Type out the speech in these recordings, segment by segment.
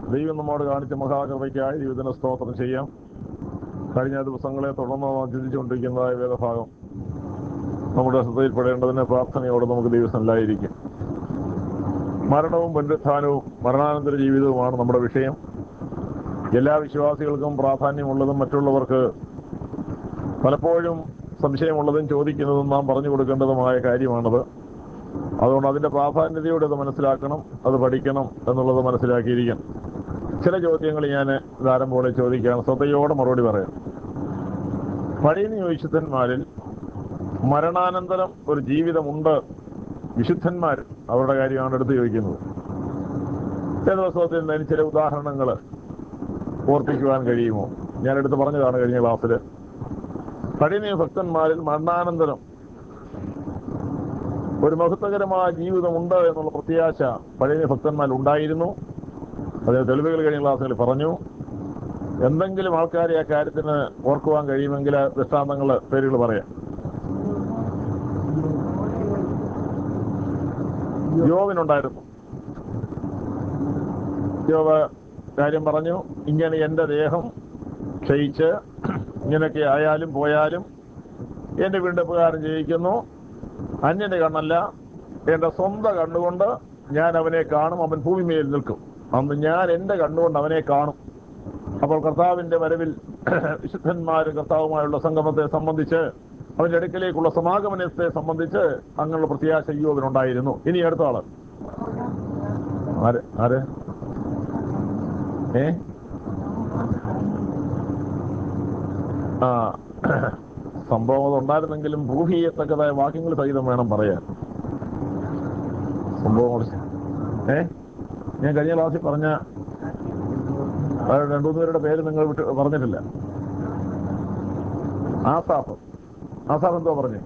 ദൈവം നമ്മോട് കാണിച്ച മഹാകൃപയ്ക്കായി ദൈവത്തിന് സ്തോത്രം ചെയ്യാം കഴിഞ്ഞ ദിവസങ്ങളെ തുടർന്ന് നാം ചിന്തിച്ചുകൊണ്ടിരിക്കുന്നതായ വേദഭാഗം നമ്മുടെ ശ്രദ്ധയിൽപ്പെടേണ്ടതിന് പ്രാർത്ഥനയോടെ നമുക്ക് ദൈവസനിലായിരിക്കും മരണവും പുനരുത്ഥാനവും മരണാനന്തര ജീവിതവുമാണ് നമ്മുടെ വിഷയം എല്ലാ വിശ്വാസികൾക്കും പ്രാധാന്യമുള്ളതും മറ്റുള്ളവർക്ക് പലപ്പോഴും സംശയമുള്ളതും ചോദിക്കുന്നതും നാം പറഞ്ഞു കൊടുക്കേണ്ടതുമായ കാര്യമാണത് അതുകൊണ്ട് അതിന്റെ പ്രാധാന്യതയോടെ അത് മനസ്സിലാക്കണം അത് പഠിക്കണം എന്നുള്ളത് മനസ്സിലാക്കിയിരിക്കണം ചില ചോദ്യങ്ങൾ ഞാൻ ധാരമ്പോളെ ചോദിക്കുകയാണ് ശ്രദ്ധയോടെ മറുപടി പറയാം പഴയ നിയോജിതന്മാരിൽ മരണാനന്തരം ഒരു ജീവിതമുണ്ട് വിശുദ്ധന്മാർ അവരുടെ കാര്യമാണ് എടുത്ത് ചോദിക്കുന്നത് വേദവസ്തവത്തിൽ നിന്ന് ചില ഉദാഹരണങ്ങൾ ഓർപ്പിക്കുവാൻ കഴിയുമോ ഞാൻ എടുത്ത് പറഞ്ഞതാണ് കഴിഞ്ഞ ക്ലാസ്സിൽ പഴയ നിയമ ഭക്തന്മാരിൽ മരണാനന്തരം ഒരു മഹത്വകരമായ ജീവിതമുണ്ട് എന്നുള്ള പ്രത്യാശ പഴയ ഭക്തന്മാരിൽ ഉണ്ടായിരുന്നു അതിന് തെളിവുകൾ കഴിഞ്ഞ ക്ലാസ്സുകളിൽ പറഞ്ഞു എന്തെങ്കിലും ആൾക്കാരെ ആ കാര്യത്തിന് ഓർക്കുവാൻ കഴിയുമെങ്കിൽ ദൃഷ്ടാന്തങ്ങൾ പേരുകൾ പറയാം യോവിനുണ്ടായിരുന്നു യോവ് കാര്യം പറഞ്ഞു ഇങ്ങനെ എൻ്റെ ദേഹം ക്ഷയിച്ച് ഇങ്ങനെയൊക്കെ ആയാലും പോയാലും എൻ്റെ വീണ്ടും ഉപകാരം ചെയ്യിക്കുന്നു അന്യന്റെ കണ്ണല്ല എൻ്റെ സ്വന്തം കണ്ണുകൊണ്ട് ഞാൻ അവനെ കാണും അവൻ ഭൂമിമേൽ നിൽക്കും അന്ന് ഞാൻ എൻ്റെ കണ്ണുകൊണ്ട് അവനെ കാണും അപ്പോൾ കർത്താവിന്റെ വരവിൽ വിശുദ്ധന്മാരും കർത്താവുമായുള്ള സംഗമത്തെ സംബന്ധിച്ച് അവന്റെ അടുക്കലേക്കുള്ള സമാഗമനത്തെ സംബന്ധിച്ച് അങ്ങനെയുള്ള പ്രത്യാശ യുവകനുണ്ടായിരുന്നു ഇനി അടുത്ത ആള് ആര് ആര് ഏ ആ സംഭവം അത് ഉണ്ടായിരുന്നെങ്കിലും പ്രൂവ് ചെയ്യത്തക്കതായ വാക്യങ്ങൾ സഹിതം വേണം പറയാൻ സംഭവം കുറച്ച് ഏ ഞാൻ കഴിഞ്ഞ ക്ലാസ്സിൽ പറഞ്ഞ ആ രണ്ടു മൂന്ന് പേരുടെ പേര് നിങ്ങൾ വിട്ട് പറഞ്ഞിട്ടില്ല ആസാഫ് ആസാഫ് എന്തോ പറഞ്ഞു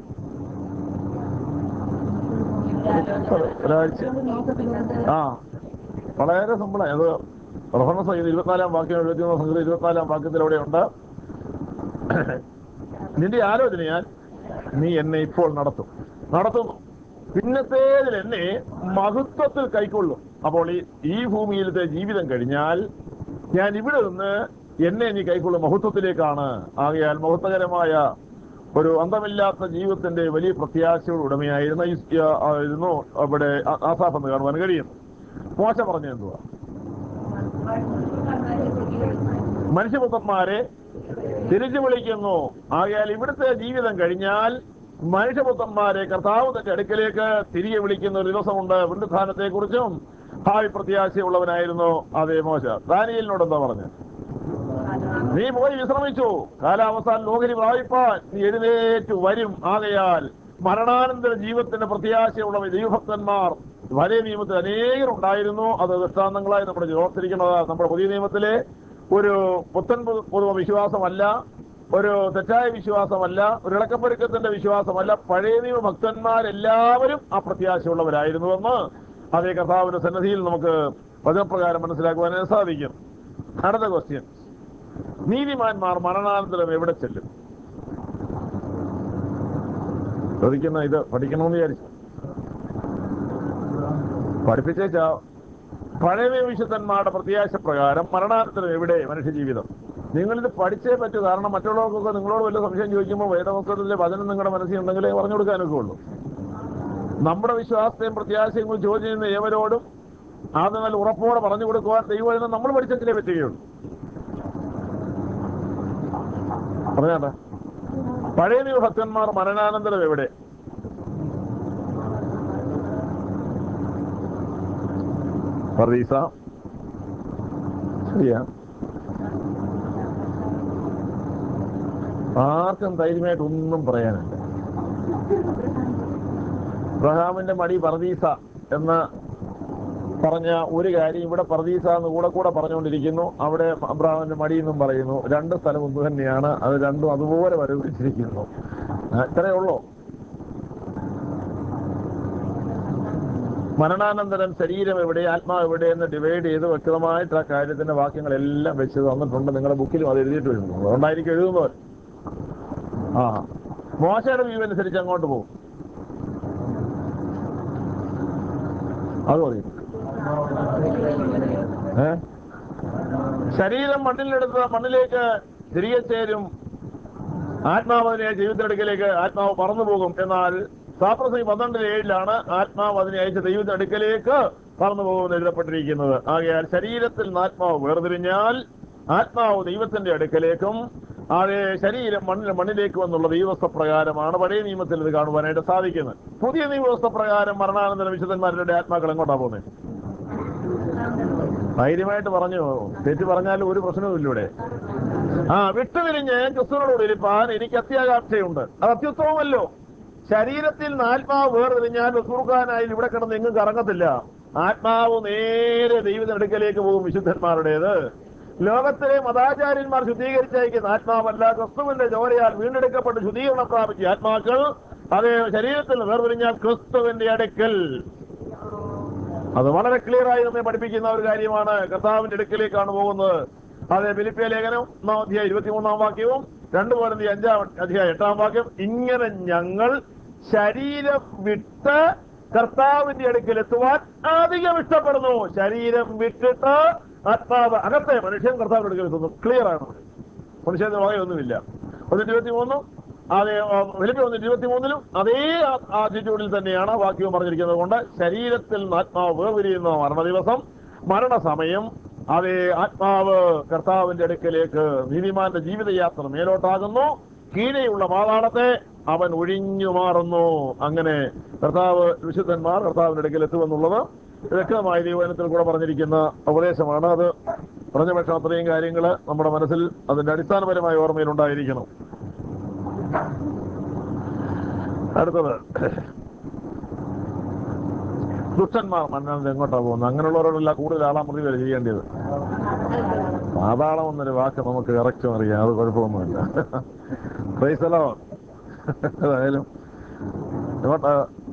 ഒരാഴ്ച ആ വളരെ സിമ്പിളായി അത് റഫറൻസ് ചെയ്ത് ഇരുപത്തിനാലാം വാക്യം എഴുപത്തിമൂന്ന് സംഗതി ഇരുപത്തിനാലാം വാക്യത്തിൽ അവിടെയുണ്ട് നിന്റെ ആലോചനയാൽ നീ എന്നെ ഇപ്പോൾ നടത്തും നടത്തുന്നു പിന്നത്തേതിൽ എന്നെ മഹത്വത്തിൽ കൈക്കൊള്ളും അപ്പോൾ ഈ ഈ ഭൂമിയിലത്തെ ജീവിതം കഴിഞ്ഞാൽ ഞാൻ ഇവിടെ നിന്ന് എന്നെ നീ കൈക്കൊള്ളും മഹത്വത്തിലേക്കാണ് ആകയാൽ മഹത്വകരമായ ഒരു അന്തമില്ലാത്ത ജീവിതത്തിന്റെ വലിയ പ്രത്യാശയുടെ ഉടമയായിരുന്ന ഈ- ആ- ആയിരുന്നു അവിടെ ആ- ആസാഫ് എന്ന് കാണുവാൻ കഴിയും മോശ പറഞ്ഞ എന്തുവാ മനുഷ്യപുത്രന്മാരെ തിരിച്ചു വിളിക്കുന്നു ആകയാൽ ഇവിടുത്തെ ജീവിതം കഴിഞ്ഞാൽ മനുഷ്യപുത്രന്മാരെ കർത്താവ് തന്റെ അടുക്കലേക്ക് തിരികെ വിളിക്കുന്ന ഒരു ദിവസമുണ്ട് പുനരുത്ഥാനത്തെ കുറിച്ചും ഭാവി പ്രത്യാശയുള്ളവനായിരുന്നു അതേ മോശ ദാനിയലിനോട് എന്താ പറഞ്ഞു നീ പോയി വിശ്രമിച്ചു കാലാവസ്ഥാൻ ലോകരി പ്രാപിപ്പാൻ നീ എഴുന്നേറ്റ് വരും ആകയാൽ മരണാനന്തര ജീവിതത്തിന്റെ പ്രത്യാശയുള്ള ദൈവഭക്തന്മാർ വരേ നിയമത്തിൽ അനേകർ ഉണ്ടായിരുന്നു അത് ദൃഷ്ടാന്തങ്ങളായി നമ്മുടെ ഓർത്തിരിക്കുന്നത് നമ്മുടെ പുതിയ നിയമത്തിലെ ഒരു പുത്തൻ പുതു- പുതുമ വിശ്വാസമല്ല ഒരു തെറ്റായ വിശ്വാസമല്ല ഒരു ഇളക്കപ്പൊരുക്കത്തിന്റെ വിശ്വാസമല്ല പഴയ നിയമ ഭക്തന്മാരെല്ലാവരും ആ പ്രത്യാശയുള്ളവരായിരുന്നുവെന്ന് അതേ കർത്താവിന്റെ സന്നദ്ധിയിൽ നമുക്ക് വചനപ്രകാരം മനസ്സിലാക്കുവാൻ സാധിക്കും അടുത്ത ക്വസ്റ്റ്യൻ നീതിമാന്മാർ മരണാനന്തരം എവിടെ ചെല്ലും ചോദിക്കുന്ന ഇത് പഠിക്കണമെന്ന് വിചാരിച്ചു പഠിപ്പിച്ചേച്ചാ പഴയ വിശുദ്ധന്മാരുടെ പ്രത്യാശ പ്രകാരം മരണാനന്തരം എവിടെ മനുഷ്യജീവിതം നിങ്ങളിത് പഠിച്ചേ പറ്റൂ കാരണം മറ്റുള്ളവർക്കൊക്കെ നിങ്ങളോട് വല്ല സംശയം ചോദിക്കുമ്പോൾ വേദപുസ്തകത്തിലെ വചനം നിങ്ങളുടെ മനസ്സിൽ ഉണ്ടെങ്കിലേ പറഞ്ഞു കൊടുക്കാനൊക്കെ ഉള്ളൂ നമ്മുടെ വിശ്വാസത്തെയും പ്രത്യാശയും കുറിച്ച് ചോദ്യം ചെയ്യുന്ന ഏവരോടും അത് നല്ല ഉറപ്പോടെ പറഞ്ഞു കൊടുക്കുവാൻ ദൈവം നമ്മൾ പഠിച്ചെങ്കിലേ പറ്റുകയുള്ളൂ പറഞ്ഞാട്ടെ പഴയ നിയമ ഭക്തന്മാർ മരണാനന്തരം എവിടെ പറീസ ശരിയാ ആർക്കും ധൈര്യമായിട്ട് ഒന്നും പറയാനില്ല അബ്രഹാമിന്റെ മടി പറദീസ എന്ന് പറഞ്ഞ ഒരു കാര്യം ഇവിടെ പറദീസ എന്ന് കൂടെ കൂടെ പറഞ്ഞുകൊണ്ടിരിക്കുന്നു അവിടെ അബ്രഹാമിന്റെ മടി എന്നും പറയുന്നു രണ്ട് സ്ഥലം ഒന്ന് തന്നെയാണ് അത് രണ്ടും അതുപോലെ വരവിച്ചിരിക്കുന്നു ഇത്രയേ ഉള്ളൂ മരണാനന്തരം ശരീരം എവിടെ ആത്മാവ് എവിടെ എന്ന് ഡിവൈഡ് ചെയ്ത് വ്യക്തമായിട്ട് ആ കാര്യത്തിന്റെ വാക്യങ്ങളെല്ലാം വെച്ച് തന്നിട്ടുണ്ട് നിങ്ങളുടെ ബുക്കിലും അത് എഴുതിയിട്ട് വരുന്നു അതുകൊണ്ടായിരിക്കും എഴുതുന്നവർ ആ മോശയുടെ വ്യൂ അനുസരിച്ച് അങ്ങോട്ട് പോകും അത് മതി ഏ ശരീരം മണ്ണിലെടുത്ത് മണ്ണിലേക്ക് തിരികെ ചേരും ആത്മാവിനെ ജീവിതത്തിനടുക്കലേക്ക് ആത്മാവ് പറന്നു പോകും എന്നാൽ സാപ്രസി പന്ത്രണ്ടിന് ഏഴിലാണ് ആത്മാവ് അതിനെ അയച്ച ദൈവത്തിനടുക്കലേക്ക് പറന്നു പോകുമെന്ന് എഴുതപ്പെട്ടിരിക്കുന്നത് ആകയാൽ ശരീരത്തിൽ നിന്ന് ആത്മാവ് വേർതിരിഞ്ഞാൽ ആത്മാവ് ദൈവത്തിന്റെ അടുക്കലേക്കും അതേ ശരീരം മണ്ണിൽ മണ്ണിലേക്ക് വന്നുള്ള ദൈവസ്ഥ പ്രകാരമാണ് പഴയ നിയമത്തിൽ ഇത് കാണുവാനായിട്ട് സാധിക്കുന്നത് പുതിയ നിയമവസ്ഥ പ്രകാരം മരണാനന്തര വിശുദ്ധന്മാരുടെ ആത്മാക്കൾ എങ്ങോട്ടാ പോകുന്നത് ധൈര്യമായിട്ട് പറഞ്ഞു തെറ്റ് പറഞ്ഞാലും ഒരു പ്രശ്നവും ഇല്ല ഇവിടെ ആ വിട്ടുപിരിഞ്ഞ് ക്രിസ്തുവിനോട് ഇരിപ്പാൻ എനിക്ക് അത്യാകാംക്ഷയുണ്ട് അത് അത്യുത്തമമല്ലോ ശരീരത്തിൽ നിന്ന് ആത്മാവ് വേർതിരിഞ്ഞാൽ സുർഖാനായി ഇവിടെ കിടന്ന് എങ്ങും കറങ്ങത്തില്ല ആത്മാവ് നേരെ ദൈവത്തിനടുക്കലേക്ക് പോകും വിശുദ്ധന്മാരുടേത് ലോകത്തിലെ മതാചാര്യന്മാർ ശുദ്ധീകരിച്ചയക്കുന്ന ആത്മാവല്ല ക്രിസ്തുവിന്റെ ചോരയാൽ വീണ്ടെടുക്കപ്പെട്ട് ശുദ്ധീകരണം പ്രാപിച്ച ആത്മാക്കൾ അതേ ശരീരത്തിൽ നിന്ന് വേർതിരിഞ്ഞാൽ ക്രിസ്തുവിന്റെ അടുക്കൽ അത് വളരെ ക്ലിയർ ആയി നമ്മെ പഠിപ്പിക്കുന്ന ഒരു കാര്യമാണ് കർത്താവിന്റെ അടുക്കലേക്കാണ് പോകുന്നത് അതെ ഫിലിപ്പിയ ലേഖനം ഒന്നാം അധ്യായം ഇരുപത്തിമൂന്നാം വാക്യവും രണ്ടു പോലത്തെ അഞ്ചാം അധ്യായം എട്ടാം വാക്യം ഇങ്ങനെ ഞങ്ങൾ ശരീരം വിട്ട് കർത്താവിന്റെ അടുക്കൽ എത്തുവാൻ അധികം ഇഷ്ടപ്പെടുന്നു ശരീരം വിട്ടിട്ട് ആത്മാവ് അകത്തെ മനുഷ്യൻ കർത്താവിന്റെ അടുക്കൽ എത്തുന്നു ക്ലിയർ ആണ് മനുഷ്യന്റെ വകയൊന്നുമില്ല ഒന്നിന് ഇരുപത്തിമൂന്നും അതെ വെളുപ്പി ഒന്നിന് ഇരുപത്തിമൂന്നിലും അതേ ആറ്റിറ്റ്യൂഡിൽ തന്നെയാണ് വാക്യവും പറഞ്ഞിരിക്കുന്നത് കൊണ്ട് ശരീരത്തിൽ നിന്ന് ആത്മാവ് വേർപിരിയുന്ന മരണദിവസം മരണസമയം അതേ ആത്മാവ് കർത്താവിന്റെ അടുക്കലേക്ക് നീതിമാന്റെ ജീവിതയാത്ര മേലോട്ടാകുന്നു കീഴെയുള്ള പാതാളത്തെ അവൻ ഒഴിഞ്ഞു മാറുന്നു അങ്ങനെ കർത്താവ് വിശുദ്ധന്മാർ കർത്താവിന്റെ അടുക്കൽ എത്തുമെന്നുള്ളത് വ്യക്തമായ ദൈവനത്തിൽ കൂടെ പറഞ്ഞിരിക്കുന്ന ഉപദേശമാണ് അത് പറഞ്ഞ പക്ഷം അത്രയും കാര്യങ്ങൾ നമ്മുടെ മനസ്സിൽ അതിന്റെ അടിസ്ഥാനപരമായ ഓർമ്മയിൽ ഉണ്ടായിരിക്കണം അടുത്തത് ദുഷ്ടന്മാർ മണ്ണാൻ എങ്ങോട്ടാ പോകുന്നത് അങ്ങനെയുള്ളവരോടല്ല കൂടുതൽ ആളാമൃതി വരെ ചെയ്യേണ്ടത് പാതാളം എന്നൊരു വാക്ക് നമുക്ക് കറക്റ്റും അറിയാം അത് കുഴപ്പമൊന്നുമില്ല പ്രൈസലോ ഏതായാലും എങ്ങോട്ടാ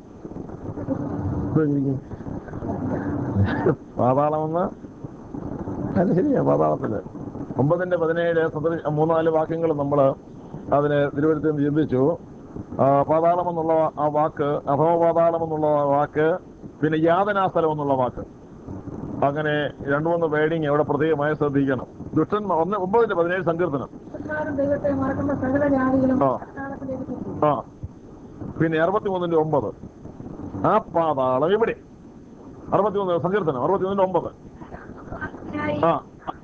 പാതാളമെന്ന് അത് ശരിയാ പാതാളത്തില് ഒമ്പതിന്റെ പതിനേഴ് സദൃ മൂന്നാല് വാക്യങ്ങൾ നമ്മൾ അതിനെ തിരുവനന്തപുരത്ത് ചിന്തിച്ചു ആ, പാതാളം എന്നുള്ള ആ വാക്ക് അഥവാ പാതാളം എന്നുള്ള ആ വാക്ക് പിന്നെ യാതനാസ്ഥലം എന്നുള്ള വാക്ക് അങ്ങനെ രണ്ടു മൂന്ന് വേഡിങ് അവിടെ പ്രത്യേകമായി ശ്രദ്ധിക്കണം ദുഷ്ടൻ ഒന്ന് ഒമ്പതിന്റെ പതിനേഴ് സങ്കീർത്തനം ദുഷ്ടന്മാരും ദൈവത്തെ മറക്കുന്ന സകല ജാതികളും ആ. പാതാളത്തിലേക്ക് പോകും. ആ പിന്നെ അറുപത്തിമൂന്നിന്റെ ഒമ്പത് ആ പാതാളം ഇവിടെ അറുപത്തിമൂന്ന് സങ്കീർത്തനം അറുപത്തിമൂന്നിന്റെ ഒമ്പത് ആ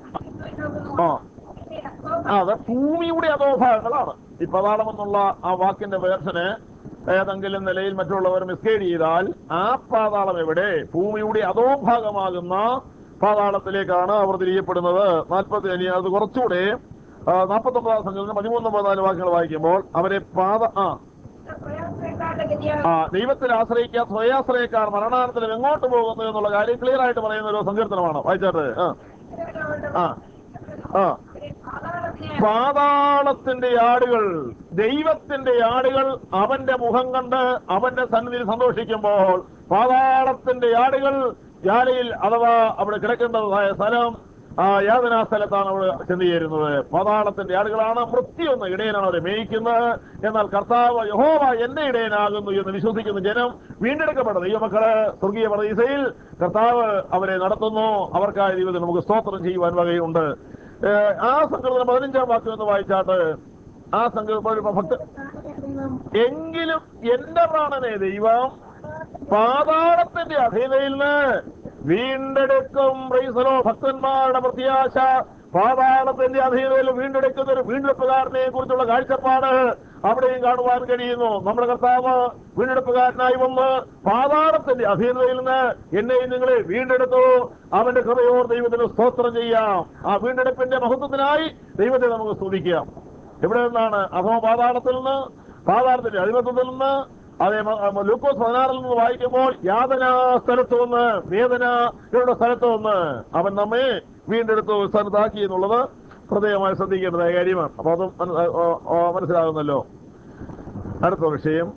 ആ ആ, അത് ഭൂമിയുടെ അധോഭാഗങ്ങളാണ് ഈ പതാളം എന്നുള്ള ആ വാക്കിന്റെ വേർഷന് ഏതെങ്കിലും നിലയിൽ മറ്റുള്ളവർ മിസ്ഗൈഡ് ചെയ്താൽ ആ പാതാളം എവിടെ ഭൂമിയുടെ അധോഭാഗമാകുന്ന പാതാളത്തിലേക്കാണ് അവർ തിരിയപ്പെടുന്നത് നാൽപ്പത്തി ഇനി അത് കുറച്ചുകൂടെ നാൽപ്പത്തൊമ്പതാം സംഘത്തിന് പതിമൂന്ന് പതിനാല് വാക്യങ്ങൾ വായിക്കുമ്പോൾ അവരെ പാത ആ പ്രയാസക്കാരുടെ ഗതിയാണ് ആ ദൈവത്തിൽ ആശ്രയിക്കാൻ സ്വയാശ്രയക്കാർ മരണാനന്തരം എങ്ങോട്ട് പോകുന്നു എന്നുള്ള കാര്യം ക്ലിയർ ആയിട്ട് പറയുന്ന ഒരു സങ്കീർത്തനമാണ് വായിച്ചാട്ട് ആ ആ ആ പാതാളത്തിനെ പാതാളത്തിന്റെ ആടുകൾ ദൈവത്തിന്റെ ആടുകൾ അവന്റെ മുഖം കണ്ട് അവന്റെ സന്നിധിയിൽ സന്തോഷിക്കുമ്പോൾ പാതാളത്തിന്റെ ആടുകൾ യാലയിൽ അഥവാ അവിടെ കിടക്കേണ്ടതായ സ്ഥലം ആ യാതനാ സ്ഥലത്താണ് അവിടെ ചെന്ന് ചേരുന്നത് പാതാളത്തിന്റെ ആടുകളാണ് മൃത്യുവെന്ന ഇടയനാണ് അവരെ മേയിക്കുന്നത് എന്നാൽ കർത്താവ് യഹോവ എന്റെ ഇടയനാകുന്നു എന്ന് വിശ്വസിക്കുന്ന ജനം വീണ്ടെടുക്കപ്പെട്ട ദൈവമക്കള് സ്വർഗീയ പ്രതീസയിൽ കർത്താവ് അവരെ നടത്തുന്നു അവർക്കായ ദൈവത്തിൽ നമുക്ക് സ്തോത്രം ചെയ്യുവാൻ വകയുണ്ട് ഏഹ് ആ സങ്കീർത്തനം പതിനഞ്ചാം വാക്യം എന്ന് വായിച്ചാട്ട് ആ സങ്കീർത്തനം ഭക്ത ദൈവം എങ്കിലും എന്റെ പ്രാണനെ ദൈവം പാതാളത്തിന്റെ അധീനയിൽ നിന്ന് വീണ്ടെടുക്കും പ്രൈസലോ ഭക്തന്മാരുടെ പ്രത്യാശ പാതാളത്തിന്റെ അധീനയിൽ വീണ്ടെടുക്കുന്ന ഒരു വീണ്ടെടുപ്പുകാരനെ കുറിച്ചുള്ള കാഴ്ചപ്പാട് അവിടെയും കാണുവാൻ കഴിയുന്നു നമ്മുടെ കർത്താവ് വീണ്ടെടുപ്പുകാരനായി വന്ന് പാതാളത്തിന്റെ അധീനതയിൽ നിന്ന് എന്നെയും നിങ്ങളെ വീണ്ടെടുത്തു അവന്റെ കൃപയോർ ദൈവത്തിന് സ്തോത്രം ചെയ്യാം ആ വീണ്ടെടുപ്പിന്റെ മഹത്വത്തിനായി ദൈവത്തെ നമുക്ക് സ്തുതിക്കാം എവിടെ നിന്നാണ് അഥവാ പാതാളത്തിൽ നിന്ന് പാതാളത്തിന്റെ അധിപത്യത്തിൽ നിന്ന് അതേ മ- മ- ലൂക്കോസ് പതിനാറിൽ നിന്ന് വായിക്കുമ്പോൾ യാതനാ സ്ഥലത്ത് നിന്ന് വേദനയുടെ സ്ഥലത്ത് നിന്ന് അവൻ നമ്മെ വീണ്ടെടുത്തു സ്ഥലത്താക്കി എന്നുള്ളത് പ്രത്യേകമായി ശ്രദ്ധിക്കേണ്ടതായ കാര്യമാണ് അപ്പൊ അത് മന- ഓ, ഓ, മനസ്സിലാകുന്നല്ലോ അടുത്ത വിഷയം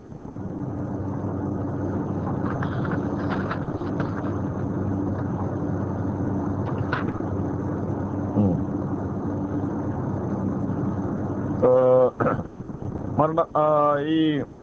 ഉം. ഏഹ്, മരണ ആ, ഈ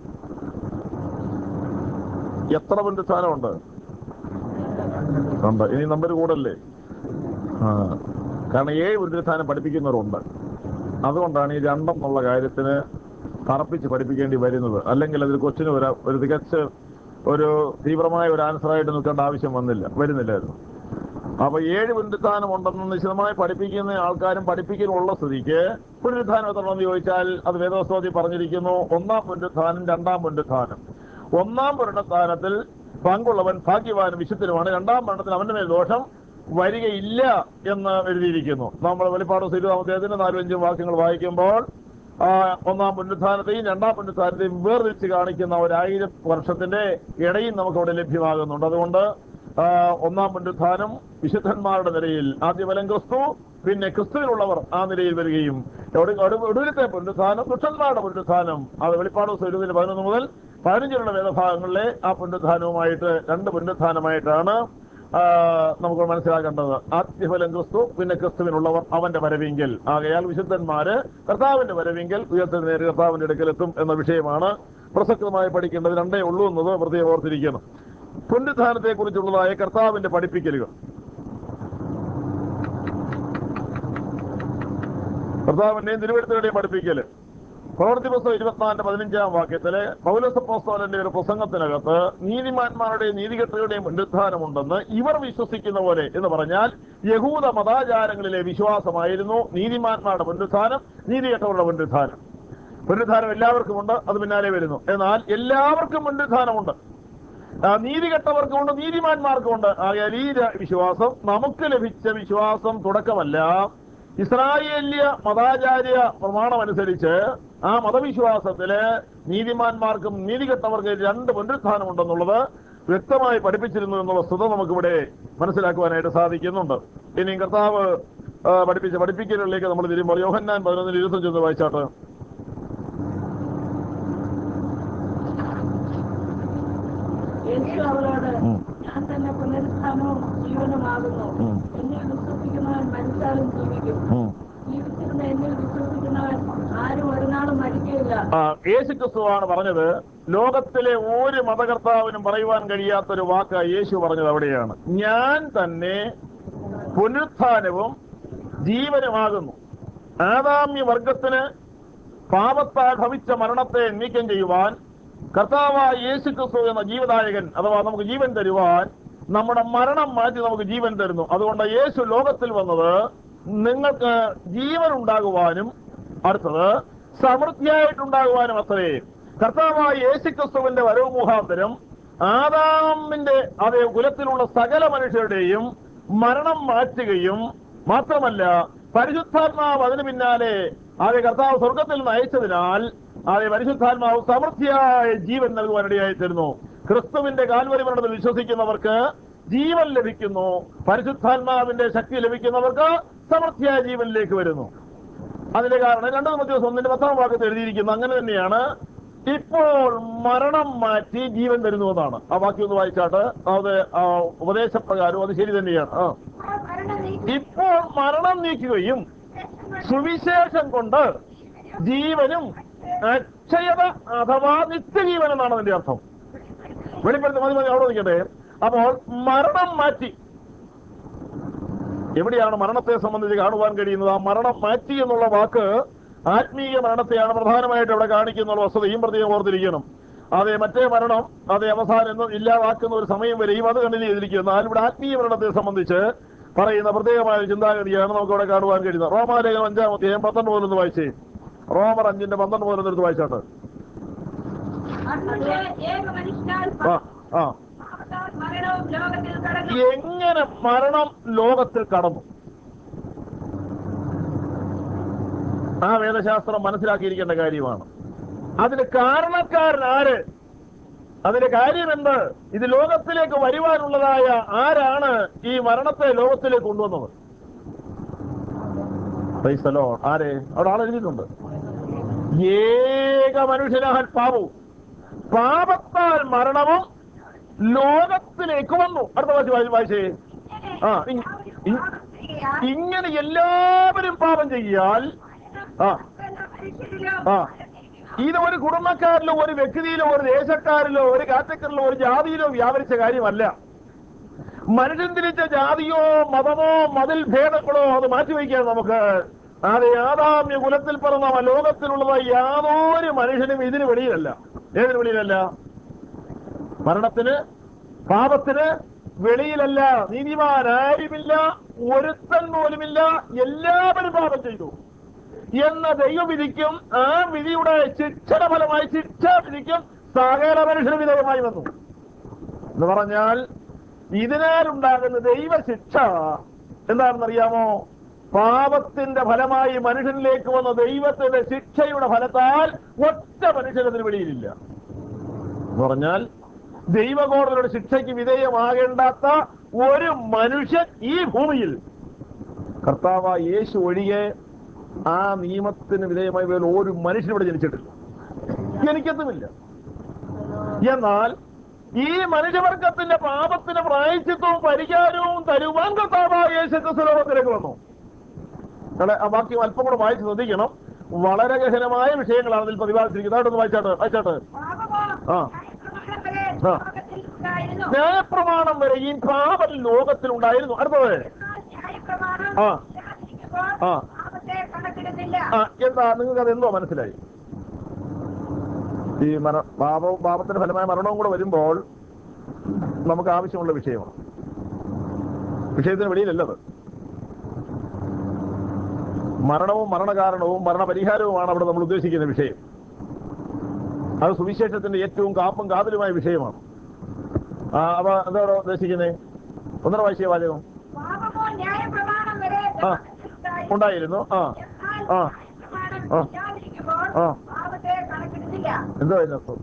എത്ര മിനിറ്റ് സ്ഥാനമുണ്ട് ഉണ്ട് ഇനി നമ്പർ കൂടല്ലേ ആ കാരണം ഏഴ് പുനരുത്ഥാനം പഠിപ്പിക്കുന്നവരുണ്ട് അതുകൊണ്ടാണ് ഈ രണ്ടെന്നുള്ള കാര്യത്തിന് തറപ്പിച്ച് പഠിപ്പിക്കേണ്ടി വരുന്നത് അല്ലെങ്കിൽ അതിൽ കൊച്ചിന് ഒരു ഒരു തികച്ച് ഒരു തീവ്രമായ ഒരു ആൻസറായിട്ട് നിൽക്കേണ്ട ആവശ്യം വന്നില്ല വരുന്നില്ലായിരുന്നു അപ്പൊ ഏഴ് പുനരുത്ഥാനം ഉണ്ടെന്ന് നിശ്ചിതമായി പഠിപ്പിക്കുന്ന ആൾക്കാരും പഠിപ്പിക്കലുള്ള സ്ഥിതിക്ക് പുനരുത്ഥാനം എത്രണമെന്ന് ചോദിച്ചാൽ അത് വേദോസ്തോതി പറഞ്ഞിരിക്കുന്നു ഒന്നാം പുനരുത്ഥാനം രണ്ടാം പുനരുത്ഥാനം ഒന്നാം പുനരുത്ഥാനത്തിൽ പങ്കുള്ളവൻ ഭാഗ്യവാനും വിശുദ്ധനുമാണ് രണ്ടാം മരണത്തിൽ അവന്റെ മേൽ ദോഷം വരികയില്ല എന്ന് എഴുതിയിരിക്കുന്നു നമ്മൾ വെളിപ്പാട് ഇരുപതാമത്തേതിന് നാലും അഞ്ചും വാക്യങ്ങൾ വായിക്കുമ്പോൾ ആ, ഒന്നാം പുനരുത്ഥാനത്തെയും രണ്ടാം പുനരുത്ഥാനത്തെയും വേർതിരിച്ച് കാണിക്കുന്ന ഒരായിരം വർഷത്തിന്റെ ഇടയും നമുക്ക് അവിടെ ലഭ്യമാകുന്നുണ്ട് അതുകൊണ്ട് ആ, ഒന്നാം പുനരുത്ഥാനം വിശുദ്ധന്മാരുടെ നിലയിൽ ആദ്യഫലം ക്രിസ്തു പിന്നെ ക്രിസ്തുവിനുള്ളവർ ആ നിലയിൽ വരികയും ഒടു- ഒടു- ഒടുവിലത്തെ പുനരുത്ഥാനം ദുഷ്ടന്മാരുടെ പുനരുത്ഥാനം അത് വെളിപ്പാട് സ്വരൂപത്തിൽ പതിനൊന്ന് മുതൽ പതിനഞ്ചിലുള്ള വേദഭാഗങ്ങളിലെ ആ പുനരുത്ഥാനവുമായിട്ട് രണ്ട് പുനരുത്ഥാനമായിട്ടാണ് ആ, നമുക്ക് മനസ്സിലാക്കേണ്ടത് ആദ്യഫലം ക്രിസ്തു പിന്നെ ക്രിസ്തുവിനുള്ളവർ അവന്റെ വരവെങ്കിൽ ആകയാൽ വിശുദ്ധന്മാര് കർത്താവിന്റെ വരവെങ്കിൽ ഉയർത്തിന് നേരെ കർത്താവിന്റെ അടുക്കലെത്തും എന്ന വിഷയമാണ് പ്രസക്തമായി പഠിക്കേണ്ടത് രണ്ടേ ഉള്ളൂ എന്നത് പ്രത്യേകം ഓർത്തിരിക്കണം പുനരുത്ഥാനത്തെ കുറിച്ചുള്ളതായ കർത്താവിന്റെ പഠിപ്പിക്കലുകൾ കർത്താവിന്റെയും തിരുവഴുത്തുകളുടെയും പഠിപ്പിക്കല് പ്രവൃത്തി പുസ്തകം ഇരുപത്തിനാലിന്റെ പതിനഞ്ചാം വാക്യത്തില് പൗലസപ്പോസ്തോലന്റെ ഒരു പ്രസംഗത്തിനകത്ത് നീതിമാന്മാരുടെയും നീതികെട്ടുകളുടെയും പുനരുത്ഥാനമുണ്ടെന്ന് ഇവർ വിശ്വസിക്കുന്ന പോലെ എന്ന് പറഞ്ഞാൽ യഹൂദ മതാചാരങ്ങളിലെ വിശ്വാസമായിരുന്നു നീതിമാന്മാരുടെ പുനരുത്ഥാനം നീതികെട്ടവരുടെ പുനരുത്ഥാനം പുനരുത്ഥാനം എല്ലാവർക്കും ഉണ്ട് അത് പിന്നാലെ വരുന്നു എന്നാൽ എല്ലാവർക്കും പുനരുത്ഥാനമുണ്ട് ആ, നീതികെട്ടവർക്കുമുണ്ട് നീതിമാന്മാർക്കുമുണ്ട് ആകയാൽ ഈ ര- വിശ്വാസം നമുക്ക് ലഭിച്ച വിശ്വാസം തുടക്കമല്ല ഇസ്രായേല്യ മതാചാര്യ പ്രമാണമനുസരിച്ച് ആ മതവിശ്വാസത്തില് നീതിമാന്മാർക്കും നീതികെട്ടവർക്കും രണ്ട് പുനരുത്ഥാനമുണ്ടെന്നുള്ളത് വ്യക്തമായി പഠിപ്പിച്ചിരുന്നു എന്ന വസ്തുത നമുക്കിവിടെ മനസ്സിലാക്കുവാനായിട്ട് സാധിക്കുന്നുണ്ട് ഇനിയും കർത്താവ് ആ, പഠിപ്പിച്ച പഠിപ്പിക്കലുകളിലേക്ക് നമ്മൾ തിരുമ്പോൾ യോഹന്നാൻ പതിനൊന്നിൽ ഇരുപത്തഞ്ചൊന്ന് വായിച്ചാട്ട് യേശു അവരോട് ഉം. ഞാൻ തന്നെ പുനരുത്ഥാനവും ജീവനുമാകുന്നു ഉം. എന്നിൽ വിശ്വസിക്കുന്നവൻ മരിച്ചാലും ജീവിക്കും ഉം. ജീവിച്ചിരുന്ന എന്നിൽ വിശ്വസിക്കുന്നവൻ ആരും ഒരു നാളും മരിക്കുകയില്ല ആ, യേശു ക്രിസ്തുവാണ് പറഞ്ഞത് ലോകത്തിലെ ഒരു മതകർത്താവിനും പറയുവാൻ കഴിയാത്തൊരു വാക്ക് യേശു പറഞ്ഞത് അവിടെയാണ് ഞാൻ തന്നെ പുനരുത്ഥാനവും ജീവനുമാകുന്നു ആദാമ്യ വർഗത്തിന് പാപത്താൽ ഭവിച്ച മരണത്തെ നീക്കം ചെയ്യുവാൻ കർത്താവായ യേശു ക്രിസ്തു എന്ന ജീവദായകൻ അഥവാ നമുക്ക് ജീവൻ തരുവാൻ നമ്മുടെ മരണം മാറ്റി നമുക്ക് ജീവൻ തരുന്നു അതുകൊണ്ട് യേശു ലോകത്തിൽ വന്നത് നിങ്ങൾക്ക് ജീവൻ ഉണ്ടാകുവാനും അടുത്തത് സമൃദ്ധിയായിട്ടുണ്ടാകുവാനും അത്രേ കർത്താവായ യേശു ക്രിസ്തുവിന്റെ വരവ് മുഖാന്തരം ആദാമിന്റെ അതേ കുലത്തിലുള്ള സകല മനുഷ്യരുടെയും മരണം മാറ്റുകയും മാത്രമല്ല പരിശുദ്ധാത്മാവ് അതിന് പിന്നാലെ ആദ്യ കർത്താവ് സ്വർഗത്തിൽ നിന്ന് അയച്ചതിനാൽ ആദ്യ പരിശുദ്ധാത്മാവ് സമൃദ്ധിയായ ജീവൻ നൽകുവാനിടയായി തരുന്നു ക്രിസ്തുവിന്റെ കാൽവരി മരണത്തിൽ വിശ്വസിക്കുന്നവർക്ക് ജീവൻ ലഭിക്കുന്നു പരിശുദ്ധാത്മാവിന്റെ ശക്തി ലഭിക്കുന്നവർക്ക് സമൃദ്ധിയായ ജീവനിലേക്ക് വരുന്നു അതിന്റെ കാരണം രണ്ട് ദിവസം ഒന്നിന്റെ പത്താം ഭാഗത്ത് എഴുതിയിരിക്കുന്നു അങ്ങനെ തന്നെയാണ് ഇപ്പോൾ മരണം മാറ്റി ജീവൻ തരുന്നു എന്നാണ് ആ വാക്യം ഒന്ന് വായിച്ചാട്ട് അത് ആ ഉപദേശപ്രകാരം അത് ശരി തന്നെയാണ് ആ ആ മരണം നീക്കി ഇപ്പോൾ മരണം നീക്കുകയും സുവിശേഷം കൊണ്ട് ജീവനും അക്ഷയത അഥവാ നിത്യജീവൻ എന്നാണ് അതിന്റെ അർത്ഥം വെളിപ്പെടുത്തി മതി മതി അവിടെ നിൽക്കട്ടെ അപ്പോൾ മരണം മാറ്റി എവിടെയാണ് മരണത്തെ സംബന്ധിച്ച് കാണുവാൻ കഴിയുന്നത് ആ മരണം മാറ്റി എന്നുള്ള വാക്ക് ആത്മീയ മരണത്തെയാണ് പ്രധാനമായിട്ട് അവിടെ കാണിക്കുന്ന വസ്തുതയും പ്രത്യേകം ഓർത്തിരിക്കണം അതെ മറ്റേ മരണം അതെ അവസാനം എന്ന് ഇല്ലാതാക്കുന്ന ഒരു സമയം വരെയും അത് കണ്ടിന്യൂ ചെയ്തിരിക്കുന്നു എന്നാൽ ഇവിടെ ആത്മീയ മരണത്തെ സംബന്ധിച്ച് പറയുന്ന പ്രത്യേകമായ ഒരു ചിന്താഗതിയാണ് നമുക്ക് അവിടെ കാണുവാൻ കഴിയുന്നത് റോമാലേഖനം അഞ്ചാം അധ്യായം പന്ത്രണ്ട് മുതലൊന്ന് വായിച്ചേ റോമർ അഞ്ചിന്റെ പന്ത്രണ്ട് മുതലൊന്ന് എടുത്ത് വായിച്ചാട്ട് അതിന്റെ ഏക മനുഷ്യനാൽ ആ ആ പാപത്താൽ മരണവും ലോകത്തിൽ കടന്നു എങ്ങനെ മരണം ലോകത്തിൽ കടന്നു ആ വേദശാസ്ത്രം മനസ്സിലാക്കിയിരിക്കേണ്ട കാര്യമാണ് അതിന് കാരണക്കാരൻ ആര് അതിന്റെ കാര്യം എന്ത് ഇത് ലോകത്തിലേക്ക് വരുവാനുള്ളതായ ആരാണ് ഈ മരണത്തെ ലോകത്തിലേക്ക് കൊണ്ടുവന്നത് Praise the Lord. ആരെ അവിടെ ആൾ എഴുതിയിട്ടുണ്ട് ഏക മനുഷ്യനാൽ പാപവും പാപത്താൽ മരണവും ലോകത്തിലേക്ക് വന്നു അടുത്ത വായിച്ച് വായി- വായിച്ചേ ആ ഇ- ഇ- ഇങ്ങനെ എല്ലാവരും പാപം ചെയ്യാൽ ആ ആ ഇത് ഒരു കുടുംബക്കാരിലോ ഒരു വ്യക്തിയിലോ ഒരു ദേശക്കാരിലോ ഒരു കാറ്റക്കറിലോ ഒരു ജാതിയിലോ വ്യാപരിച്ച കാര്യമല്ല മനുഷ്യൻ തിരിച്ച ജാതിയോ മതമോ മതിൽ ഭേദങ്ങളോ അത് മാറ്റിവെക്കാൻ നമുക്ക് അതെ ആദാമ്യ കുലത്തിൽ പിറന്ന ലോകത്തിലുള്ളത് യാതൊരു മനുഷ്യനും ഇതിന് വെളിയിലല്ല ഏതിന് വെളിയിലല്ല മരണത്തിന് പാപത്തിന് വെളിയിലല്ല നീതിമാനാരുമില്ല ഒരുത്തൻ പോലുമില്ല എല്ലാവരും പാപം ചെയ്തു എന്ന ദൈവവിധിക്കും ആ വിധിയുടെ ശിക്ഷയുടെ ഫലമായി ശിക്ഷാ വിധിക്കും സകല മനുഷ്യന് വിധേയമായി വന്നു എന്ന് പറഞ്ഞാൽ ഇതിനാലുണ്ടാകുന്ന ദൈവശിക്ഷ എന്താണെന്നറിയാമോ പാപത്തിന്റെ ഫലമായി മനുഷ്യനിലേക്ക് വന്ന ദൈവത്തിന്റെ ശിക്ഷയുടെ ഫലത്താൽ ഒറ്റ മനുഷ്യനതിന് വെളിയിലില്ല എന്ന് പറഞ്ഞാൽ ദൈവകോടതിയുടെ ശിക്ഷയ്ക്ക് വിധേയമാകേണ്ടാത്ത ഒരു മനുഷ്യൻ ഈ ഭൂമിയിൽ കർത്താവ് യേശു ഒഴികെ ആ നിയമത്തിന് വിധേയമായി വേറെ ഒരു മനുഷ്യൻ ഇവിടെ ജനിച്ചിട്ടില്ല ജനിക്കത്തുമില്ല എന്നാൽ ഈ മനുഷ്യവർഗത്തിന്റെ പാപത്തിന് പ്രായച്ചിത്വവും പരിഹാരവും തരുവാൻ കർത്താവ് യേശു ക്രിസ്തു ലോകത്തിലേക്ക് വന്നു നിങ്ങളെ ആ വാക്യം അല്പം കൂടെ വായിച്ച് ശ്രദ്ധിക്കണം വളരെ ഗഹനമായ വിഷയങ്ങളാണ് അതിൽ പ്രതിപാദിച്ചിരിക്കുന്നത് അതൊന്ന് വായിച്ചാട്ട് വായിച്ചാട്ട് പാപമോ ആ. ന്യായപ്രമാണം വരെ ആ. ലോകത്തിൽ ഉണ്ടായിരുന്നു. ന്യായപ്രമാണം വരെ ഈ പാപം ലോകത്തിൽ ഉണ്ടായിരുന്നു അടുത്തത് എന്നാൽ ന്യായപ്രമാണം ആ. ഇല്ലാതിരിക്കുമ്പോൾ ആ. പാപത്തെ കണക്കിടുന്നില്ല ആ എന്താ നിങ്ങൾക്ക് അത് എന്തോ മനസ്സിലായി ഈ മര പാപവും പാപത്തിന്റെ ഫലമായ മരണവും കൂടെ വരുമ്പോൾ നമുക്ക് ആവശ്യമുള്ള വിഷയമാണ് വിഷയത്തിന് വെളിയിലല്ലത് മരണവും മരണകാരണവും മരണപരിഹാരവുമാണ് അവിടെ നമ്മൾ ഉദ്ദേശിക്കുന്ന വിഷയം അത് സുവിശേഷത്തിന്റെ ഏറ്റവും കാപ്പും കാതലുമായ വിഷയമാണ് ആ അപ്പൊ എന്താണോ ഉദ്ദേശിക്കുന്നത് ഒന്നര വായിച്ച വാചകം പാപമോ ന്യായപ്രമാണം വരെ ആ. ലോകത്തിൽ ഉണ്ടായിരുന്നു. ഉണ്ടായിരുന്നു ആ എന്നാൽ ആ. ന്യായപ്രമാണം ആ. ഇല്ലാതിരിക്കുമ്പോൾ ആ. പാപത്തെ കണക്കിടുന്നില്ല എന്തോ അതിനർത്ഥം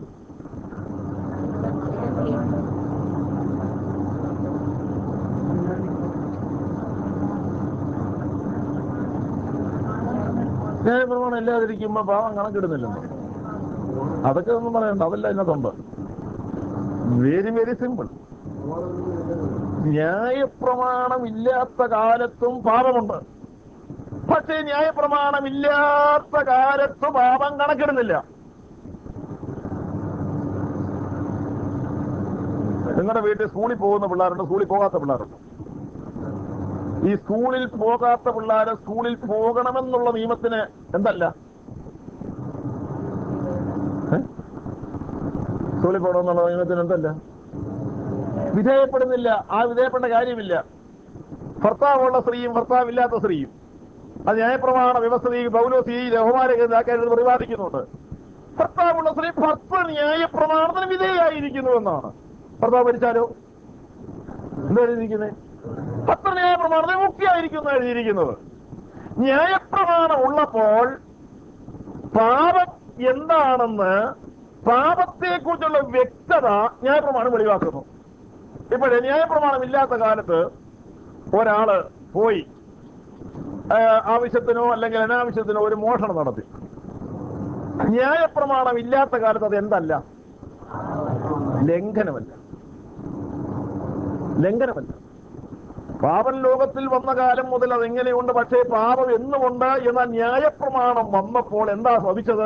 ന്യായപ്രമാണം ഇല്ലാതിരിക്കുമ്പോ പാവം കണക്കിടുന്നില്ലെന്നോ അതൊക്കെ ഒന്നും പറയണ്ട അതല്ല അതിനകത്തുണ്ട് വെരി വെരി സിമ്പിൾ ന്യായപ്രമാണം ഇല്ലാത്ത കാലത്തും പാപമുണ്ട് പക്ഷേ ന്യായപ്രമാണം ഇല്ലാത്ത കാലത്ത് പാപം കണക്കിടുന്നില്ല നിങ്ങളുടെ വീട്ടിൽ സ്കൂളിൽ പോകുന്ന പിള്ളേരുണ്ട് സ്കൂളിൽ പോകാത്ത പിള്ളേരുണ്ട് ഈ സ്കൂളിൽ പോകാത്ത പിള്ളേര് സ്കൂളിൽ പോകണമെന്നുള്ള നിയമത്തിന് എന്തല്ല ഏ? സ്കൂളിൽ പോകണമെന്നുള്ള നിയമത്തിന് എന്തല്ല വിധേയപ്പെടുന്നില്ല ആ വിധേയപ്പെടേണ്ട കാര്യമില്ല ഭർത്താവുള്ള സ്ത്രീയും ഭർത്താവില്ലാത്ത സ്ത്രീയും അത് ന്യായപ്രമാണ വ്യവസ്ഥയിൽ പൗലോസി ബഹുമാനകാര്യത്തിൽ പ്രതിപാദിക്കുന്നുണ്ട് ഭർത്താവുള്ള സ്ത്രീ ഭർത്ത ന്യായപ്രമാണത്തിന് വിധേയായിരിക്കുന്നു എന്നാണ് ഭർത്താവ് ഭരിച്ചാലോ എന്താ എഴുതിയിരിക്കുന്നത് ഭർത്ത ന്യായപ്രമാണത്തിന് മുക്തിയായിരിക്കുന്നു എഴുതിയിരിക്കുന്നത് ന്യായപ്രമാണം ഉള്ളപ്പോൾ പാപം എന്താണെന്ന് പാപത്തെക്കുറിച്ചുള്ള വ്യക്തത ന്യായപ്രമാണം വെളിവാക്കുന്നു ഇപ്പോഴേ ന്യായപ്രമാണം ഇല്ലാത്ത കാലത്ത് ഒരാള് പോയി ആ, ആവശ്യത്തിനോ അല്ലെങ്കിൽ അനാവശ്യത്തിനോ ഒരു മോഷണം നടത്തി ന്യായപ്രമാണം ഇല്ലാത്ത കാലത്ത് അത് എന്തല്ല ലംഘനമല്ല ലംഘനമല്ല പാപൻ ലോകത്തിൽ വന്ന കാലം മുതൽ അതെങ്ങനെയുണ്ട് പക്ഷേ പാപം എന്നുമുണ്ട് എന്ന ന്യായപ്രമാണം വന്നപ്പോൾ എന്താ ഭവിച്ചത്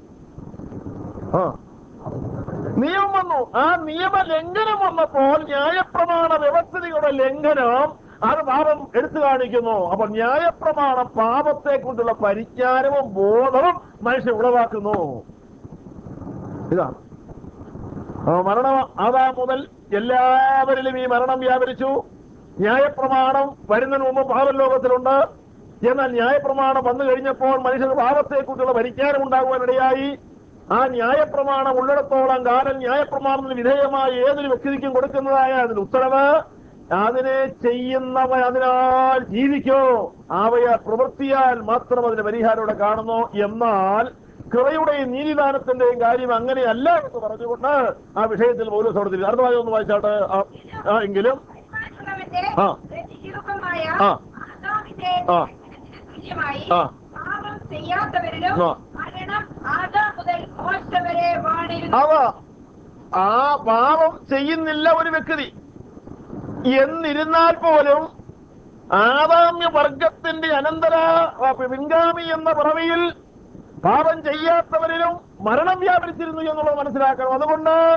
ആ നിയമം വന്നു ആ നിയമ ലംഘനം വന്നപ്പോൾ ന്യായപ്രമാണ വ്യവസ്ഥയുടെ ലംഘനം അത് പാപം എടുത്തു കാണിക്കുന്നു അപ്പൊ ന്യായപ്രമാണം പാപത്തെ കൊണ്ടുള്ള പരിജ്ഞാനവും ബോധവും മനുഷ്യൻ ഉളവാക്കുന്നു ഇതാണ് ആ മരണം അതാ മുതൽ എല്ലാവരിലും ഈ മരണം വ്യാപരിച്ചു ന്യായപ്രമാണം വരുന്നതിന് മുമ്പ് പാപം ലോകത്തിലുണ്ട് എന്നാൽ ന്യായപ്രമാണം വന്നു കഴിഞ്ഞപ്പോൾ മനുഷ്യന് പാപത്തെക്കുറിച്ചുള്ള പരിജ്ഞാനം ഉണ്ടാകുവാനിടയായി ആ ന്യായപ്രമാണം ഉള്ളിടത്തോളം കാലം ന്യായപ്രമാണത്തിന് വിധേയമായ ഏതൊരു വ്യക്തിക്കും കൊടുക്കുന്നതായ അതിന് ഉത്തരവ് അതിനെ ചെയ്യുന്നവൻ അതിനാൽ ജീവിക്കോ അവയ പ്രവൃത്തിയാൽ മാത്രം അതിന് പരിഹാരം ഇവിടെ കാണുന്നു എന്നാൽ കൃപയുടെയും നീതിദാനത്തിന്റെയും കാര്യം അങ്ങനെയല്ല എന്ന് പറഞ്ഞുകൊണ്ട് ആ വിഷയത്തിൽ പൗലോസ് അവിടെ തിരിച്ചു അടുത്ത ഭാഗം ഒന്ന് വായിച്ചാട്ട് ആ, ആ, എങ്കിലും പരിപാലിക്കുന്നവന്റെ ആ. പ്രതിരൂപമായ ആ. ആദാമിന്റെ ആ. ലംഘനത്തിന് തുല്യമായി ആ. പാപം ചെയ്യാത്തവരിലും ആ. മരണം ആദാം മുതൽ മോശ വരെ വാണിരുന്നു അവ ആ പാപം ചെയ്യുന്നില്ല ഒരു വ്യക്തി എന്നിരുന്നാൽ പോലും ആദാമ്യ വർഗത്തിന്റെ അനന്തര ആ, പിൻഗാമി എന്ന പിറവിയിൽ പാപം ചെയ്യാത്തവരിലും മരണം വ്യാപരിച്ചിരുന്നു എന്നുള്ളത് മനസ്സിലാക്കണം അതുകൊണ്ട്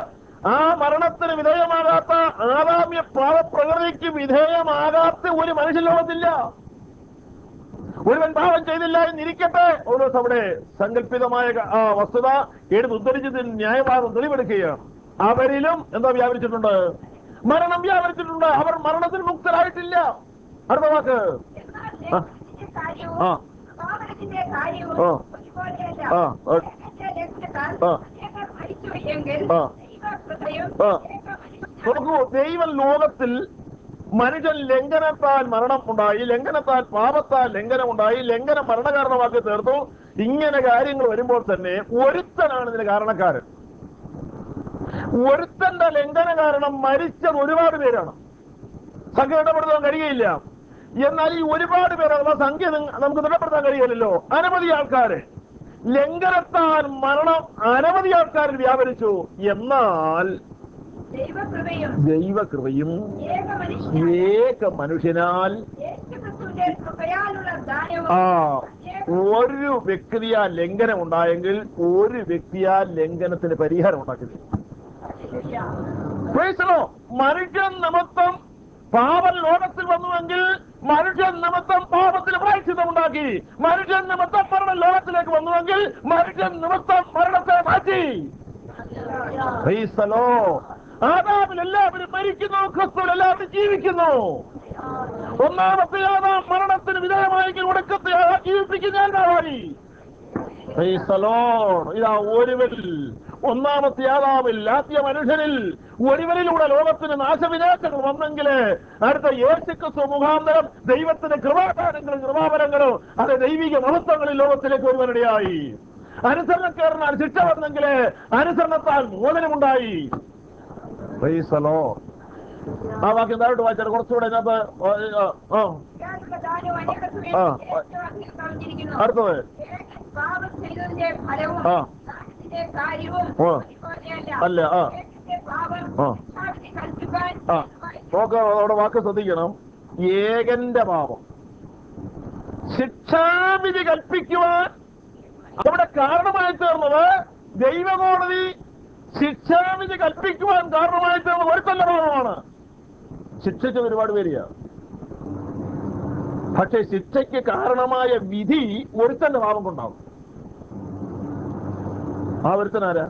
ആ മരണത്തിന് വിധേയമാകാത്ത ആദാമ്യ പാവപ്രകൃതിക്ക് വിധേയമാകാത്ത ഒരു മനുഷ്യ ലോകത്തില്ല ഒരുവൻ പാപം ചെയ്തില്ല എന്നിരിക്കട്ടെ ഒരു ദിവസം അവിടെ സങ്കല്പിതമായ ക- ആ വസ്തുത എടുത്ത് ഉദ്ധരിച്ചതിന് ന്യായവാദം തെളിവെടുക്കുകയാണ് അവരിലും എന്താ വ്യാപരിച്ചിട്ടുണ്ട് മരണം വ്യാപരിച്ചിട്ടുണ്ട് അവർ മരണത്തിന് മുക്തരായിട്ടില്ല അടുത്ത വാക്ക് എന്നാൽ ആ. ലേഖനത്തിന്റെ കാര്യവും ആ. പാവനത്തിന്റെ കാര്യവും ആ. ഒരുപോലെയല്ല. ആ, ആ. ലേഖനത്തിന്റെ ലക്ഷ്യത്താൽ ആ. അനേകർ മരിച്ചു എങ്കിൽ ആ. ദൈവകൃപയും ആ. ഏകമനുഷ്യനും നോക്കൂ ദൈവം ലോകത്തിൽ മനുഷ്യൻ ലംഘനത്താൽ മരണം ഉണ്ടായി ലംഘനത്താൽ പാപത്താൽ ലംഘനം ഉണ്ടായി ലംഘനം മരണകാരണമാക്കി തീർത്തു ഇങ്ങനെ കാര്യങ്ങൾ വരുമ്പോൾ തന്നെ ഒരുത്തനാണ് ഇതിന് കാരണക്കാരൻ ഒരുത്തന്റെ ലംഘന കാരണം മരിച്ചത് ഒരുപാട് പേരാണ് സംഖ്യ ഇടപെടുത്താൻ കഴിയില്ല എന്നാൽ ഈ ഒരുപാട് പേർ അഥവാ സംഖ്യ നിങ്ങ- നമുക്ക് തിട്ടപ്പെടുത്താൻ കഴിയില്ലല്ലോ അനവധി ആൾക്കാര് ലംഘനത്താൽ മരണം അനവധി ആൾക്കാരിൽ വ്യാപരിച്ചു എന്നാൽ ദൈവകൃപയും ദൈവകൃപയും ഏകമനുഷ്യനും ഏക മനുഷ്യനാൽ യേശുക്രിസ്തുവിന്റെ കൃപയാലുള്ള ദാനവും ആ ഒരു വ്യക്തിയാൽ ലംഘനം ഉണ്ടായെങ്കിൽ ഒരു വ്യക്തിയാൽ ലംഘനത്തിന് പരിഹാരം ഉണ്ടാക്കില്ല പ്രൈസലോ മനുഷ്യൻ നിമിത്തം പാപം ലോകത്തിൽ വന്നുവെങ്കിൽ മനുഷ്യൻ നിമിത്തം പാപത്തിന് പ്രായച്ചിത്തം ഉണ്ടാക്കി മനുഷ്യൻ നിമിത്തം മരണം ലോകത്തിലേക്ക് വന്നുവെങ്കിൽ മനുഷ്യൻ നിമിത്തം മരണത്തെ മാറ്റി പ്രൈസലോ ആദാമിൽ എല്ലാവരും മരിക്കുന്നു ക്രിസ്തുവിൽ എല്ലാവരും ജീവിക്കുന്നു ഒന്നാമത്തെ ആദാം മരണത്തിന് വിധേയമായെങ്കിൽ ഒടുക്കത്തെ ആദാം ജീവിപ്പിക്കുന്ന ആത്മാവായി Praise the Lord. ഇതാ ഒരുവരിൽ ഒന്നാമത്തെ ആദാമിൽ ആദ്യ മനുഷ്യനിൽ ഒരുവരിലൂടെ ലോകത്തിന് നാശവിനാശങ്ങൾ വന്നെങ്കിൽ അടുത്ത യേശുക്രിസ്തു മുഖാന്തരം ദൈവത്തിന്റെ കൃപാകാരങ്ങളും കൃപാപരങ്ങളും അത് ദൈവിക മഹത്വങ്ങളിൽ ലോകത്തിലേക്ക് ഒരുവനിടയായി അനുസരണക്കാരനാൽ ശിക്ഷ വന്നെങ്കിൽ അനുസരണത്താൽ മോചനമുണ്ടായി Praise the Lord. ആ വാക്യം താഴോട്ട് വായിച്ചാൽ കുറച്ചുകൂടെ ഇതിനകത്ത് ആ, ആ, ആ, കൃപയാലുള്ള ദാനവും അനേകർക്ക് ആ. വേണ്ടി യേശു കവിഞ്ഞിരിക്കുന്നു. അടുത്തത് പാപം ചെയ്തതിന്റെ ഫലവും ആ. ദാനത്തിന്റെ കാര്യവും ആ. ഒരുപോലെയല്ല. അല്ല, ആ. ഏകന്റെ പാപം ആ. ശിക്ഷാവിധി കൽപ്പിപ്പാൻ ആ നോക്ക് അവിടെ വാക്ക് ശ്രദ്ധിക്കണം ഏകന്റെ പാപം ശിക്ഷാവിധി കൽപ്പിക്കുവാൻ അവിടെ കാരണമായി തീർന്നത് ദൈവകോടതി ശിക്ഷാവിധി കൽപ്പിക്കുവാൻ കാരണമായി തീർന്നത് ഒരുത്തല്ല പാപമാണ് ശിക്ഷിച്ച ഒരുപാട് പേരെയാ പക്ഷെ ശിക്ഷയ്ക്ക് കാരണമായ വിധി ഒരുത്തന്റെ പാപം കൊണ്ടാവും ആ ഒരുത്തനാരാ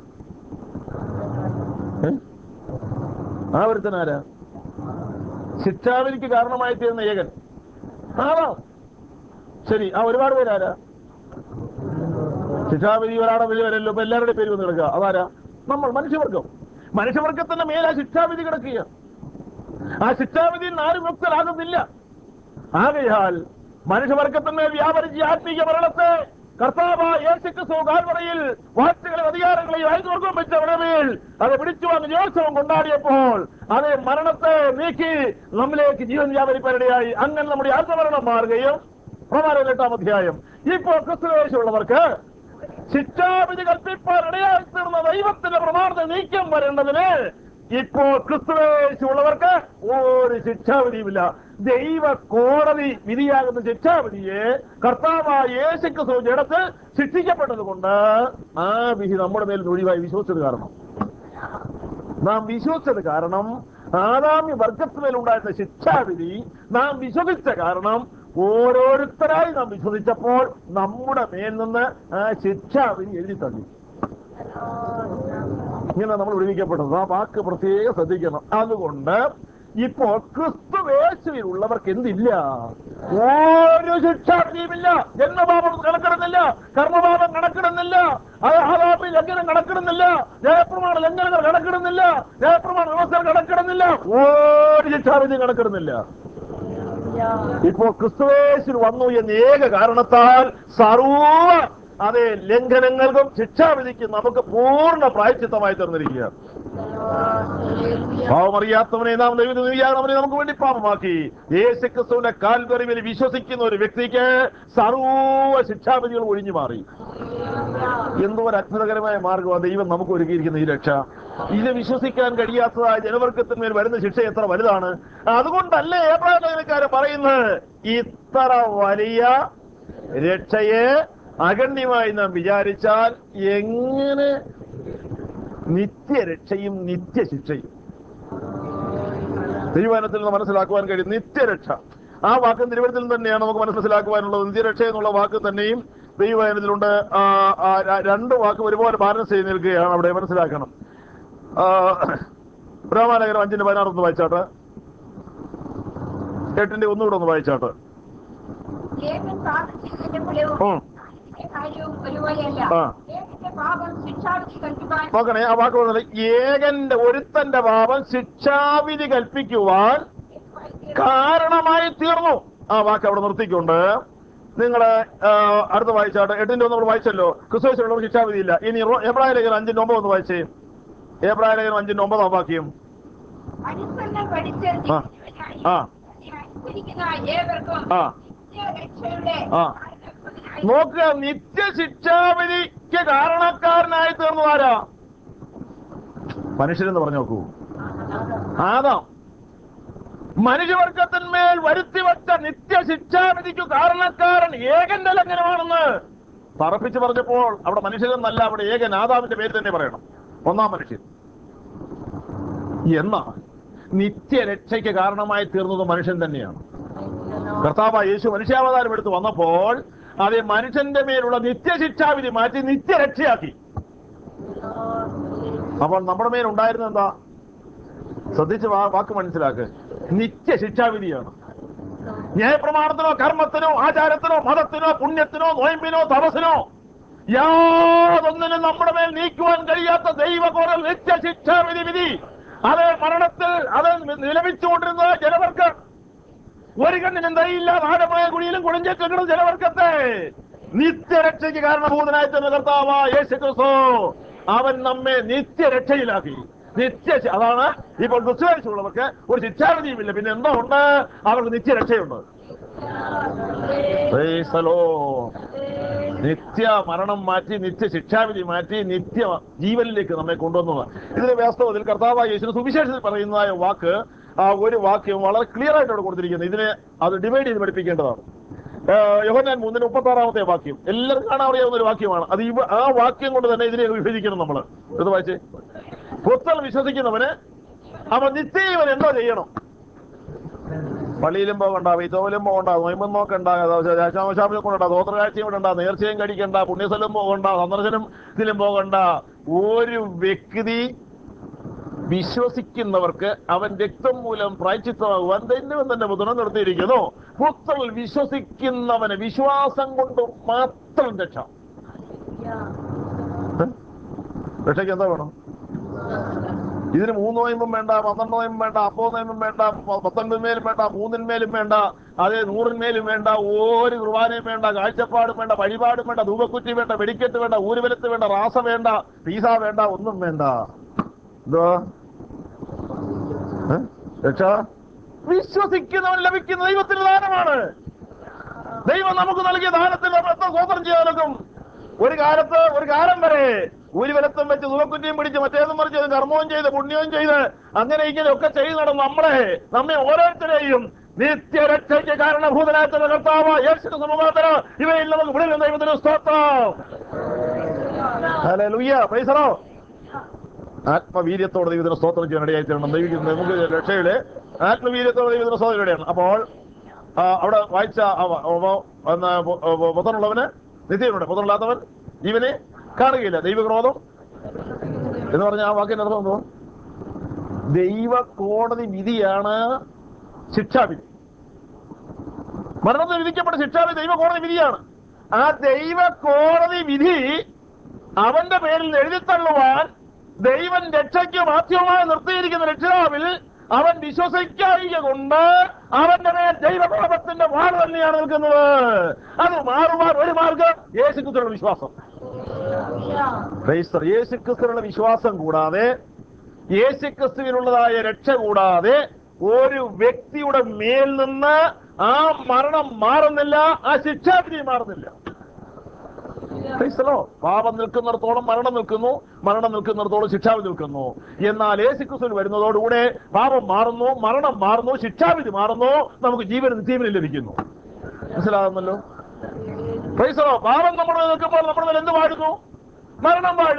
ഏ? ആ ഒരുത്തനാരാ ശിക്ഷാവിധിക്ക് കാരണമായി തീർന്ന ഏകൻ ആണോ ശരി ആ ഒരുപാട് പേരാരാ ശിക്ഷാവിധി ഒരാടെ വലിയ വരല്ലോ ഇപ്പൊ എല്ലാവരുടെയും പേര് വന്ന് കിടക്കുക അതാരാ നമ്മൾ മനുഷ്യവർഗം മനുഷ്യവർഗത്തിന്റെ മേലാ ശിക്ഷാവിധി കിടക്കുക ആ ശിക്ഷാവിധിയിൽ നിന്ന് ആരും മുക്തരാകുന്നില്ല ആകയാൽ മനുഷ്യവർഗത്തിന്മേൽ വ്യാപരിച്ച ആത്മീയ മരണത്തെ കർത്താവ് യേശുക്രിസ്തു കാൽവറയിൽ വാഴ്ചകളെ അധികാരങ്ങളെയും ആയുധവർഗം വെച്ച ഉടമയിൽ അത് പിടിച്ചു വാങ്ങി ജോത്സവം കൊണ്ടാടിയപ്പോൾ അത് മരണത്തെ നീക്കി നമ്മിലേക്ക് ജീവൻ വ്യാപരിപ്പാനിടയായി അങ്ങനെ നമ്മുടെ ആത്മമരണം മാറുകയും പ്രമാണം എട്ടാം അധ്യായം ഇപ്പോൾ ക്രിസ്തുവേശുള്ളവർക്ക് ശിക്ഷാവിധി കൽപ്പിപ്പാൻ ഇടയായി തീർന്ന ദൈവത്തിന്റെ പ്രമാണത്തെ നീക്കം വരേണ്ടതിന് ഇപ്പോൾ ക്രിസ്തുവേശുള്ളവർക്ക് ഒരു ശിക്ഷാവിധിയുമില്ല ദൈവ കോടതി വിധിയാകുന്ന ശിക്ഷാവിധിയെ കർത്താവായ യേശു ക്രിസ്തു ജഡത്തിൽ ശിക്ഷിക്കപ്പെട്ടത് കൊണ്ട് ആ വിധി നമ്മുടെ മേൽ ഒഴിവായി വിശ്വസിച്ചത് കാരണം നാം വിശ്വസിച്ചത് കാരണം ആദാമ്യ വർഗത്തിന്മേലുണ്ടായിരുന്ന ശിക്ഷാവിധി നാം വിശ്വസിച്ച കാരണം ഓരോരുത്തരായി നാം വിശ്വസിച്ചപ്പോൾ നമ്മുടെ മേൽ നിന്ന് ആ ശിക്ഷാവിധി എഴുതി തള്ളി ഇങ്ങനെ നമ്മൾ വിടുവിക്കപ്പെട്ടത് ആ വാക്ക് പ്രത്യേകം ശ്രദ്ധിക്കണം അതുകൊണ്ട് ഇപ്പോൾ ക്രിസ്തു വേശുവിലുള്ളവർക്ക് എന്തില്ല ഒരു ശിക്ഷാവിധിയുമില്ല ജന്മപാപം കണക്കിടുന്നില്ല കർമ്മപാപം കണക്കിടുന്നില്ല അത് ആദാമി ലംഘനം കണക്കിടുന്നില്ല ജയപ്രമാണ ലംഘനങ്ങൾ കണക്കിടുന്നില്ല ജയപ്രമാണ വ്യവസ്ഥ കണക്കിടുന്നില്ല ഒരു ശിക്ഷാവിധി കണക്കിടുന്നില്ല ഇപ്പോൾ ക്രിസ്തുവേശിൽ വന്നു എന്ന ഏക കാരണത്താൽ സർവ അതെ ലംഘനങ്ങൾക്കും ശിക്ഷാവിധിക്കും നമുക്ക് പൂർണ്ണ പ്രായച്ചിത്തമായി തീർന്നിരിക്കുക പാവമറിയാത്തവനെ നാം ദൈവം നീതിയാകണവനെ നമുക്ക് വേണ്ടി പാപമാക്കി യേശു ക്രിസ്തുവിന്റെ കാൽവറിവിൽ വിശ്വസിക്കുന്ന ഒരു വ്യക്തിക്ക് സർവ ശിക്ഷാവിധികൾ ഒഴിഞ്ഞു മാറി എന്തോ ഒരു അത്ഭുതകരമായ മാർഗമാണ് ദൈവം നമുക്ക് ഒരുക്കിയിരിക്കുന്ന ഈ രക്ഷ ഇത് വിശ്വസിക്കാൻ കഴിയാത്തതായ ജനവർഗത്തിന്മേൽ വരുന്ന ശിക്ഷ എത്ര വലുതാണ് അതുകൊണ്ടല്ലേ ഏപ്രാകാരക്കാര് പറയുന്നത് ഇത്ര വലിയ രക്ഷയെ അഗണ്യമായി നാം വിചാരിച്ചാൽ എങ്ങനെ നിത്യരക്ഷയും നിത്യശിക്ഷയും ദൈവവചനത്തിൽ നിന്ന് മനസ്സിലാക്കുവാൻ കഴിയും നിത്യരക്ഷ ആ വാക്ക് തിരുവനന്തപുരത്തിൽ തന്നെയാണ് നമുക്ക് മനസ്സിലാക്കുവാനുള്ളത് നിത്യരക്ഷ എന്നുള്ള വാക്ക് തന്നെയും ദൈവവചനത്തിലുണ്ട് ആ, ആ, ര- രണ്ട് വാക്ക് ഒരുപോലെ ബാലൻസ് ചെയ്ത് നിൽക്കുകയാണ് അവിടെ മനസ്സിലാക്കണം രാമാനഗരം അഞ്ചിന്റെ പതിനാറ് ഒന്ന് വായിച്ചാട്ട് എട്ടിന്റെ ഒന്നുകൂടെ ഒന്ന് വായിച്ചാട്ട് ഏകൻ പാപത്തിന്റെ ഫലവും ഉം. അതിന്റെ കാര്യവും ഒരുപോലെയല്ല ആ. ഏകന്റെ പാപം ശിക്ഷാവിധി കൽപ്പിക്കാൻ നോക്കണേ ആ വാക്ക് പറഞ്ഞത് ഏകന്റെ ഒരുത്തന്റെ പാപം ശിക്ഷാവിധി കൽപ്പിക്കുവാൻ കാരണമായി തീർന്നു ആ വാക്ക് അവിടെ നിർത്തിക്കൊണ്ട് നിങ്ങള് ആ, അടുത്ത വായിച്ചാട്ടെ എട്ടിന്റെ ഒന്ന് നമ്മൾ വായിച്ചല്ലോ ക്രിസ്തുവിനുള്ള ശിക്ഷാവിധി ഇല്ല ഇനി റോ- എബ്രായ ലേഖനം അഞ്ചിന്റെ ഒമ്പത് ഒന്ന് വായിച്ചേ എബ്രായ ലേഖനം അഞ്ചിന്റെ ഒമ്പതാം വാക്യം അനുസരണം പഠിച്ച് ആ. ആ. ഇരിക്കുന്ന ഏവർക്കും ആ നിത്യരക്ഷയുടെ ആ. കാരണഭൂതനായ നോക്കുക നിത്യശിക്ഷാവിധിക്ക് കാരണക്കാരനായി തീർന്നു ആരാ മനുഷ്യരെന്ന് പറഞ്ഞു നോക്കൂ ആദാം മനുഷ്യവർഗത്തിന്മേൽ വരുത്തിവെച്ച നിത്യശിക്ഷാവിധിക്ക് കാരണക്കാരൻ ഏകന്റെ ലംഘനമാണെന്ന് തറപ്പിച്ച് പറഞ്ഞപ്പോൾ അവിടെ മനുഷ്യരെന്നല്ല അവിടെ ഏകൻ ആദാമിന്റെ പേര് തന്നെ പറയണം ഒന്നാം മനുഷ്യൻ എന്നാൽ നിത്യരക്ഷയ്ക്ക് കാരണമായി തീർന്നത് മനുഷ്യൻ തന്നെയാണ് കർത്താവ് യേശു മനുഷ്യാവതാരം എടുത്ത് വന്നപ്പോൾ അത് മനുഷ്യന്റെ മേലുള്ള നിത്യശിക്ഷാവിധി മാറ്റി നിത്യരക്ഷയാക്കി അപ്പോൾ നമ്മുടെ മേൽ ഉണ്ടായിരുന്ന എന്താ ശ്രദ്ധിച്ച് വാ- വാക്ക് മനസ്സിലാക്ക് നിത്യശിക്ഷാവിധിയാണ് ന്യായപ്രമാണത്തിനോ കർമ്മത്തിനോ ആചാരത്തിനോ മതത്തിനോ പുണ്യത്തിനോ നോയമ്പിനോ തപസ്സിനോ യാതൊന്നിനും നമ്മുടെ മേൽ നീക്കുവാൻ കഴിയാത്ത ദൈവകോറൽ നിത്യശിക്ഷാവിധി വിധി അത് മരണത്തിൽ അത് നിലവിച്ചുകൊണ്ടിരുന്ന ജനവർക്ക് ഒരു കണ്ണിനും ദയില്ലാതെ ആഴമായ കുഴിയിലും കുളിഞ്ചേക്കുന്ന ജനവർഗത്തെ നിത്യരക്ഷയ്ക്ക് കാരണഭൂതനായി തന്നെ കർത്താവ് യേശു ക്രിസ്തു അവൻ നമ്മെ നിത്യരക്ഷയിലാക്കി നിത്യ അതാണ് ഇപ്പോൾ ക്രിസ്തുവാഴ്ചയുള്ളവർക്ക് ഒരു ശിക്ഷാവിധിയുമില്ല പിന്നെ എന്തോ ഉണ്ട് അവർക്ക് നിത്യരക്ഷയുണ്ട് Praise the Lord. നിത്യ മരണം മാറ്റി നിത്യ ശിക്ഷാവിധി മാറ്റി നിത്യ ജീവനിലേക്ക് നമ്മെ കൊണ്ടുവന്നത് ഇതിന് വാസ്തവത്തിൽ കർത്താവായ യേശുവിന് സുവിശേഷത്തിൽ പറയുന്നതായ വാക്ക് ആ ഒരു വാക്യം വളരെ ക്ലിയർ ആയിട്ട് അവിടെ കൊടുത്തിരിക്കുന്നത് ഇതിനെ അത് ഡിവൈഡ് ചെയ്ത് പഠിപ്പിക്കേണ്ടതാണ് യോഹന്നാൻ മൂന്നിന് മുപ്പത്തി ആറാമത്തെ വാക്യം എല്ലാവർക്കും കാണാൻ അറിയാവുന്ന ഒരു വാക്യമാണ് അത് ഇവ ആ വാക്യം കൊണ്ട് തന്നെ ഇതിനെ വിഭജിക്കണം നമ്മൾ ഇത് വായിച്ചേ പുത്തൽ വിശ്വസിക്കുന്നവന് അവൻ നിത്യജീവൻ എന്തോ ചെയ്യണം പള്ളിയിലും പോകണ്ട വീത്തോലും പോകണ്ട നോയമ്പും നോക്കണ്ട ശാശാമശാമിലും കൊണ്ടണ്ട ദോത്രകാഴ്ചയും വിടണ്ട നേർച്ചയും കഴിക്കണ്ട പുണ്യസ്ഥലം പോകണ്ട സന്ദർശനം ഇതിലും പോകണ്ട ഒരു വ്യക്തി വിശ്വസിക്കുന്നവർക്ക് അവൻ രക്തം മൂലം പ്രായച്ചിത്തമാകുവാൻ ധന്യവൻ തന്നെ മുതണം നിർത്തിയിരിക്കുന്നു പുത്രൽ വിശ്വസിക്കുന്നവന് വിശ്വാസം കൊണ്ട് മാത്രം രക്ഷ ഏ? രക്ഷയ്ക്ക് എന്താ വേണം ഇതിന് മൂന്ന് നോയമ്പും വേണ്ട പന്ത്രണ്ട് നോയമ്പും വേണ്ട അപ്പോ നോയമ്പും വേണ്ട പ- പത്തൊൻപതിന്മേലും വേണ്ട മൂന്നിന്മേലും വേണ്ട അതേ നൂറിന്മേലും വേണ്ട ഒരു കുർബാനയും വേണ്ട കാഴ്ചപ്പാടും വേണ്ട വഴിപാടും വേണ്ട ധൂപക്കുറ്റി വേണ്ട വെടിക്കെട്ട് വേണ്ട ഊരുവലത്ത് വേണ്ട റാസ വേണ്ട പീസ വേണ്ട ഒന്നും വേണ്ട എന്തോ ഏ? രക്ഷ വിശ്വസിക്കുന്നവൻ ലഭിക്കുന്ന ദൈവത്തിന്റെ ദാനമാണ് ദൈവം നമുക്ക് നൽകിയ ദാനത്തിൽ നമ്മൾ എത്ര സ്വതന്ത്രം ചെയ്യാനൊക്കും ഒരു കാലത്ത് ഒരു കാലം വരെ ഊരുവലത്തും വെച്ച് സുഖക്കുറ്റിയും പിടിച്ച് മറ്റേതും മറിച്ചതും കർമ്മവും ചെയ്ത് പുണ്യവും ചെയ്ത് അങ്ങനെ ഇങ്ങനെ ഒക്കെ ചെയ്ത് നടന്ന നമ്മളെ നമ്മെ ഓരോരുത്തരെയും നിത്യരക്ഷയ്ക്ക് കാരണഭൂതനായിട്ടുള്ള കർത്താവ് യേശു സമുഖാന്തര ഇവയിൽ നമുക്ക് വിടുന്ന ദൈവത്തിന് സ്തോത്രം ഹല്ലേലൂയ പ്രൈസ് ദി ലോർഡ്. ആത്മവീര്യത്തോടെ ദൈവത്തിന് സ്തോത്രം ചെയ്യാൻ ഇടയായി തീരണം ദൈവം നമുക്ക് രക്ഷയുടെ ആത്മവീര്യത്തോടെ ദൈവത്തിന് സ്തോത്രം ഇടയാണ് അപ്പോൾ ആ, അവിടെ വായിച്ച ആ വ- വ- എന്നാ, പു- പു- പുത്രനുള്ളവന് നിത്യനുണ്ട് പുത്രനില്ലാത്തവൻ ജീവനെ കാണുകയില്ല ദൈവക്രോധം എന്ന് പറഞ്ഞ ആ വാക്കിന്റെ അർത്ഥം എന്തോ ദൈവ കോടതി വിധിയാണ് ശിക്ഷാവിധി മരണത്തിൽ വിധിക്കപ്പെട്ട ശിക്ഷാവിധി ദൈവ കോടതി വിധിയാണ് ആ ദൈവ കോടതി വിധി അവന്റെ പേരിൽ എഴുതിത്തള്ളുവാൻ ദൈവൻ രക്ഷയ്ക്ക് മാധ്യമമായി നിർത്തിയിരിക്കുന്ന രക്ഷിതാവിൽ അവൻ വിശ്വസിക്കായിക കൊണ്ട് അവന്റെ മേൽ ദൈവപാപത്തിന്റെ വാട് തന്നെയാണ് നിൽക്കുന്നത് അത് മാറുവാൻ ഒരു മാർഗം യേശുക്രിസ്തുവിനുള്ള വിശ്വാസം ക്രൈസ്തർ യേശുക്രിസ്തുവിനുള്ള വിശ്വാസം കൂടാതെ യേശുക്രിസ്തുവിനുള്ളതായ രക്ഷ കൂടാതെ ഒരു വ്യക്തിയുടെ മേൽ നിന്ന് ആ മരണം മാറുന്നില്ല ആ ശിക്ഷാവിധി മാറുന്നില്ല ക്രൈസ്തലോ പാപം നിൽക്കുന്നിടത്തോളം മരണം നിൽക്കുന്നു മരണം നിൽക്കുന്നിടത്തോളം ശിക്ഷാവിധി നിൽക്കുന്നു എന്നാൽ യേശുക്രിസ്തുവിൽ വരുന്നതോടുകൂടെ പാപം മാറുന്നു മരണം മാറുന്നു ശിക്ഷാവിധി മാറുന്നു നമുക്ക് ജീവന് നിത്യവിന് ലഭിക്കുന്നു മനസ്സിലാകുന്നല്ലോ ക്രൈസ്തലോ പാപം നമ്മുടെ മേൽ നിൽക്കുമ്പോൾ നമ്മുടെ മേൽ എന്ത് വാഴുന്നു മരണം വാഴുന്നു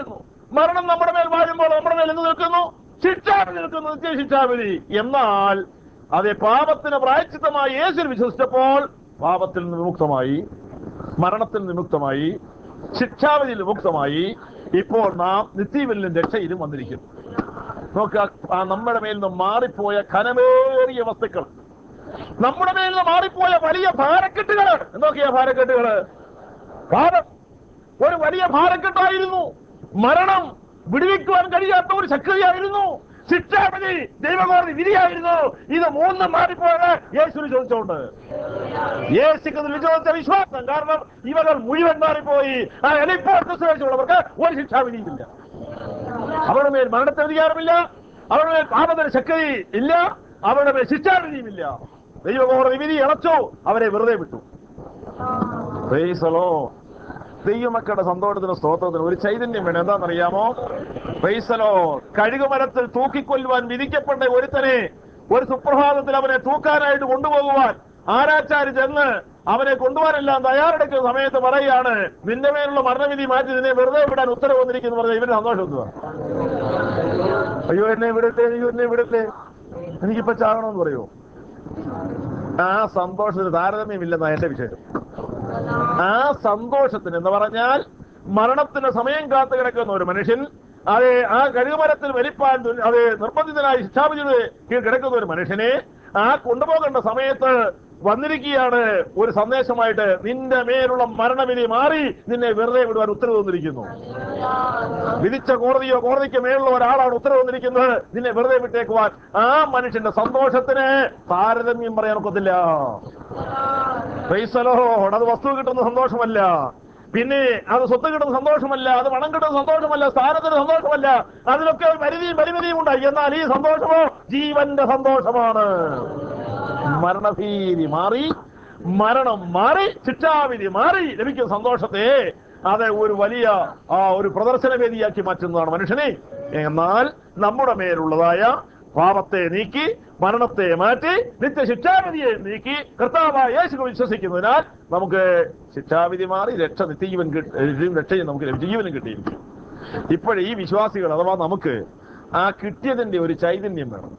മരണം നമ്മുടെ മേൽ വാഴുമ്പോൾ നമ്മുടെ മേൽ എന്ത് നിൽക്കുന്നു ശിക്ഷാവിധി നിൽക്കുന്നു നിത്യ ശിക്ഷാവിധി എന്നാൽ അതെ പാപത്തിന് പ്രായച്ചിത്തമായി യേശുവിൽ വിശ്വസിച്ചപ്പോൾ പാപത്തിൽ നിന്ന് വിമുക്തമായി മരണത്തിൽ നിന്ന് വിമുക്തമായി ശിക്ഷാവിധിയിൽ വിമുക്തമായി ഇപ്പോൾ നാം നിത്യവിലും രക്ഷയിലും വന്നിരിക്കുന്നു നോക്കുക ആ നമ്മുടെ മേൽ നിന്ന് മാറിപ്പോയ ഘനമേറിയ വസ്തുക്കൾ നമ്മുടെ മേൽ നിന്ന് മാറിപ്പോയ വലിയ ഭാരക്കെട്ടുകള് എന്തൊക്കെയാ ഭാരക്കെട്ടുകള് ഭാരം ഒരു വലിയ ഭാരക്കെട്ടായിരുന്നു മരണം വിടുവിക്കുവാൻ കഴിയാത്ത ഒരു ശക്തിയായിരുന്നു ശിക്ഷാവിധി ദൈവകോടതി വിധിയായിരുന്നു ഇത് മൂന്നും മാറിപ്പോയത് യേശുവിന് ചോദിച്ചോണ്ട് യേശുക്ക് വിശ്വസിച്ച വിശ്വാസം കാരണം ഇവകൾ മുഴുവൻ മാറിപ്പോയി ആ ഇപ്പോൾ ക്രിസ്തുവേശുള്ളവർക്ക് ഒരു ശിക്ഷാവിധിയുമില്ല അവരുടെ മേൽ മരണത്തെ അധികാരമില്ല അവരുടെ മേൽ പാപത്തിന് ശക്തി ഇല്ല അവരുടെ മേൽ ശിക്ഷാവിധിയുമില്ല ദൈവകോടതി വിധി ഇളച്ചു അവരെ വെറുതെ വിട്ടു Praise the Lord. ദൈവമക്കളുടെ സന്തോഷത്തിന് സ്തോത്രത്തിന് ഒരു ചൈതന്യം വേണം എന്താണെന്നറിയാമോ പൈസലോ കഴുകുമരത്തിൽ തൂക്കിക്കൊല്ലുവാൻ വിധിക്കപ്പെട്ട ഒരുത്തനെ ഒരു സുപ്രഭാതത്തിൽ അവനെ തൂക്കാനായിട്ട് കൊണ്ടുപോകുവാൻ ആരാച്ചാരി ചെന്ന് അവനെ കൊണ്ടുപോകാനെല്ലാം തയ്യാറെടുക്കുന്ന സമയത്ത് പറയുകയാണ് നിന്റെ മേലുള്ള മരണവിധി മാറ്റി നിന്നെ വെറുതെ വിടാൻ ഉത്തരവ് വന്നിരിക്കുന്നു പറഞ്ഞ ഇവന് സന്തോഷം എന്തുവാ അയ്യോ എന്നെ വിടട്ടെ അയ്യോ എന്നെ വിടട്ടെ എനിക്കിപ്പോ ചാകണമെന്ന് പറയുമോ ആ സന്തോഷത്തിന് താരതമ്യമില്ലെന്നാ എന്റെ വിഷയം ആ സന്തോഷത്തിന് എന്ന് പറഞ്ഞാൽ മരണത്തിന് സമയം കാത്തു കിടക്കുന്ന ഒരു മനുഷ്യൻ അതെ ആ കഴുകുമരത്തിൽ വലിപ്പാൻ തു- അത് നിർബന്ധിതനായി ശിക്ഷാവിധിയുടെ കീഴിൽ കിടക്കുന്ന ഒരു മനുഷ്യനെ ആ കൊണ്ടുപോകേണ്ട സമയത്ത് വന്നിരിക്കുകയാണ് ഒരു സന്ദേശമായിട്ട് നിന്റെ മേലുള്ള മരണവിധി മാറി നിന്നെ വെറുതെ വിടുവാൻ ഉത്തരവ് വന്നിരിക്കുന്നു വിധിച്ച കോടതിയോ കോടതിക്ക് മേലുള്ള ഒരാളാണ് ഉത്തരവ് വന്നിരിക്കുന്നത് നിന്നെ വെറുതെ വിട്ടേക്കുവാൻ ആ മനുഷ്യന്റെ സന്തോഷത്തിന് താരതമ്യം പറയാൻ ഒക്കത്തില്ല പൈസലോട് അത് വസ്തു കിട്ടുന്ന സന്തോഷമല്ല പിന്നെ അത് സ്വത്ത് കിട്ടുന്ന സന്തോഷമല്ല അത് പണം കിട്ടുന്ന സന്തോഷമല്ല സ്ഥാനത്തിന് സന്തോഷമല്ല അതിലൊക്കെ ഒരു പരിധിയും പരിമിതിയും ഉണ്ടായി എന്നാൽ ഈ സന്തോഷമോ ജീവന്റെ സന്തോഷമാണ് മരണഭീതി മാറി മരണം മാറി ശിക്ഷാവിധി മാറി ലഭിക്കുന്ന സന്തോഷത്തെ അത് ഒരു വലിയ ആ ഒരു പ്രദർശന വേദിയാക്കി മാറ്റുന്നതാണ് മനുഷ്യനെ എന്നാൽ നമ്മുടെ മേലുള്ളതായ പാപത്തെ നീക്കി മരണത്തെ മാറ്റി നിത്യശിക്ഷാവിധിയെ നീക്കി കർത്താവായ യേശു വിശ്വസിക്കുന്നതിനാൽ നമുക്ക് ശിക്ഷാവിധി മാറി രക്ഷ നിത്യജീവൻ കിട്ടി രക്ഷയും നമുക്ക് ലഭിച്ചു ജീവനും കിട്ടിയിരിക്കും ഇപ്പോഴേ ഈ വിശ്വാസികൾ അഥവാ നമുക്ക് ആ കിട്ടിയതിന്റെ ഒരു ചൈതന്യം വേണം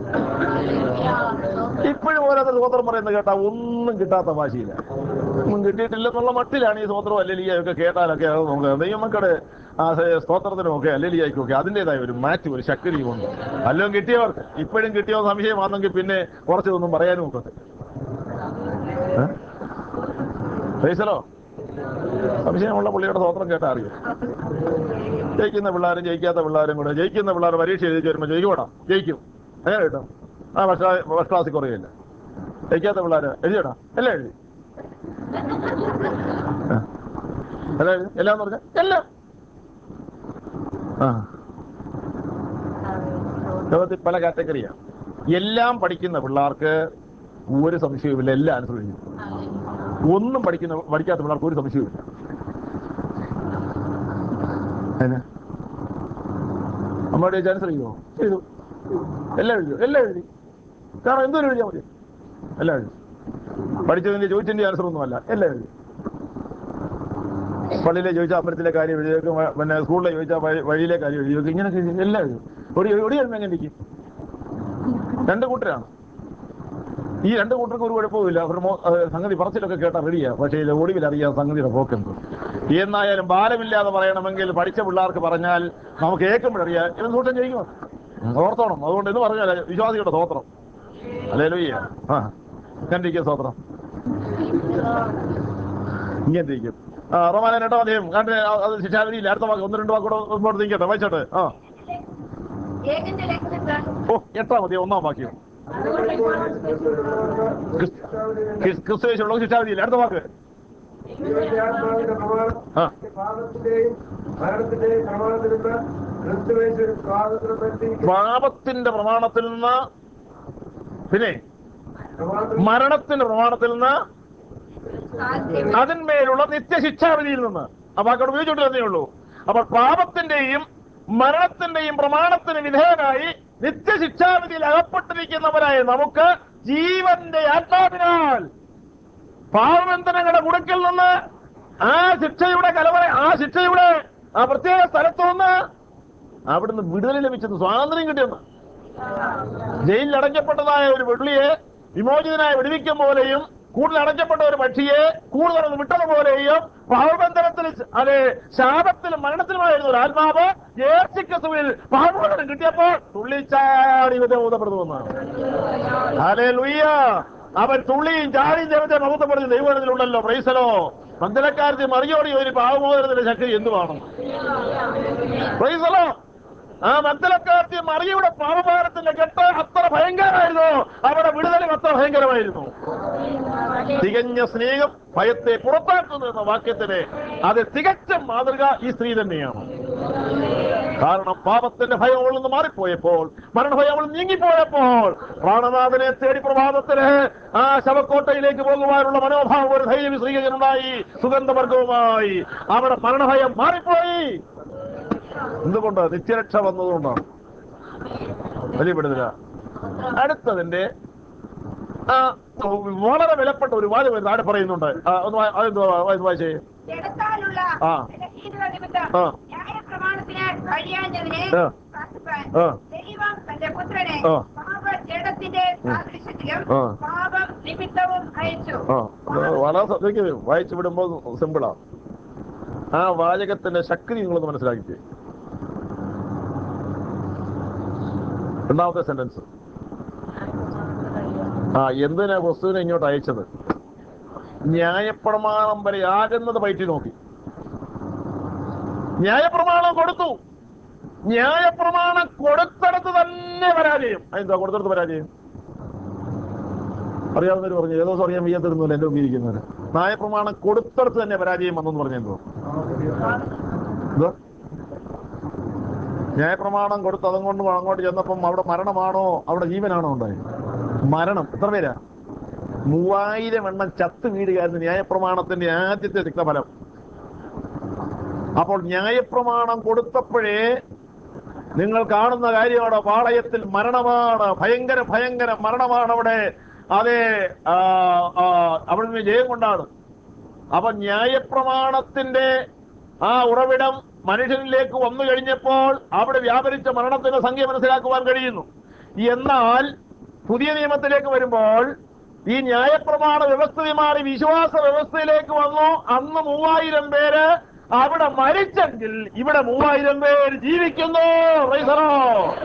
ഇപ്പോഴും ഓരോരുത്തർ സ്വോത്രം പറയുന്നത് കേട്ടാ ഒന്നും കിട്ടാത്ത ഭാഷയില്ല ഒന്നും കിട്ടിയിട്ടില്ലെന്നുള്ള മട്ടിലാണ് ഈ സ്വോത്രം അല്ലെലിയൊക്കെ കേട്ടാലൊക്കെ അത് നമുക്ക് ദൈവമക്കളുടെ ആ സ- സ്തോത്രത്തിനുമൊക്കെ അല്ലെലിയായിക്കൊക്കെ അതിൻ്റെതായ ഒരു മാറ്റ് ഒരു ശക്തിയും ഉണ്ട് അല്ലോ കിട്ടിയവർക്ക് ഇപ്പോഴും കിട്ടിയോ സംശയമാണെങ്കിൽ പിന്നെ കുറച്ചതൊന്നും പറയാനും ഒക്കത്തില്ല ഏ? ഫൈസലോ സംശയമുള്ള പുള്ളിയുടെ സ്വോത്രം കേട്ടാ അറിയാം ജയിക്കുന്ന പിള്ളേരും ജയിക്കാത്ത പിള്ളേരും കൂടെ ജയിക്കുന്ന പിള്ളേർ പരീക്ഷ എഴുതി വരുമ്പോൾ ജയിക്കോടാ ജയിക്കും അങ്ങനെ കിട്ടും ആ ഫസ്റ്റ് ഫസ്റ്റ് ക്ലാസ്സിൽ കുറയില്ല ജയിക്കാത്ത പിള്ളേർ എഴുതിയോടാ എല്ലാം എഴുതി ആ. എല്ലാം എഴുതി എല്ലാം പറഞ്ഞ എല്ലാം ആ ലോകത്തിൽ പല കാറ്റഗറിയാണ് എല്ലാം പഠിക്കുന്ന പിള്ളേർക്ക് ഒരു സംശയവുമില്ല എല്ലാം അനുസരിക്കും ഒന്നും പഠിക്കുന്ന പഠിക്കാത്ത പിള്ളേർക്ക് ഒരു സംശയവുമില്ല അതിന് അമ്മയുടെ ചാൻസ് അറിയുമോ ചെയ്തു എല്ലാം എഴുതി എല്ലാം എഴുതി കാരണം എന്തോരം എഴുതിയാൽ മതി എല്ലാം എഴുതി പഠിച്ചതിന്റെ ചോദിച്ചതിന്റെ ആൻസർ ഒന്നുമല്ല എല്ലാം എഴുതി പള്ളിയിലെ ചോദിച്ചാൽ അമ്പലത്തിലെ കാര്യം എഴുതി വെക്കും വ- പിന്നെ സ്കൂളിലെ ചോദിച്ചാൽ വഴി- വഴിയിലെ കാര്യം എഴുതി വെക്കും ഇങ്ങനെയൊക്കെ എഴുതി എല്ലാം എഴുതി ഒടി ഒടി എങ്ങനെ ഇരിക്കും രണ്ട് കൂട്ടരാണ് ഈ രണ്ട് കൂട്ടർക്കും ഒരു കുഴപ്പമില്ല അവർ മോ- ഏഹ് സംഗതി പറച്ചിലൊക്കെ കേട്ടാ റെഡിയാ പക്ഷേ ഇത് ഒടുവിൽ അറിയാം സംഗതിയുടെ പോക്കെന്ത് എന്നായാലും ബാലമില്ലാതെ പറയണമെങ്കിൽ പഠിച്ച പിള്ളേർക്ക് പറഞ്ഞാൽ നമുക്ക് ഏക്കുമ്പോഴറിയാം ഇവൻ സൂക്ഷം ചെയ്യുമോ ഓർത്തോണം അതുകൊണ്ട് എന്ന് പറഞ്ഞാൽ വിശ്വാസികളുടെ സ്തോത്രം അല്ലേ ലൂയ്യ ആ കണ്ടിരിക്കുക സ്തോത്രം ഇങ്ങനെ ഇരിക്കും ആ റോമാന രണ്ടോ അധികം കണ്ട് അത് ശിക്ഷാവിധിയില്ല അടുത്ത വാക്ക് ഒന്ന് രണ്ട് വാക്കൂടെ മുമ്പോട്ട് നീക്കട്ടെ വായിച്ചോട്ടെ ആ ഏകന്റെ രക്തത്താൽ ഓ എട്ടാം മതി ഒന്നാം വാക്യം അതുകൊണ്ട് ഇപ്പോൾ ക്രിസ്തു യേശുള്ള ശിക്ഷാവിധിയില്ല അടുത്ത വാക്ക് ദൈവത്തിന്റെ ആത്മാവിന്റെ പ്രമാണം ആ പാപത്തിന്റെയും മരണത്തിന്റെയും പ്രമാണത്തിൽ നിന്ന് ക്രിസ്തുവേശു സ്വാതന്ത്ര്യം പറ്റി പാപത്തിന്റെ പ്രമാണത്തിൽ നിന്ന് പിന്നെ മരണത്തിന്റെ പ്രമാണത്തിൽ നിന്ന് സാധ്യം അതിന്മേലുള്ള നിത്യശിക്ഷാവിധിയിൽ നിന്ന് അപ്പൊ അവിടെ ഉപയോഗിച്ചോണ്ട് തന്നേ ഉള്ളൂ അപ്പോൾ പാപത്തിന്റെയും മരണത്തിന്റെയും പ്രമാണത്തിന് വിധേയനായി നിത്യശിക്ഷാവിധിയിൽ അകപ്പെട്ടിരിക്കുന്നവരായ നമുക്ക് ജീവന്റെ ആത്മാവിനാൽ പാവബന്ധനങ്ങളുടെ കുടുക്കിൽ നിന്ന് ആ ശിക്ഷയുടെ കലവറ ആ ശിക്ഷയുടെ ആ പ്രത്യേക സ്ഥലത്തു നിന്ന് അവിടുന്ന് വിടുതൽ ലഭിച്ചെന്ന് സ്വാതന്ത്ര്യം കിട്ടിയെന്ന് ജയിലിൽ അടയ്ക്കപ്പെട്ടതായ ഒരു വെള്ളിയെ വിമോചിതനായി വെടിവെക്കും പോലെയും കൂടുതൽ അടയ്ക്കപ്പെട്ട ഒരു പക്ഷിയെ കൂടുതൽ വിട്ടതുപോലെയും പാവബന്ധനത്തിൽ അതെ ശാപത്തിലും മരണത്തിലുമായിരുന്ന ഒരു ആത്മാവ് യേശുക്രിസ്തുവിൽ പാവബന്ധനം കിട്ടിയപ്പോൾ തുള്ളിച്ചാടി ബോധപ്പെടുത്തുമെന്നാണ് അതെ ലുയ്യ അവൻ തുള്ളിയും ചാടിയും ദൈവത്തെ മഹത്വപ്പെടുത്തി ദൈവത്തിലുണ്ടല്ലോ പ്രൈസലോ മന്ദിരക്കാരത്തെ മറിയോടി ഒരു പാവമോദനത്തിന്റെ ശക്തി എന്തുവാണ് പ്രൈസലോ ആ മന്ദിരക്കാരത്തെ മറിയുടെ പാവഭാരത്തിന്റെ കെട്ട് അത്ര ഭയങ്കരമായിരുന്നു അവിടെ വിടുതലും അത്ര ഭയങ്കരമായിരുന്നു തികഞ്ഞ സ്നേഹം ഭയത്തെ പുറത്താക്കുന്നു എന്ന വാക്യത്തിന് അത് തികച്ച മാതൃക ഈ സ്ത്രീ തന്നെയാണ് കാരണം പാപത്തിന്റെ ഭയം അവളിൽ നിന്ന് മാറിപ്പോയപ്പോൾ മരണഭയം അവൾ നീങ്ങിപ്പോയപ്പോൾ പ്രാണനാഥനെ തേടി പ്രഭാതത്തിന് ആ ശവക്കോട്ടയിലേക്ക് പോകുവാനുള്ള മനോഭാവം ഒരു ധൈര്യം സ്ത്രീകനുണ്ടായി സുഗന്ധവർഗവുമായി അവിടെ മരണഭയം മാറിപ്പോയി എന്തുകൊണ്ട് നിത്യരക്ഷ വന്നതുകൊണ്ടാണ് വെളിപ്പെടുത്തില്ല അടുത്തതിന്റെ ആ, വളരെ വിലപ്പെട്ട ഒരു വാചകം താഴെ പറയുന്നുണ്ട് ആ, ഒന്ന് വാ- അതെന്തുവാ? വാ- വായിച്ചേ ജഡത്താലുള്ള ആ. ബലഹീനത നിമിത്തം ആ. ന്യായപ്രമാണത്തിനാൽ കഴിയാഞ്ഞതിനെ ആ. കാത്തുവാൻ ആ. ദൈവം തന്റെ പുത്രനെ ആ. പാപ ജഡത്തിന്റെ സാദൃശ്യത്തിലും ആ. പാപം നിമിത്തവും അയച്ചു ആ അത് വളരെ ശ്രദ്ധിക്കുക വായിച്ചു വിടുമ്പോൾ സിമ്പിളാ ആ വാചകത്തിന്റെ ശക്തി നിങ്ങളൊന്ന് മനസ്സിലാക്കിക്കേ രണ്ടാമത്തെ സെന്റൻസ് ആ എന്തിനാ വസ്തുവിനെ ഇങ്ങോട്ട് അയച്ചത് ന്യായപ്രമാണം വരെ ആകുന്നത് പയറ്റി നോക്കി ന്യായപ്രമാണം കൊടുത്തു ന്യായപ്രമാണം കൊടുത്തടത്ത് തന്നെ പരാജയം അതെന്താ കൊടുത്തടത്ത് പരാജയം അറിയാവുന്നവർ പറഞ്ഞു ഏതോ ദിവസം അറിയാൻ വയ്യാത്തിരുന്നില്ല എന്റെ ഉപയോഗിക്കുന്നവര് ന്യായപ്രമാണം കൊടുത്തടത്ത് തന്നെ പരാജയം വന്നെന്ന് പറഞ്ഞെന്തോ എന്തോ ന്യായപ്രമാണം കൊടുത്ത് അതും കൊണ്ട് അങ്ങോട്ട് ചെന്നപ്പം അവിടെ മരണമാണോ അവിടെ ജീവനാണോ ഉണ്ടായത് മരണം എത്ര പേരാ മൂവായിരം എണ്ണം ചത്ത് വീടുകയായിരുന്നു ന്യായപ്രമാണത്തിന്റെ ആദ്യത്തെ തിക്തഫലം അപ്പോൾ ന്യായപ്രമാണം കൊടുത്തപ്പോഴേ നിങ്ങൾ കാണുന്ന കാര്യമാണ് പാളയത്തിൽ മരണമാണ് ഭയങ്കര ഭയങ്കര മരണമാണ് അവിടെ അതെ ആ, ആ, അവിടെ നിന്ന് ജയം കൊണ്ടാണ് അപ്പൊ ന്യായപ്രമാണത്തിന്റെ ആ ഉറവിടം മനുഷ്യനിലേക്ക് വന്നു കഴിഞ്ഞപ്പോൾ അവിടെ വ്യാപരിച്ച മരണത്തിന്റെ സംഖ്യ മനസ്സിലാക്കുവാൻ കഴിയുന്നു എന്നാൽ പുതിയ നിയമത്തിലേക്ക് വരുമ്പോൾ ഈ ന്യായപ്രമാണ വ്യവസ്ഥ മാറി വിശ്വാസ വ്യവസ്ഥയിലേക്ക് വന്നു അന്ന് മൂവായിരം പേര് അവിടെ മരിച്ചെങ്കിൽ ഇവിടെ മൂവായിരം പേര് ജീവിക്കുന്നു Praise the Lord.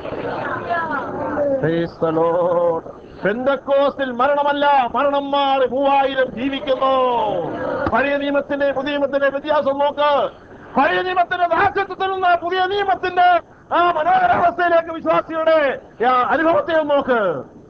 Praise the Lord. പെന്തക്കോസ്തിൽ മരണമല്ല മരണം മാറി മൂവായിരം ജീവിക്കുന്നു പഴയ നിയമത്തിന്റെ പുതിയ നിയമത്തിന്റെ വ്യത്യാസം നോക്ക് പഴയ നിയമത്തിന്റെ ദാസ്യത്വത്തിൽ നിന്ന് പുതിയ നിയമത്തിന്റെ ആ മനോഹരാവസ്ഥയിലേക്ക് വിശ്വാസിയുടെ ആ, അനുഭവത്തെ ഒന്ന് നോക്ക്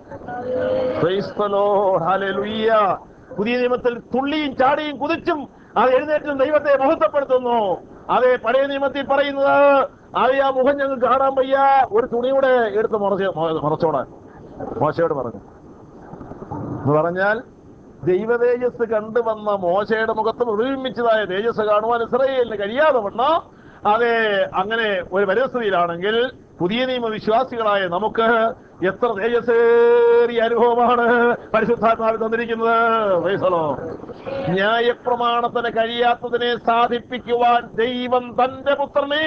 Praise the Lord. Hallelujah. പുതിയ നിയമത്തിൽ തുള്ളിയും ചാടിയും കുതിച്ചും അത് എഴുന്നേറ്റും ദൈവത്തെ മഹത്വപ്പെടുത്തുന്നു അതെ പഴയ നിയമത്തിൽ പറയുന്നത് അത് ആ മുഖം ഞങ്ങൾക്ക് കാണാൻ വയ്യ ഒരു തുണിയുടെ എടുത്ത് മറച്ച് മറച്ചോടാൻ മോശയോട് പറഞ്ഞു എന്ന് പറഞ്ഞാൽ ദൈവതേജസ് കണ്ടുവന്ന മോശയുടെ മുഖത്ത് പ്രതിബിംബിച്ചതായ തേജസ് കാണുവാൻ ഇസ്രയേലിന് കഴിയാതെ വണ്ണം അതെ അങ്ങനെ ഒരു പരിസ്ഥിതിയിലാണെങ്കിൽ പുതിയ നിയമ വിശ്വാസികളായ നമുക്ക് എത്ര തേജസ്സേറിയ അനുഭവമാണ് പരിശുദ്ധാത്മാവിൽ തന്നിരിക്കുന്നത് Praise the Lord. ന്യായപ്രമാണത്തിന് കഴിയാത്തതിനെ സാധിപ്പിക്കുവാൻ ദൈവം തന്റെ പുത്രനെ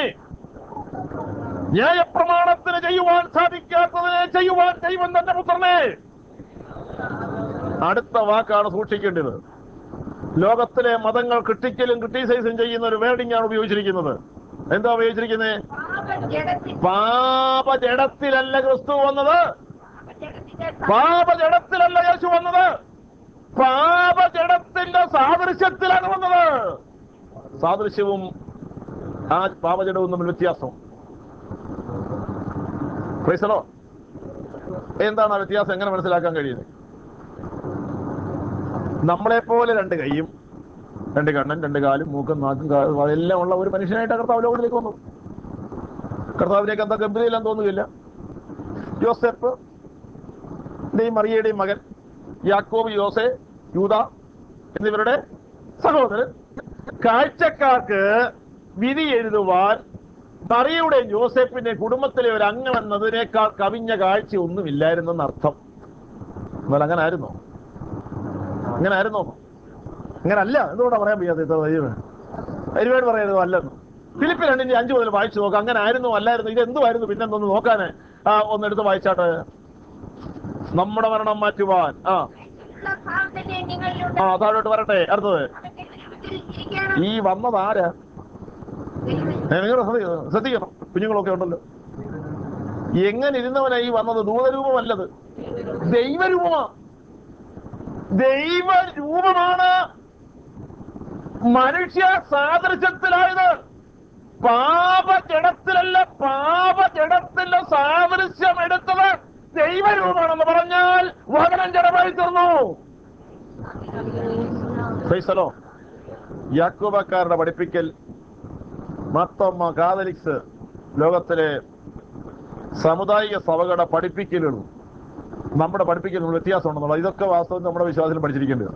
ന്യായപ്രമാണത്തിന് ചെയ്യുവാൻ സാധിക്കാത്തതിനെ ചെയ്യുവാൻ ദൈവം തന്റെ പുത്രനെ അടുത്ത വാക്കാണ് സൂക്ഷിക്കേണ്ടത് ലോകത്തിലെ മതങ്ങൾ ക്രിട്ടിക്കലും ക്രിട്ടിസൈസും ചെയ്യുന്ന ഒരു വേർഡിംഗ് ആണ് ഉപയോഗിച്ചിരിക്കുന്നത് എന്താ ഉപയോഗിച്ചിരിക്കുന്നത് പാപ ജഡത്തിൽ പാപജടത്തിലല്ല ക്രിസ്തു വന്നത് ജഡത്തിന്റെ പാപജടത്തിലല്ല യേശു വന്നത് പാപജടത്തിന്റെ സാദൃശ്യത്തിലാണ് വന്നത് സാദൃശ്യവും ആ പാപജടവും തമ്മിൽ വ്യത്യാസം ക്രൈസ്തലോ എന്താണ് ആ വ്യത്യാസം എങ്ങനെ മനസ്സിലാക്കാൻ കഴിയുന്നത് നമ്മളെ പോലെ രണ്ട് കൈയും രണ്ട് കണ്ണൻ രണ്ട് കാലും മൂക്കും നാക്കും കാ- എല്ലാം ഉള്ള ഒരു മനുഷ്യനായിട്ട് കർത്താവ് ലോകത്തിലേക്ക് വന്നു കർത്താവിലേക്ക് എന്താ ഗംഭീരയില്ലാന്ന് തോന്നുകയില്ല യോസെഫ് ന്റെയും മറിയയുടെയും മകൻ യാക്കോബ് യോസെ യൂത എന്നിവരുടെ സഹോദരൻ കാഴ്ചക്കാർക്ക് വിധി എഴുതുവാൻ മറിയയുടെയും യോസെഫിന്റെ കുടുംബത്തിലെ ഒരു അംഗം എന്നതിനേക്കാൾ കവിഞ്ഞ കാഴ്ച ഒന്നുമില്ലായിരുന്നെന്ന് അർത്ഥം എന്നാൽ അങ്ങനെ ആയിരുന്നോ അങ്ങനെ ആയിരുന്നോ അങ്ങനെ അല്ല എന്തുകൊണ്ടാ പറയാൻ വയ്യാത്ത ഇത്ര ധൈര്യം ഒരുപാട് പറയരുത് അല്ലെന്ന് ഫിലിപ്പ് രണ്ടിന്റെ അഞ്ചു മുതൽ വായിച്ചു നോക്കാം അങ്ങനെ ആയിരുന്നു അല്ലായിരുന്നു ഇത് എന്തുമായിരുന്നു പിന്നെ എന്തൊന്ന് നോക്കാന് ആ ഒന്ന് എടുത്ത് വായിച്ചാട്ട് നമ്മുടെ മരണം മാറ്റുവാൻ ആ ഉള്ള ഭാവം തന്നെ നിങ്ങളിലുണ്ട് ആ താഴോട്ട് വരട്ടെ അടുത്തത് അവന്റെ ഇരിക്കണം ഈ വന്നത് ആരാ നിങ്ങൾ ശ്രദ്ധിക്കണം കുഞ്ഞുങ്ങളൊക്കെ ഉണ്ടല്ലോ എങ്ങനെ ഇരുന്നവനാ ഈ വന്നത് ദൂതരൂപമല്ലത് ദൈവരൂപമാ ദൈവരൂപമാണ് മനുഷ്യ സാദൃശ്യത്തിലായത് പാപജടത്തിലല്ല പാപജടത്തിന്റെ സാദൃശ്യം എടുത്തത് ദൈവരൂപമാണെന്ന് പറഞ്ഞാൽ വചനം ജഡമായി തീർന്നു ഫൈസലോ യാക്കോബക്കാരുടെ പഠിപ്പിക്കൽ മത്തമ്മ കാതലിക്സ് ലോകത്തിലെ സാമുദായിക സഭകളുടെ പഠിപ്പിക്കലുകളും നമ്മുടെ പഠിപ്പിക്കലും വ്യത്യാസമുണ്ടെന്നുള്ളത് ഇതൊക്കെ വാസ്തവം നമ്മുടെ വിശ്വാസത്തിൽ പഠിച്ചിരിക്കേണ്ടത്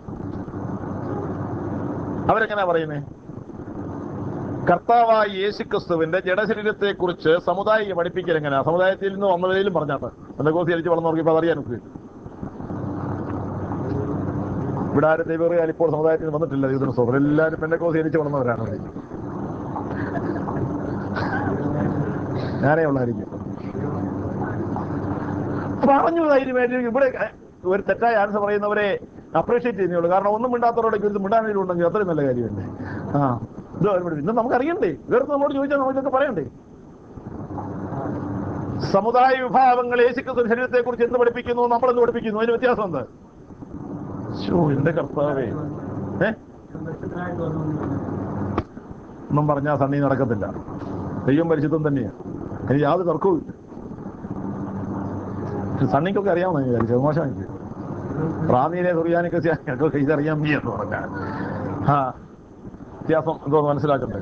അവരെങ്ങനെയാ പറയുന്നേ കർത്താവായ യേശുക്രിസ്തുവിന്റെ ജഡശരീരത്തെ കുറിച്ച് സമുദായിക പഠിപ്പിക്കൽ എങ്ങനെയാ സമുദായത്തിൽ നിന്ന് വന്നവരിലും പറഞ്ഞാട്ട് എന്തൊക്കെ അരിച്ച് വളർന്നവർക്ക് ഇപ്പൊ അറിയാൻ നോക്കുക ഇവിടെ ആരും ദൈവറിയാൽ ഇപ്പോൾ സമുദായത്തിൽ വന്നിട്ടില്ല ദൈവത്തിന് സ്വന്തം എല്ലാവരും പെണ്ണക്കോസ് ജനിച്ച് വളർന്നവരാണ് അവിടെ. ഞാനേ ഉള്ളായിരിക്കും പറഞ്ഞു ധൈര്യമായിട്ട് ഇവിടെ ഒരു തെറ്റായ ആൻസർ പറയുന്നവരെ അപ്രീഷിയേറ്റ് ചെയ്യുന്നുള്ളൂ കാരണം ഒന്നും മിണ്ടാത്തവരോടൊക്കെ ഒരു മിണ്ടാനെങ്കിലും ഉണ്ടെങ്കിൽ അത്രയും നല്ല കാര്യമല്ലേ ആ ഇത് അവരോട് ഇന്ന് നമുക്ക് അറിയണ്ടേ വേറെ നമ്മളോട് ചോദിച്ചാൽ നമുക്ക് ഇതൊക്കെ പറയണ്ടേ സമുദായ വിഭാഗങ്ങൾ യേശുക്രിസ്തു ശരീരത്തെ കുറിച്ച് എന്ത് പഠിപ്പിക്കുന്നു നമ്മൾ എന്ത് പഠിപ്പിക്കുന്നു അതിന് വ്യത്യാസം എന്ത് ശോ, എന്റെ കർത്താവേ ഏ ഒന്നും പറഞ്ഞാൽ സണ്ണി നടക്കത്തില്ല ദൈവം പരിശുദ്ധം തന്നെയാണ് എനിക്ക് യാതൊരു തർക്കവും ഇല്ല പക്ഷെ സണ്ണിക്കൊക്കെ അറിയാമെന്ന് ഞാൻ വിചാരിച്ചു മോശം എനിക്ക് റാന്നിയിലെ സുറിയാനിക്കൊക്കെ ഇതറിയാൻ നീ എന്ന് പറഞ്ഞാൽ ആ വ്യത്യാസം എന്തോന്ന് മനസ്സിലാക്കട്ടെ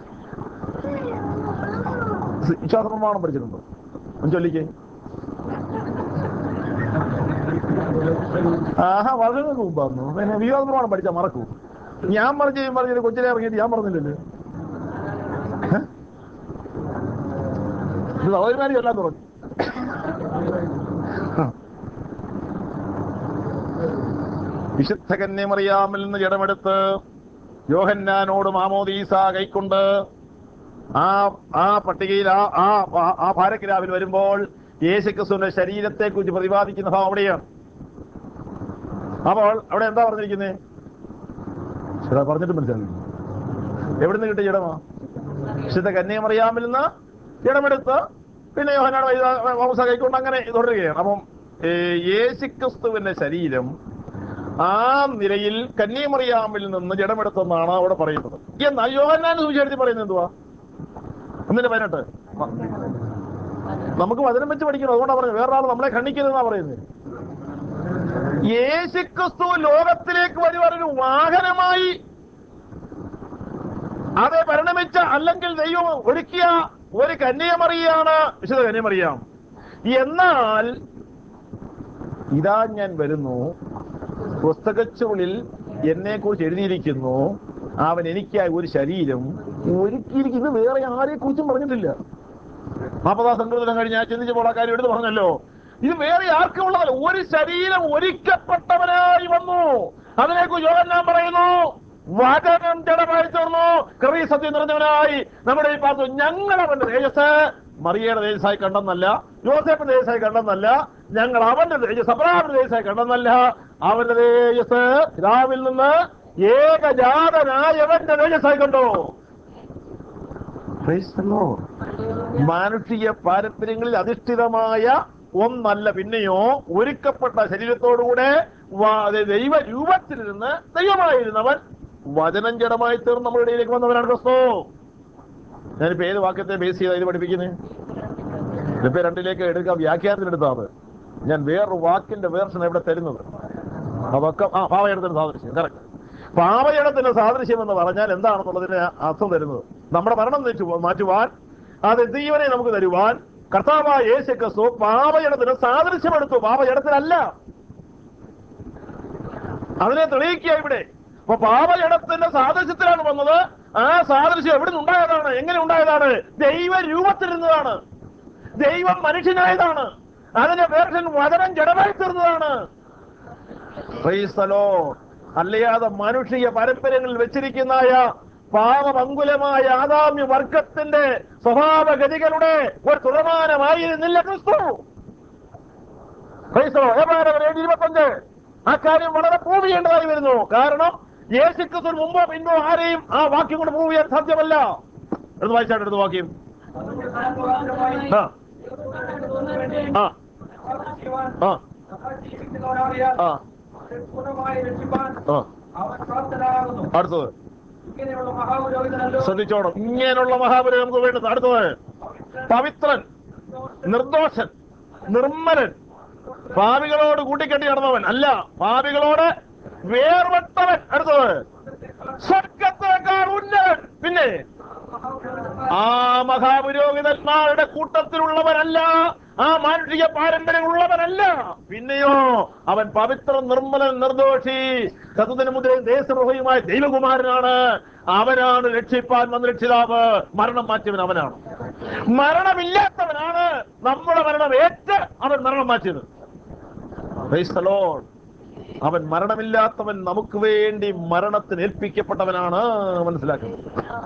വിശ്വാസ പ്രമാണം പഠിച്ചിട്ടുണ്ടോ ഒന്ന് ചൊല്ലിക്കേ ആഹാ വർഷങ്ങൾക്ക് മുമ്പായിരുന്നു പിന്നെ വിവാദ പ്രമാണം പഠിച്ചാൽ മറക്കൂ ഞാൻ പറഞ്ഞു പറഞ്ഞൊരു കൊച്ചിനെ ഇറങ്ങിയിട്ട് ഞാൻ പറഞ്ഞില്ലല്ലോ ഏ? ഇത് സഹോദരിമാരി എല്ലാം തുടങ്ങി വിശുദ്ധ കന്യമറിയാമിൽ നിന്ന് ജഡമെടുത്ത് യോഹന്നാനോട് മാമോദീസ കൈക്കൊണ്ട് ആ ആ പട്ടികയിൽ ആ ആ ആ- ആ പാരഗ്രാഫിൽ വരുമ്പോൾ യേശുക്രിസ്തുവിന്റെ ശരീരത്തെ കുറിച്ച് പ്രതിപാദിക്കുന്ന ഭാവം അവിടെയാണ് അപ്പോൾ അവിടെ എന്താ പറഞ്ഞിരിക്കുന്നത് ചേട്ടാ പറഞ്ഞിട്ട് മനസ്സിലാക്കി എവിടുന്ന് കിട്ടിയ ജഡമാ വിശുദ്ധ കന്യമറിയാമിൽ നിന്ന് ജഡമെടുത്ത് പിന്നെ യോഹനാണ് വംസ കൈക്കൊണ്ട് അങ്ങനെ തുടരുകയാണ് അപ്പം ഏ, യേശുക്രിസ്തുവിന്റെ ശരീരം ആ നിലയിൽ കന്യമറിയാമിൽ നിന്ന് ജഡമെടുത്തെന്നാണ് അവിടെ പറയുന്നത് എന്നാൽ യോഹന്നാൻ സൂചിച്ചെടുത്ത് പറയുന്നത് എന്തുവാ ഒന്നിന്റെ പതിനെട്ട് നമുക്ക് വചനം വെച്ച് പഠിക്കണം അതുകൊണ്ടാണ് പറയുന്നത് വേറൊരാൾ നമ്മളെ ഖണ്ഡിക്കരുതെന്നാ പറയുന്നത് യേശുക്രിസ്തു ലോകത്തിലേക്ക് വരുവാൻ ഒരു വാഹനമായി അതെ പരിണമിച്ച അല്ലെങ്കിൽ ദൈവം ഒരുക്കിയ ഒരു കന്യമറിയാണ് വിശുദ്ധ കന്യമറിയാം എന്നാൽ ഇതാ ഞാൻ വരുന്നു പുസ്തകച്ചുള്ളിൽ എന്നെ കുറിച്ച് എഴുതിയിരിക്കുന്നു അവൻ എനിക്കായി ഒരു ശരീരം ഒരുക്കിയിരിക്കുന്നു വേറെ ആരെ കുറിച്ചും പറഞ്ഞിട്ടില്ല നാൽപ്പതാ സംഘടന കഴിഞ്ഞ ചിന്തിച്ചപ്പോൾ ആ കാര്യം എടുത്ത് പറഞ്ഞല്ലോ ഇത് വേറെ ആർക്കും ഉള്ളതല്ല ഒരു ശരീരം ഒരുക്കപ്പെട്ടവനായി വന്നു അതിനെക്കുറിച്ച് യോഗൻ ഞാൻ പറയുന്നു വചനം ജഡമായി തീർന്നു കൃതി സത്യം നിറഞ്ഞവനായി നമ്മുടെ ഈ പാർത്തു ഞങ്ങൾ അവന്റെ തേജസ് മറിയയുടെ തേജസ്സായി കണ്ടെന്നല്ല യോസേപ്പിന്റെ തേജസ്സായി കണ്ടെന്നല്ല ഞങ്ങൾ അവന്റെ തേജസ് അബ്രാമിന്റെ തേജസ്സായി കണ്ടെന്നല്ല അവന്റെ തേജസ് രാവിൽ നിന്ന് ഏകജാതനായവന്റെ തേജസ്സായി കണ്ടോ Praise the Lord. മാനുഷിക പാരമ്പര്യങ്ങളിൽ അധിഷ്ഠിതമായ ഒന്നല്ല പിന്നെയോ ഒരുക്കപ്പെട്ട ശരീരത്തോടുകൂടെ വ- അത് ദൈവ രൂപത്തിലിരുന്ന് ദൈവമായിരുന്നവൻ വചനം ജഡമായി തീർന്ന് നമ്മുടെ ഇടയിലേക്ക് വന്നവനാണ് ക്രിസ്തു ഞാനിപ്പോ ഏത് വാക്യത്തെ ബേസ് ചെയ്താ ഇത് പഠിപ്പിക്കുന്നത് ഇപ്പൊ രണ്ടിലേക്ക് എടുക്കാം വ്യാഖ്യാനത്തിനെടുത്താണ് ഞാൻ വേറൊരു വാക്കിന്റെ വേർഷൻ എവിടെ തരുന്നത് അതൊക്കെ ആ പാവയെടുത്തിന്റെ സാദൃശ്യം കറക്റ്റ് പാവയെടുത്തിന്റെ സാദൃശ്യം എന്ന് പറഞ്ഞാൽ എന്താണെന്നുള്ളതിന് അർത്ഥം തരുന്നത് നമ്മുടെ മരണം തെച്ചു- മാറ്റുവാൻ അത് ജീവനെ നമുക്ക് തരുവാൻ കർത്താവായ യേശു ക്രിസ്തു പാവയെടുത്തിന് സാദൃശ്യമെടുത്തു പാവയെടുത്തിനല്ല അതിനെ തെളിയിക്കുക ഇവിടെ അപ്പൊ പാവജടത്തിന്റെ സാദൃശ്യത്തിലാണ് വന്നത് ആ സാദൃശ്യം എവിടെ നിന്നുണ്ടായതാണ് എങ്ങനെ ഉണ്ടായതാണ് ദൈവ രൂപത്തിലിരുന്നതാണ് ദൈവം മനുഷ്യനായതാണ് അതിന്റെ വേർഷൻ വചനം ജഡമായി തീർന്നതാണ് Praise the Lord. അല്ലയാതെ മനുഷ്യ പാരമ്പര്യങ്ങളിൽ വെച്ചിരിക്കുന്നതായ പാപമങ്കുലമായ ആദാമ്യ വർഗത്തിന്റെ സ്വഭാവഗതികളുടെ ഒരു തുറമാനമായിരുന്നില്ല ക്രിസ്തു ക്രൈസ്തവ ഏപാരവർ ഏഴ് ഇരുപത്തഞ്ച് ആ കാര്യം വളരെ പ്രൂവ് ചെയ്യേണ്ടതായി വരുന്നു കാരണം യേശുക്രിസ്തു മുമ്പോ പിന്നോ ആരെയും ആ വാക്യം കൊണ്ട് പ്രൂവ് ചെയ്യാൻ സാധ്യമല്ല എടുത്ത് വായിച്ചാട്ട് എടുത്ത് വാക്യം അതുകൊണ്ട് താൻ മുഖാന്തരമായി ആ തോന്നുന്നുണ്ട് ആ ചെയ്യുവാൻ ആ നമ്മൾ ജീവിക്കുന്നവരാകിയാൽ ആ അവരെ പൂർണ്ണമായി രക്ഷിപ്പാൻ ആ അവൻ പ്രാപ്തനാകുന്നു അടുത്തത് ഇങ്ങനെയുള്ള മഹാപുരോഹിതനല്ലോ ശ്രദ്ധിച്ചോണം ഇങ്ങനെയുള്ള മഹാപുരം നമുക്ക് വേണ്ടത് അടുത്തത് പവിത്രൻ നിർദോഷൻ നിർമ്മലൻ പാപികളോട് കൂട്ടിക്കെട്ടി നടന്നവൻ അല്ല പാപികളോട് വേർപെട്ടവൻ അടുത്തത് സ്വർഗത്തേക്കാൾ ഉന്നതൻ പിന്നെ ആ മഹാപുരോഹിതന്മാരുടെ കൂട്ടത്തിലുള്ളവനല്ല ആ മാനുഷിക പാരമ്പര്യമുള്ളവനല്ല പിന്നെയോ അവൻ പവിത്ര നിർമ്മലൻ നിർദോഷി സതത്തിന് മുതൽ ദേശദ്രോഹിയുമായ ദൈവകുമാരനാണ് അവനാണ് രക്ഷിപ്പാൻ വന്ന രക്ഷിതാവ് മരണം മാറ്റിയവൻ അവനാണ് മരണമില്ലാത്തവനാണ് നമ്മുടെ മരണം ഏറ്റ് അവൻ മരണം മാറ്റിയത് Praise the Lord. അവൻ മരണമില്ലാത്തവൻ നമുക്ക് വേണ്ടി മരണത്തിന് ഏൽപ്പിക്കപ്പെട്ടവനാണ് മനസ്സിലാക്കുന്നത്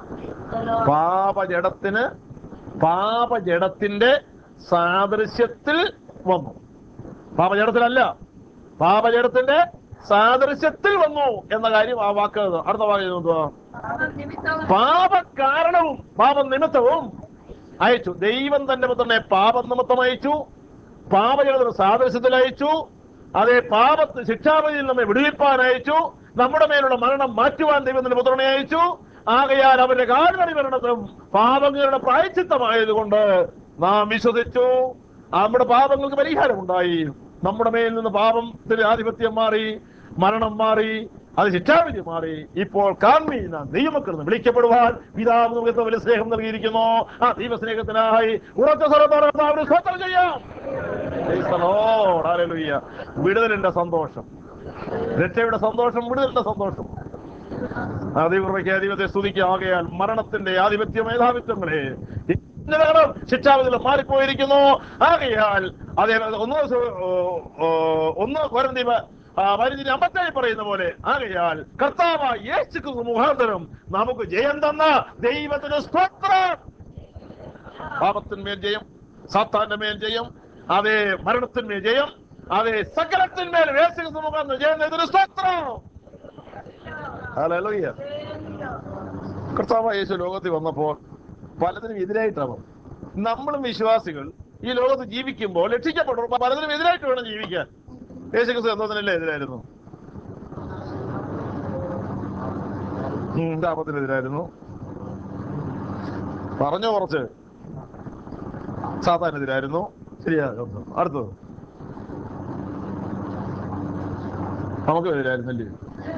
പാപജടത്തിന് പാപജടത്തിന്റെ സാദൃശ്യത്തിൽ വന്നു പാപജടത്തിലല്ല പാപജടത്തിന്റെ സാദൃശ്യത്തിൽ വന്നു എന്ന കാര്യം ആ വാക്ക് അടുത്ത വാക്ക് എന്തുവാ നിമിത്തവും പാപകാരണവും പാപനിമിത്തവും അയച്ചു ദൈവം തന്റെ പുത്രനെ പാപനിമിത്തം അയച്ചു പാപജടത്തിന് സാദൃശ്യത്തിൽ അയച്ചു അതേ പാപത്ത് ശിക്ഷാപതിയിൽ നമ്മെ വിടുവിപ്പാൻ അയച്ചു നമ്മുടെ മേലുള്ള മരണം മാറ്റുവാൻ ദൈവത്തിന്റെ പുത്രനെ അയച്ചു ആകയാൽ അവന്റെ കാൽവരി മരണത്തും പാപങ്ങളുടെ പ്രായച്ചിത്തമായതുകൊണ്ട് നാം വിശ്വസിച്ചു നമ്മുടെ പാപങ്ങൾക്ക് പരിഹാരമുണ്ടായി നമ്മുടെ മേൽ നിന്ന് പാപത്തിന്റെ ആധിപത്യം മാറി മരണം മാറി അത് ശിക്ഷാവിധി മാറി ഇപ്പോൾ കാൺമീ നാം ദൈവമക്കൾ എന്ന് വിളിക്കപ്പെടുവാൻ പിതാവ് നമുക്ക് വലിയ സ്നേഹം നൽകിയിരിക്കുന്നു ആ ദൈവസ്നേഹത്തിനായി ഉറച്ച സ്വരത്തോടെ കർത്താവിന് സ്തോത്രം ചെയ്യാം Praise the Lord. Hallelujah. വിടുതലിന്റെ സന്തോഷം രക്ഷയുടെ സന്തോഷം വിടുതലിന്റെ സന്തോഷം അതിവൃക്ക് ദൈവത്തെ സ്തുതിക്കുക ആകയാൽ മരണത്തിന്റെ ആധിപത്യ മേധാവിത്വങ്ങളെ ഇന്നലകളും ശിക്ഷാവിധികൾ മാറിപ്പോയിരിക്കുന്നു ആകയാൽ അതേ ഒന്ന് സു- ഓ, ഓ, ഒന്ന് കോരന്തീപ പതിനഞ്ചിന് അമ്പത്തേഴ് പറയുന്ന പോലെ ആകയാൽ കർത്താവ് യേശുക്ക് മുഖാന്തരം നമുക്ക് ജയം തന്ന ദൈവത്തിന് സ്തോത്രം പാപത്തിന്മേൽ ജയം സാത്താന്റെ മേൽ ജയം അതേ മരണത്തിന്മേൽ ജയം അതേ സകലത്തിന്മേൽ യേശുക്രിസ്തു മുഖാന്തരം ജയം നേടുന്ന സ്തോത്രം ഹല്ലേലൂയ കർത്താവ് യേശു ലോകത്തിൽ വന്നപ്പോൾ പലതിനും എതിരായിട്ടാണ് വന്നത്. നമ്മളും വിശ്വാസികൾ ഈ ലോകത്ത് ജീവിക്കുമ്പോൾ രക്ഷിക്കപ്പെടുമ്പോൾ പലതിനും എതിരായിട്ട് വേണം ജീവിക്കാൻ യേശുക്രിസ്തു എന്നതിനല്ലേ എതിരായിരുന്നു ഉം, പാപത്തിനെതിരായിരുന്നു പറഞ്ഞു കുറച്ച് സാത്താനെതിരായിരുന്നു ശരിയാ അടുത്തത് നമുക്ക് എതിരായിരുന്നല്ലേ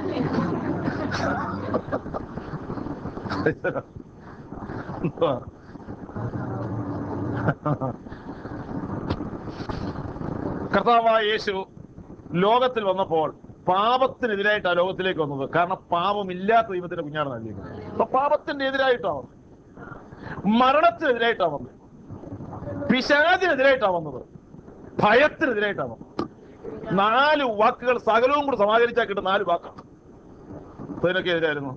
എന്തുവാ? കർത്താവായ യേശു ലോകത്തിൽ വന്നപ്പോൾ പാപത്തിനെതിരായിട്ടാണ് ലോകത്തിലേക്ക് വന്നത് കാരണം പാപമില്ലാത്ത ദൈവത്തിന്റെ കുഞ്ഞാണ് നൽകിയിരിക്കുന്നത് അപ്പൊ പാപത്തിന്റെ എതിരായിട്ടാണ് വന്നത് മരണത്തിനെതിരായിട്ടാണ് വന്നത് പിശാചിനെതിരായിട്ടാണ് വന്നത് ഭയത്തിനെതിരായിട്ടാണ് വന്നത് നാല് വാക്കുകൾ സകലവും കൂടി സമാഹരിച്ചാൽ കിട്ടും നാല് വാക്കാണ് അപ്പൊ ഇതിനൊക്കെ എതിരായിരുന്നു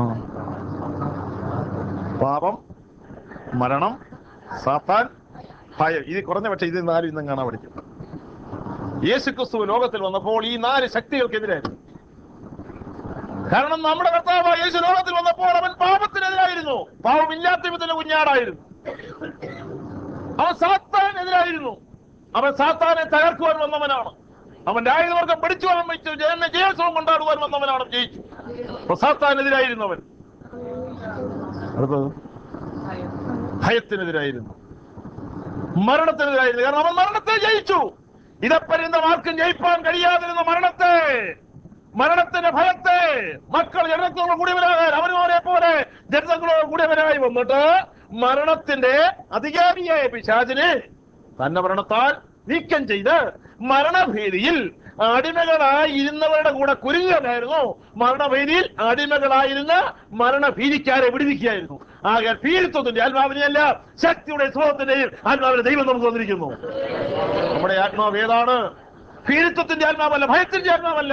പാപം മരണം സാത്താൻ ഭയം ഇത് കുറഞ്ഞ പക്ഷേ ഇത് നാലും ഇന്നും കാണാൻ പഠിക്കും യേശുക്രിസ്തു ലോകത്തിൽ വന്നപ്പോൾ ഈ നാല് ശക്തികൾക്കെതിരായിരുന്നു കാരണം നമ്മുടെ കർത്താവ് യേശു ലോകത്തിൽ വന്നപ്പോൾ അവൻ പാപത്തിനെതിരായിരുന്നു പാപമില്ലാത്ത വിധത്തിന്റെ കുഞ്ഞാടായിരുന്നു അവൻ സാത്താനെതിരായിരുന്നു അവൻ സാത്താനെ തകർക്കുവാൻ വന്നവനാണ് അവന്റെ ആയുധവർഗം പിടിച്ചുവാൻ വെച്ചു ജയനെ ജയോത്സവം കൊണ്ടാടുവാൻ വന്നവനാണ് ജയിച്ചു അപ്പൊ സാത്താനെതിരായിരുന്നു അവൻ അടുത്തത് ഭയത്തിനെതിരായിരുന്നു മരണത്തിനെതിരായിരുന്നു കാരണം അവൻ മരണത്തെ ജയിച്ചു ഇതപ്പര്യന്തം ആർക്കും ജയിപ്പാൻ കഴിയാതിരുന്ന മരണത്തെ മരണത്തിന്റെ ഭയത്തെ മക്കൾ ജനത്തോട് കൂടിയവരാകാൻ അവനോരെ പോലെ ജനങ്ങളോട് കൂടിയവരായി വന്നിട്ട് മരണത്തിന്റെ അധികാരിയായ പിശാചിനെ തന്നെ മരണത്താൽ നീക്കം ചെയ്ത് മരണഭീതിയിൽ അടിമകളായിരുന്നവരുടെ കൂടെ കുരുങ്ങലായിരുന്നു മരണഭീതിയിൽ അടിമകളായിരുന്ന മരണഭീതിക്കാരെ വിടുവിക്കുകയായിരുന്നു ആകെ ഭീരുത്വത്തിന്റെ ആത്മാവിനെയല്ല ശക്തിയുടെ സ്വഭാവത്തിന്റെയും ആത്മാവിനെ ദൈവം നമുക്ക് വന്നിരിക്കുന്നു നമ്മുടെ ആത്മാവ് ഏതാണ് ഭീരുത്വത്തിന്റെ ആത്മാവല്ല ഭയത്തിന്റെ ആത്മാവല്ല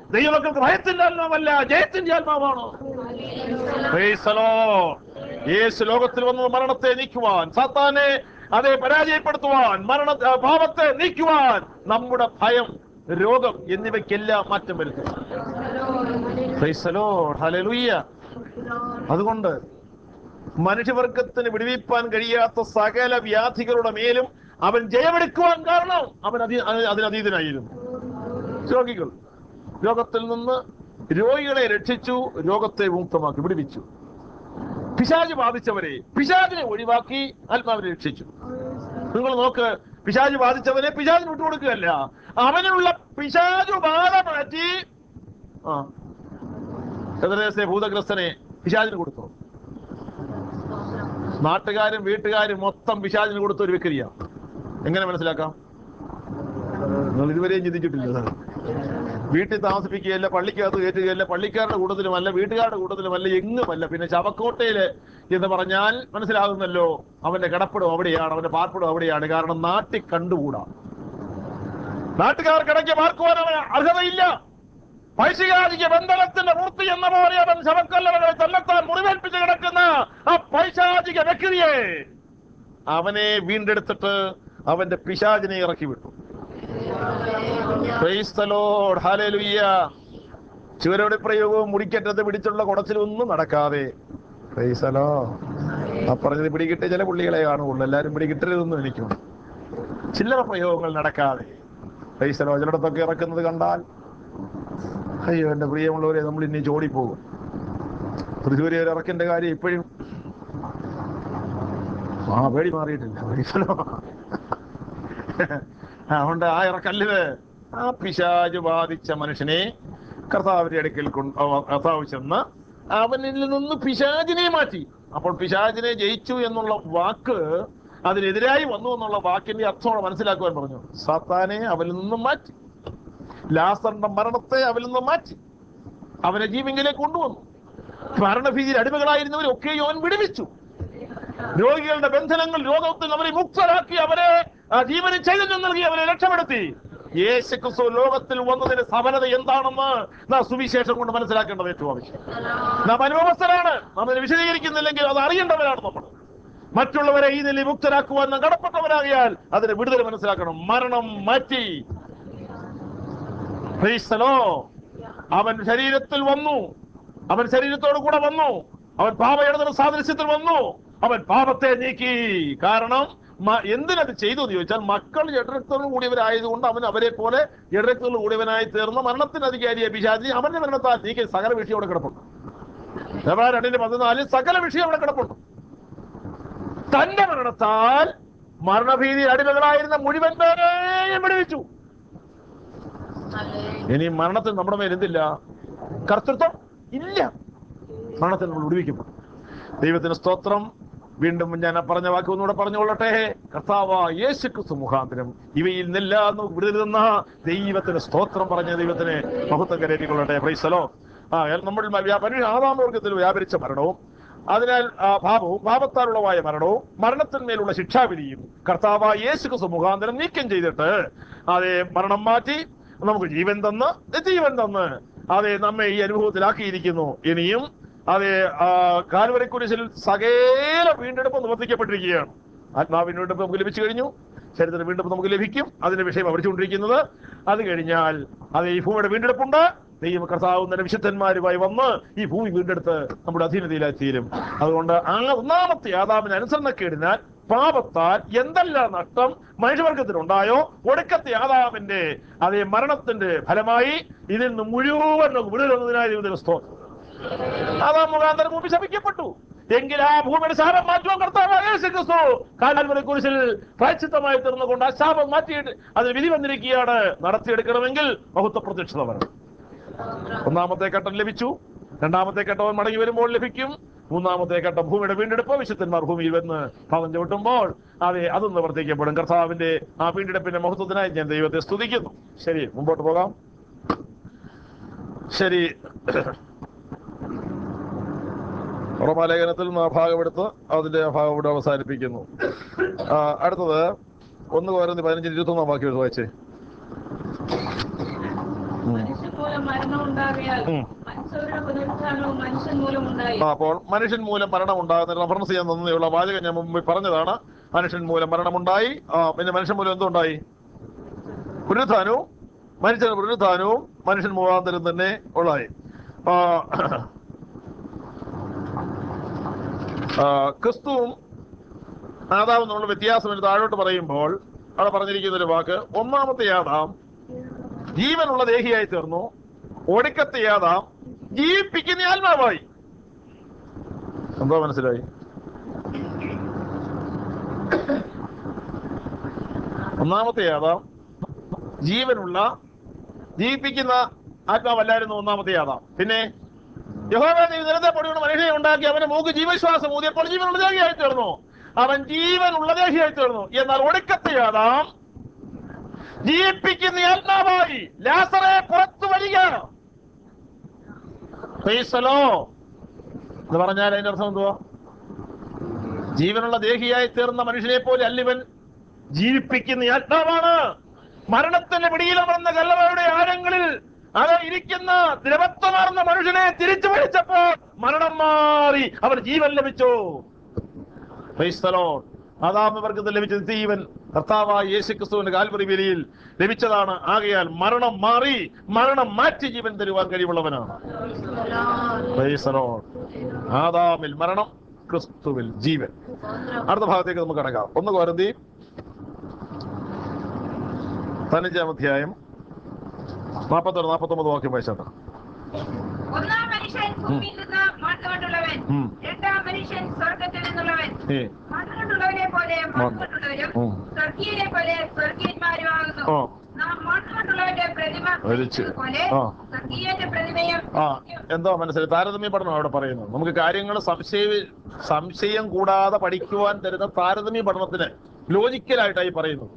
ദൈവമക്കൾക്ക് ഭയത്തിന്റെ ആത്മാവല്ല ജയത്തിന്റെ ആത്മാവാണ് Praise the Lord. യേശു ലോകത്തിൽ വന്നത് മരണത്തെ നീക്കുവാൻ സാത്താനെ അതെ പരാജയപ്പെടുത്തുവാൻ മരണ ആ, പാപത്തെ നീക്കുവാൻ നമ്മുടെ ഭയം രോഗം എന്നിവയ്ക്കെല്ലാം മാറ്റം വരുത്തും Praise the Lord. Hallelujah. അതുകൊണ്ട് മനുഷ്യവർഗത്തിന് വിടുവിപ്പാൻ കഴിയാത്ത സകല വ്യാധികളുടെ മേലും അവൻ ജയമെടുക്കുവാൻ കാരണം അവൻ അതി അ- അതിനതീതനായിരുന്നു രോഗികൾ രോഗത്തിൽ നിന്ന് രോഗികളെ രക്ഷിച്ചു രോഗത്തെ മുക്തമാക്കി വിടുവിച്ചു പിശാജ് ബാധിച്ചവരെ പിശാജിനെ ഒഴിവാക്കി ആത്മാവിനെ രക്ഷിച്ചു നിങ്ങൾ നോക്ക് പിശാജ് ബാധിച്ചവനെ പിശാജിന് വിട്ടുകൊടുക്കുകയല്ല അവനുള്ള പിശാജു ബാധ മാറ്റി ആ എതിരേസെ ഭൂതഗ്രസ്തനെ പിശാജിന് കൊടുത്തു നാട്ടുകാരും വീട്ടുകാരും മൊത്തം പിശാചിന് കൊടുത്ത ഒരു വ്യക്തിയാണ് എങ്ങനെ മനസ്സിലാക്കാം നിങ്ങൾ ഇതുവരെയും ചിന്തിച്ചിട്ടില്ല സാർ വീട്ടിൽ താമസിപ്പിക്കുകയല്ല പള്ളിക്കകത്ത് കയറ്റുകയല്ല പള്ളിക്കാരുടെ കൂട്ടത്തിലുമല്ല വീട്ടുകാരുടെ കൂട്ടത്തിലുമല്ല എങ്ങുമല്ല പിന്നെ ശവക്കോട്ടയില് എന്ന് പറഞ്ഞാൽ മനസ്സിലാകുന്നല്ലോ അവന്റെ കിടപ്പിടം അവിടെയാണ് അവന്റെ പാർപ്പിടം അവിടെയാണ് കാരണം നാട്ടിൽ കണ്ടുകൂടാ നാട്ടുകാർക്കിടയ്ക്ക് പാർക്കുവാൻ അവന് അർഹതയില്ല പൈശികാരിക ബന്ധനത്തിന്റെ പൂർത്തി എന്ന പോലെ അവൻ ശവക്കല്ലറകളെ തന്നെത്താൻ മുറിവേൽപ്പിച്ച് കിടക്കുന്ന ആ പൈശാചിക വ്യക്തിയെ അവനെ വീണ്ടെടുത്തിട്ട് അവന്റെ പിശാചിനെ ഇറക്കി വിട്ടു Praise the Lord. Hallelujah. ചുവരോടെ പ്രയോഗവും മുടിക്കറ്റത്ത് പിടിച്ചുള്ള കുടച്ചിലൊന്നും നടക്കാതെ Praise the Lord. ആ പറഞ്ഞത് പിടികിട്ടിയ ചില പുള്ളികളെ കാണുള്ളൂ എല്ലാരും പിടികിട്ടരുതെന്നും എനിക്കുണ്ട് ചില്ലറ പ്രയോഗങ്ങൾ നടക്കാതെ Praise the Lord. ചിലയിടത്തൊക്കെ ഇറക്കുന്നത് കണ്ടാൽ അയ്യോ എന്റെ പ്രിയമുള്ളവരെ നമ്മൾ ഇനി ചോടിപ്പോകും തൃശ്ശൂര് ഒരു ഇറക്കിന്റെ കാര്യം ഇപ്പോഴും ആ പേടി മാറിയിട്ടില്ല Praise the Lord. അതുകൊണ്ട് ആ ഇറക്കല്ലിത് ആ പിശാജ് ബാധിച്ച മനുഷ്യനെ കർത്താവിന്റെ അടുക്കൽ കൊണ്ട് അവ- കർത്താവ് ചെന്ന് അവനിൽ നിന്ന് പിശാജിനെ മാറ്റി അപ്പോൾ പിശാജിനെ ജയിച്ചു എന്നുള്ള വാക്ക് അതിനെതിരായി വന്നു എന്നുള്ള വാക്കിന്റെ അർത്ഥം അവിടെ മനസ്സിലാക്കുവാൻ പറഞ്ഞു സാത്താനെ അവനിൽ നിന്ന് മാറ്റി ലാസറിന്റെ മരണത്തെ അവനിൽ നിന്ന് മാറ്റി അവനെ ജീവങ്കിലേക്ക് കൊണ്ടുവന്നു മരണഭീതിയിൽ അടിമകളായിരുന്നവരൊക്കെ അവൻ വിടുവിച്ചു രോഗികളുടെ ബന്ധനങ്ങൾ രോഗത്തിൽ അവരെ മുക്തരാക്കി അവരെ ആ, ജീവന് ചൈതന്യം നൽകി അവരെ രക്ഷപ്പെടുത്തി യേശു ക്രിസ്തു ലോകത്തിൽ വന്നതിന്റെ സഫലത എന്താണെന്ന് നാം സുവിശേഷം കൊണ്ട് മനസ്സിലാക്കേണ്ടത് ഏറ്റവും ആവശ്യം നാം അനുഭവസ്ഥരാണ് നാം അതിനെ വിശദീകരിക്കുന്നില്ലെങ്കിൽ അത് അറിയേണ്ടവരാണ് നമ്മൾ മറ്റുള്ളവരെ ഈ നിലയിൽ മുക്തരാക്കുവാൻ നാം കടപ്പെട്ടവരാകിയാൽ അതിന്റെ വിടുതൽ മനസ്സിലാക്കണം മരണം മാറ്റി Praise the Lord. അവൻ ശരീരത്തിൽ വന്നു അവൻ ശരീരത്തോട് കൂടെ വന്നു അവൻ പാപയുടെ സാദൃശ്യത്തിൽ വന്നു അവൻ പാപത്തെ നീക്കി കാരണം മ- എന്തിനത് ചെയ്തു എന്ന് ചോദിച്ചാൽ മക്കൾ ജഡരക്തത്തോട് കൂടിയവരായതുകൊണ്ട് അവൻ അവരെ പോലെ ജഡരക്തത്തോട് കൂടിയവനായി തീർന്ന മരണത്തിന് അധികാരിയെ പിശാചി അവന്റെ മരണത്താൽ നീക്കി സകല വിഷയം അവിടെ കിടപ്പുണ്ട് എബ്രായ രണ്ടിന്റെ പതിനാലിൽ സകല വിഷയം അവിടെ കിടപ്പുണ്ട് തന്റെ മരണത്താൽ മരണഭീതി അടിമകളായിരുന്ന മുഴുവൻ പേരെയും വിടുവിച്ചു ഇനി മരണത്തിൽ നമ്മുടെ മേൽ എന്തില്ല കർത്തൃത്വം ഇല്ല മരണത്തിൽ നമ്മൾ വിടുവിക്കപ്പെടും ദൈവത്തിന് സ്തോത്രം വീണ്ടും ഞാൻ ആ പറഞ്ഞ വാക്ക് ഒന്നുകൂടെ പറഞ്ഞുകൊള്ളട്ടെ കർത്താവ് യേശു ക്രിസ്തു മുഖാന്തരം ഇവയിൽ നിന്നെല്ലാം നമുക്ക് വിടുതൽ തന്ന ദൈവത്തിന് സ്തോത്രം പറഞ്ഞ ദൈവത്തിന് മഹത്വം കരേറ്റിക്കൊള്ളട്ടെ പ്രൈസലോ ആ നമ്മൾ ആദാമവർഗത്തിൽ വ്യാപരിച്ച മരണവും അതിനാൽ ആ പാപവും പാപത്താലുള്ളവായ മരണവും മരണത്തിന്മേലുള്ള ശിക്ഷാവിധിയും കർത്താവ് യേശു ക്രിസ്തു മുഖാന്തരം നീക്കം ചെയ്തിട്ട് അതെ മരണം മാറ്റി നമുക്ക് ജീവൻ തന്ന് ജീവൻ തന്ന് അതെ നമ്മെ ഈ അനുഭവത്തിലാക്കിയിരിക്കുന്നു ഇനിയും അതെ ആ, കാൽവരി കുരിശിൽ സകല വീണ്ടെടുപ്പ് നിവർത്തിക്കപ്പെട്ടിരിക്കുകയാണ് ആത്മാവിന്റെ വീണ്ടെടുപ്പ് നമുക്ക് ലഭിച്ചു കഴിഞ്ഞു ശരീരത്തിന് വീണ്ടെടുപ്പ് നമുക്ക് ലഭിക്കും അതിന്റെ വിഷയം പഠിച്ചുകൊണ്ടിരിക്കുന്നത് അത് കഴിഞ്ഞാൽ അത് ഈ ഭൂമിയുടെ വീണ്ടെടുപ്പുണ്ട് ദൈവം കർത്താവുന്ന വിശുദ്ധന്മാരുമായി വന്ന് ഈ ഭൂമി വീണ്ടെടുത്ത് നമ്മുടെ അധീനതയിലായി തീരും അതുകൊണ്ട് ആ ഒന്നാമത്തെ ആദാമിന് അനുസരണക്കേടിനാൽ പാപത്താൽ എന്തെല്ലാം നഷ്ടം മനുഷ്യവർഗത്തിനുണ്ടായോ ഒടുക്കത്തെ ആദാമിന്റെ അതേ മരണത്തിന്റെ ഫലമായി ഇതിൽ നിന്ന് മുഴുവൻ നമുക്ക് വിടുതലുന്നതിനായി ദൈവത്തിന് സ്തോത്രം ആദാം മുഖാന്തരം ഭൂമി ശപിക്കപ്പെട്ടു എങ്കിൽ ആ ഭൂമിയുടെ ശാപം മാറ്റുവാൻ കർത്താവായ യേശു ക്രിസ്തു കാൽവരി കുരിശിൽ പ്രായച്ചിത്തമായി തീർന്നുകൊണ്ട് ആ ശാപം മാറ്റിയിട്ട് അതിന് വിധി വന്നിരിക്കുകയാണ് നടത്തിയെടുക്കണമെങ്കിൽ മഹത്വ പ്രത്യക്ഷത വരണം ഒന്നാമത്തെ ഘട്ടം ലഭിച്ചു രണ്ടാമത്തെ ഘട്ടം മടങ്ങി വരുമ്പോൾ ലഭിക്കും മൂന്നാമത്തെ ഘട്ടം ഭൂമിയുടെ വീണ്ടെടുപ്പ് വിശുദ്ധന്മാർ ഭൂമിയിൽ വന്ന് പവൻ ചവിട്ടുമ്പോൾ അതെ അതും നിവർത്തിക്കപ്പെടും കർത്താവിന്റെ ആ വീണ്ടെടുപ്പിന്റെ മഹത്വത്തിനായി ഞാൻ ദൈവത്തെ സ്തുതിക്കുന്നു ശരി മുമ്പോട്ട് പോകാം ശരി റോമാലേഖനത്തിൽ നിന്ന് ആ ഭാഗമെടുത്ത് അതിന്റെ ആ ഭാഗം ഇവിടെ അവസാനിപ്പിക്കുന്നു ആ, അടുത്തത് ഒന്ന് കോരുന്ന പതിനഞ്ചിന് ഇരുപത്തൊന്നാം വാക്യം എടുത്ത് വായിച്ചേ ഉം. മൂലം മരണം ഉണ്ടാകിയാൽ ഉം. മനുഷ്യരുടെ പുനരുത്ഥാനവും മനുഷ്യൻ മൂലം ഉണ്ടായി ആ, അപ്പോൾ മനുഷ്യൻ മൂലം മരണം ഉണ്ടാകുന്ന റഫറൻസ് ചെയ്യാൻ തന്നെയുള്ള വാചകം ഞാൻ മുമ്പ് പറഞ്ഞതാണ് മനുഷ്യൻ മൂലം മരണമുണ്ടായി ആ, പിന്നെ മനുഷ്യൻ മൂലം എന്തുണ്ടായി പുനരുത്ഥാനവും മനുഷ്യന്റെ പുനരുത്ഥാനവും മനുഷ്യൻ മുഖാന്തരം തന്നെ ഉള്ളതായി ആ, ആ, ക്രിസ്തുവും ആദാവും നമ്മൾ വ്യത്യാസം എന്ന് താഴോട്ട് പറയുമ്പോൾ അവിടെ പറഞ്ഞിരിക്കുന്ന ഒരു വാക്ക് ഒന്നാമത്തെ ആദാം ജീവനുള്ള ദേഹിയായി തീർന്നു ഒടുക്കത്തെ ആദാം ജീവിപ്പിക്കുന്ന ആത്മാവായി എന്തോ മനസ്സിലായി ഒന്നാമത്തെ ആദാം ജീവനുള്ള ജീവിപ്പിക്കുന്ന ആത്മാവല്ലായിരുന്നു ഒന്നാമത്തെ ആദാം പിന്നെ യഹോവ നീ നിരത്തെ പൊടിയുള്ള മനുഷ്യനെ ഉണ്ടാക്കി അവന് മൂക്ക് ജീവശ്വാസം ഊതിയപ്പോൾ ജീവനുള്ള ദേഹിയായി തീർന്നു അവൻ ജീവനുള്ള ദേഹിയായി തീർന്നു എന്നാൽ ഒടുക്കത്തെ ആദാം ജീവിപ്പിക്കുന്ന ആത്മാവായി ലാസറെ പുറത്തു വരിക Praise the Lord. എന്ന് പറഞ്ഞാൽ അതിന്റെ അർത്ഥം എന്തുവാ ജീവനുള്ള ദേഹിയായി തീർന്ന മനുഷ്യനെ പോലെ അല്ലിവൻ ജീവിപ്പിക്കുന്ന ആത്മാവാണ് മരണത്തിന്റെ പിടിയിലമർന്ന കല്ലറയുടെ ആഴങ്ങളിൽ അത് ഇരിക്കുന്ന ദ്രവത്വമാർന്ന മനുഷ്യനെ തിരിച്ചു വിളിച്ചപ്പോൾ മരണം മാറി അവന് ജീവൻ ലഭിച്ചു Praise the Lord. ആദാം വർഗത്തിൽ ലഭിച്ച ജീവൻ കർത്താവായ യേശു ക്രിസ്തുവിന്റെ കാൽവറി വിലയിൽ ലഭിച്ചതാണ് ആകയാൽ മരണം മാറി മരണം മാറ്റി ജീവൻ തരുവാൻ കഴിവുള്ളവനാണ് Praise the Lord. ആദാമിൽ മരണം ക്രിസ്തുവിൽ ജീവൻ അടുത്ത ഭാഗത്തേക്ക് നമുക്ക് കടക്കാം ഒന്ന് കോരന്തി പതിനഞ്ചാം അധ്യായം നാൽപ്പത്തൊന്ന് നാൽപ്പത്തൊമ്പത് വാക്യം വായിച്ചാട്ടെ ഒന്നാം മനുഷ്യൻ ഭൂമിയിൽ നിന്ന് മണ്ണ് കൊണ്ടുള്ളവൻ ഉം. രണ്ടാം മനുഷ്യൻ സ്വർഗത്തിൽ നിന്നുള്ളവൻ ഏ മണ്ണ് കൊണ്ടുള്ളവനെ പോലെ മണ്ണ് കൊണ്ടുള്ളവരും ഉം. സ്വർഗീയനെ പോലെ സ്വർഗീയന്മാരുമാകുന്നു ആ. നാം മണ്ണ് കൊണ്ടുള്ളവന്റെ പ്രതിമ വലിച്ച്. പോലെ ആ. സ്വർഗീയന്റെ പ്രതിമയും ആ എന്തോ മനസ്സിലായി താരതമ്യ പഠനം അവിടെ പറയുന്നത് നമുക്ക് കാര്യങ്ങൾ സംശയ സംശയം കൂടാതെ പഠിക്കുവാൻ തരുന്ന താരതമ്യ പഠനത്തിന് ലോജിക്കലായിട്ടായി പറയുന്നത്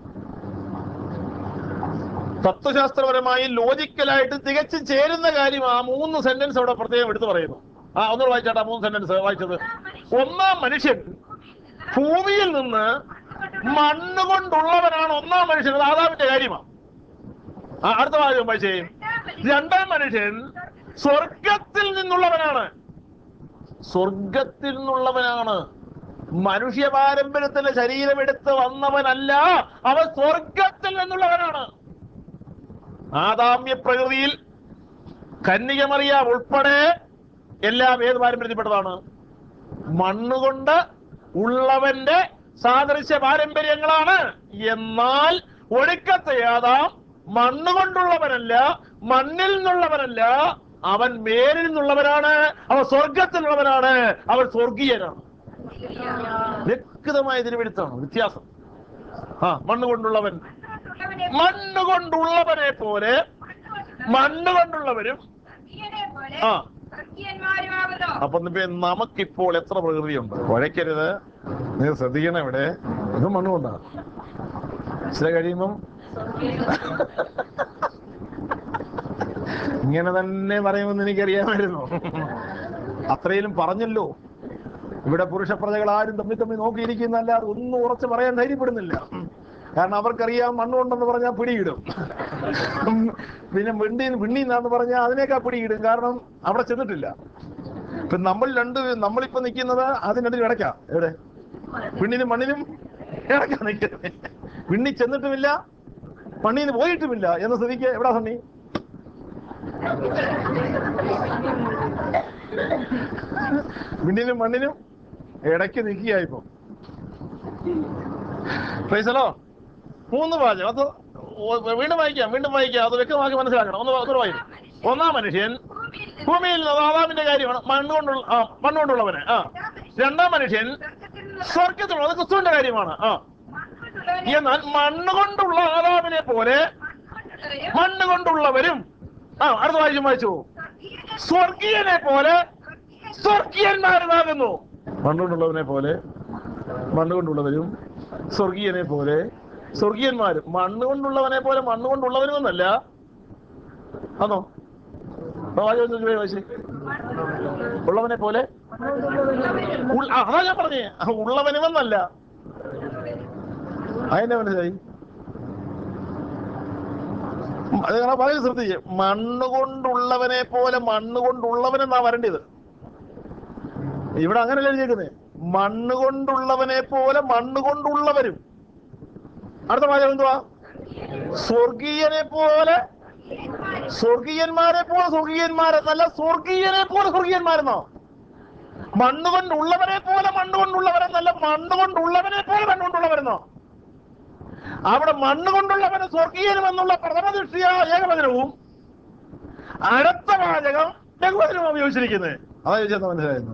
തത്വശാസ്ത്രപരമായി ലോജിക്കലായിട്ട് തികച്ചും ചേരുന്ന കാര്യം ആ മൂന്ന് സെന്റൻസ് അവിടെ പ്രത്യേകം എടുത്തു പറയുന്നു ആ ഒന്നുകൂടെ വായിച്ചാട്ടെ ആ മൂന്ന് സെന്റൻസ് വായിച്ചത് ഒന്നാം മനുഷ്യൻ ഭൂമിയിൽ നിന്ന് മണ്ണ് കൊണ്ടുള്ളവനാണ് ഒന്നാം മനുഷ്യൻ അത് ആദാമിന്റെ കാര്യമാണ് ആ അടുത്ത വാചകം വായിച്ചേ രണ്ടാം മനുഷ്യൻ സ്വർഗത്തിൽ നിന്നുള്ളവനാണ് സ്വർഗത്തിൽ നിന്നുള്ളവനാണ് മനുഷ്യ പാരമ്പര്യത്തിന്റെ ശരീരമെടുത്ത് വന്നവനല്ല അവൻ സ്വർഗത്തിൽ നിന്നുള്ളവനാണ് ആദാമ്യ പ്രകൃതിയിൽ കന്യകമറിയ ഉൾപ്പെടെ എല്ലാം ഏത് പാരമ്പര്യത്തിൽപ്പെട്ടതാണ് മണ്ണുകൊണ്ട് ഉള്ളവന്റെ സാദൃശ്യ പാരമ്പര്യങ്ങളാണ് എന്നാൽ ഒടുക്കത്തെ ആദാം മണ്ണുകൊണ്ടുള്ളവനല്ല മണ്ണിൽ നിന്നുള്ളവനല്ല അവൻ മേലിൽ നിന്നുള്ളവനാണ് അവൻ സ്വർഗത്തിലുള്ളവനാണ് അവൻ സ്വർഗീയനാണ് വ്യക്തമായ തിരുവെടുത്താണ് വ്യത്യാസം ആ മണ്ണുകൊണ്ടുള്ളവൻ കൊണ്ടുള്ളവനെ മണ്ണുകൊണ്ടുള്ളവനെ പോലെ മണ്ണുകൊണ്ടുള്ളവരും സ്വർഗീയനെ പോലെ ആ സ്വർഗീയന്മാരുമാകുന്നു അപ്പൊ ഇപ്പൊ നമുക്കിപ്പോൾ എത്ര പ്രകൃതിയുണ്ട് കുഴയ്ക്കരുത് നിങ്ങൾ ശ്രദ്ധിക്കണം ഇവിടെ ഇത് മണ്ണുകൊണ്ടാണ് ചില കഴിയുമ്പം ഇങ്ങനെ തന്നെ പറയുമെന്ന് എനിക്കറിയാമായിരുന്നു അത്രയിലും പറഞ്ഞല്ലോ ഇവിടെ പുരുഷ പ്രജകൾ ആരും തമ്മിൽ തമ്മിൽ നോക്കിയിരിക്കുന്നല്ല ഒന്നും ഉറച്ചു പറയാൻ ധൈര്യപ്പെടുന്നില്ല കാരണം അവർക്കറിയാം മണ്ണുകൊണ്ടെന്ന് പറഞ്ഞാൽ പിടിയിടും പിന്നെ വിണ്ണി വിണ്ണിന്നാന്ന് പറഞ്ഞാൽ അതിനേക്കാൾ പിടിയിടും കാരണം അവിടെ ചെന്നിട്ടില്ല ഇപ്പൊ നമ്മൾ രണ്ട് നമ്മളിപ്പോ നിൽക്കുന്നത് അതിനടിയിൽ ഇടയ്ക്കാ എവിടെ വിണ്ണിനും മണ്ണിനും ഇടയ്ക്കാ നിൽക്കുന്നത് വിണ്ണി ചെന്നിട്ടുമില്ല മണ്ണിന് പോയിട്ടുമില്ല എന്ന സ്ഥിതിക്ക് എവിടാ സണ്ണി വിണ്ണിനും മണ്ണിനും ഇടയ്ക്ക് നിൽക്കുക ഇപ്പൊ പൈസലോ മൂന്ന് വാചകം അത് ഓ- വീണ്ടും വായിക്കാം വീണ്ടും വായിക്കാം അത് വ്യക്തമാക്കി മനസ്സിലാക്കണം ഒന്ന് ഒന്ന് വായിക്കും ഒന്നാം മനുഷ്യൻ ഭൂമിയിൽ നിന്ന് ഭൂമിയിൽ നിന്ന് ആദാമിന്റെ കാര്യമാണ് മണ്ണുകൊണ്ടുള്ള ആ മണ്ണുകൊണ്ടുള്ളവനെ ആ രണ്ടാം മനുഷ്യൻ സ്വർഗത്തിൽ നിന്ന് സ്വർഗത്തിലുള്ള അത് ക്രിസ്തുവിന്റെ കാര്യമാണ് ആ മണ്ണ് കൊണ്ടുള്ളവനെ എന്നാൽ മണ്ണുകൊണ്ടുള്ള ആദാമിനെ പോലെ മണ്ണ് കൊണ്ടുള്ളവരും മണ്ണ് കൊണ്ടുള്ളവരും ആ അടുത്ത വായിച്ചു വായിച്ചു സ്വർഗീയനെ സ്വർഗീയനെ പോലെ സ്വർഗീയ സ്വർഗീയന്മാരുമാകുന്നു മണ്ണുകൊണ്ടുള്ളവനെ പോലെ മണ്ണുകൊണ്ടുള്ളവരും സ്വർഗീയനെ പോലെ സ്വർഗീയന്മാരും മണ്ണുകൊണ്ടുള്ളവനെ പോലെ മണ്ണുകൊണ്ടുള്ളവരും എന്നല്ല ആണോ ആ, വായിച്ച് ഒന്ന് ചുമ്മാ വായിച്ചേ. ഉള്ളവനെ പോലെ ഉൾ- ആ, അതാ ഞാൻ പറഞ്ഞേ ആ, ഉള്ളവനുമെന്നല്ല അതെന്നെ മനസ്സിലായി അത് നിങ്ങൾ പറയുന്നത് ശ്രദ്ധിച്ച് മണ്ണ് കൊണ്ടുള്ളവനെ പോലെ മണ്ണ് കൊണ്ടുള്ളവനെന്നാ വരേണ്ടത് ഇവിടെ അങ്ങനെയല്ല എഴുതിയേക്കുന്നത് മണ്ണ് കൊണ്ടുള്ളവനെ പോലെ മണ്ണ് കൊണ്ടുള്ളവരും അടുത്ത വാചകം എന്തുവാ സ്വർഗീയനെ പോലെ സ്വർഗീയന്മാരെ പോലെ സ്വർഗീയന്മാരെന്നല്ല സ്വർഗീയനെ പോലെ സ്വർഗീയന്മാരെന്നോ മണ്ണ് കൊണ്ടുള്ളവനെ പോലെ മണ്ണ് കൊണ്ടുള്ളവരെന്നല്ല മണ്ണ് കൊണ്ടുള്ളവനെ പോലെ മണ്ണ് കൊണ്ടുള്ളവരെന്നോ അവിടെ മണ്ണ് കൊണ്ടുള്ളവന് സ്വർഗീയനും എന്നുള്ള പ്രഥമ ദൃഷ്ടിയ ഏകവചനവും അടുത്ത വാചകം ലഘുവചനവും ഉപയോഗിച്ചിരിക്കുന്നത് അതാ ചോദിച്ചാൽ മനസ്സിലായിരുന്നു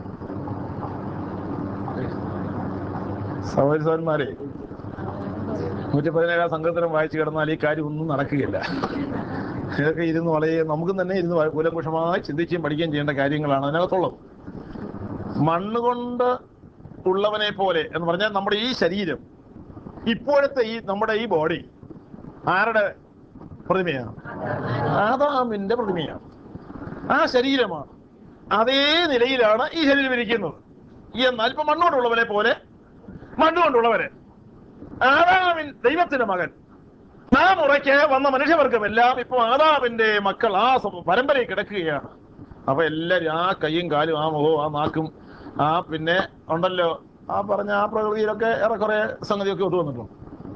സഹോദരന്മാരെ നൂറ്റി പതിനേഴാം സംഘത്തിനും വായിച്ചു കിടന്നാൽ ഈ കാര്യം ഒന്നും നടക്കുകയില്ല ഇതൊക്കെ ഇരുന്ന് വളരെ നമുക്കും തന്നെ ഇരുന്ന് വ- കൂലങ്കുഷമായി ചിന്തിക്കുകയും പഠിക്കുകയും ചെയ്യേണ്ട കാര്യങ്ങളാണ് അതിനകത്തുള്ളത് മണ്ണ് കൊണ്ട് ഉള്ളവനെ പോലെ എന്ന് പറഞ്ഞാൽ നമ്മുടെ ഈ ശരീരം ഇപ്പോഴത്തെ ഈ നമ്മുടെ ഈ ബോഡി ആരുടെ പ്രതിമയാണ് ആദാമിന്റെ പ്രതിമയാണ് ആ ശരീരമാണ് അതേ നിലയിലാണ് ഈ ശരീരം ഇരിക്കുന്നത് എന്നാൽ ഇപ്പൊ മണ്ണുകൊണ്ടുള്ളവനെ പോലെ മണ്ണുകൊണ്ടുള്ളവരെ ആദാമിൻ ദൈവത്തിന്റെ മകൻ ആ മുറയ്ക്ക് വന്ന മനുഷ്യവർഗമെല്ലാം ഇപ്പൊ ആദാമിന്റെ മക്കൾ ആ സ- പരമ്പരയിൽ കിടക്കുകയാണ് അപ്പൊ എല്ലാരും ആ കൈയും കാലും ആ മുഖവും ആ നാക്കും ആ പിന്നെ ഉണ്ടല്ലോ ആ പറഞ്ഞ ആ പ്രകൃതിയിലൊക്കെ ഏറെക്കുറെ സംഗതിയൊക്കെ ഒത്തു വന്നിട്ടുണ്ട്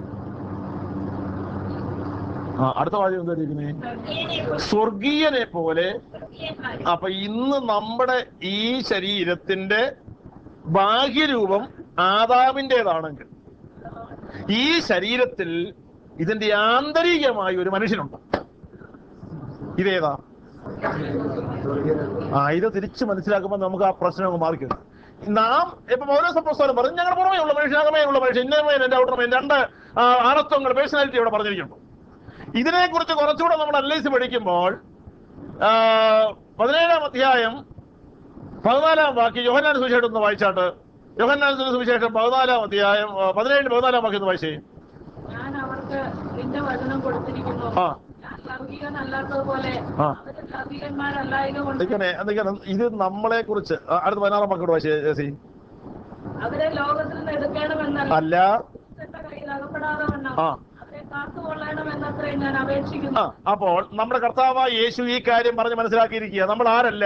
ആ അടുത്ത വാചകം എന്താ ഇരിക്കുന്നത് സ്വർഗീയനെ പോലെ അപ്പൊ ഇന്ന് നമ്മുടെ ഈ ശരീരത്തിന്റെ ബാഹ്യരൂപം ആദാമിൻ്റെതാണെങ്കിൽ ഈ ശരീരത്തിൽ ഇതിന്റെ ആന്തരികമായ ഒരു മനുഷ്യനുണ്ട് ഇതേതാ ആ ഇത് തിരിച്ച് മനസ്സിലാക്കുമ്പോൾ നമുക്ക് ആ പ്രശ്നം അങ്ങ് മാറിക്കുന്നു നാം ഇപ്പൊ ഓരോ പുസ്തകം പറഞ്ഞു ഞങ്ങളുടെ പുറമേ ഉള്ള മനുഷ്യൻ അകമേ ഉള്ള മനുഷ്യൻ ഇന്നമേൻ എന്റെ ഔട്ടർമേൻ രണ്ട് ആ, ആണത്വങ്ങൾ പേഴ്സണാലിറ്റി ഇവിടെ പറഞ്ഞിരിക്കുന്നു ഇതിനെ കുറിച്ച് കുറച്ചുകൂടെ നമ്മൾ അനലൈസ് പഠിക്കുമ്പോൾ ആ, പതിനേഴാം അധ്യായം പതിനാലാം വാക്യം യോഹന്നാൻ സുവിശേഷം ഒന്ന് വായിച്ചാട്ട് യോഹന്നാൻ സുവിശേഷം പതിനാലാം അധ്യായം ആ, പതിനേഴ് പതിനാലാം വാക്യം ഒന്ന് വായിച്ചേ ഞാൻ അവർക്ക് നിന്റെ വചനം കൊടുത്തിരിക്കുന്നു ആ. ഞാൻ ലൗകികനല്ലാത്തതുപോലെ ആ. അവര് ലൗകികന്മാരല്ലായത് കൊണ്ട് നിൽക്കണേ നിൽക്കണം ഇത് നമ്മളെ കുറിച്ച് അടുത്ത പതിനാറാം വാക്കോട് വായിച്ചേ ജെസി അവരെ ലോകത്തിൽ നിന്ന് എടുക്കണമെന്നല്ല അല്ല എന്റെ കയ്യിൽ അകപ്പെടാതെ വണ്ണം ആ. അവരെ കാത്തുകൊള്ളണമെന്നത്രേ ഞാൻ അപേക്ഷിക്കുന്നു ആ അപ്പോൾ നമ്മുടെ കർത്താവായ യേശു ഈ കാര്യം പറഞ്ഞ് മനസ്സിലാക്കിയിരിക്കുക നമ്മൾ ആരല്ല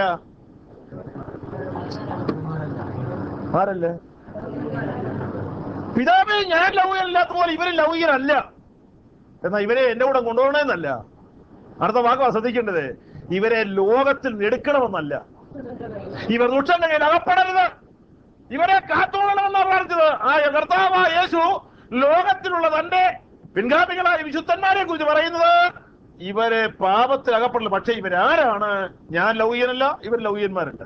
ആരല്ല പിതാവേ ഞാൻ ലൗകികനല്ലാത്ത പോലെ ഇവരും ലൗകികരല്ല എന്നാ ഇവരെ എന്റെ കൂടെ കൊണ്ടുപോകണമെന്നല്ല അടുത്ത വാക്കാ ശ്രദ്ധിക്കേണ്ടത് ഇവരെ ലോകത്തിൽ നിന്ന് എടുക്കണമെന്നല്ല ഇവർ ദുഷ്ടന്റെ കയ്യിൽ അകപ്പെടരുത് ഇവരെ കാത്തോളണമെന്നാണ് പറഞ്ഞത് ആ കർത്താവായ യേശു ലോകത്തിലുള്ള തന്റെ പിൻഗാമികളായ വിശുദ്ധന്മാരെ കുറിച്ച് പറയുന്നത് ഇവരെ പാപത്തിൽ അകപ്പെടില്ല പക്ഷെ ഇവരാരാണ് ഞാൻ ലൗകികനല്ല ഇവർ ലൗകികന്മാരല്ല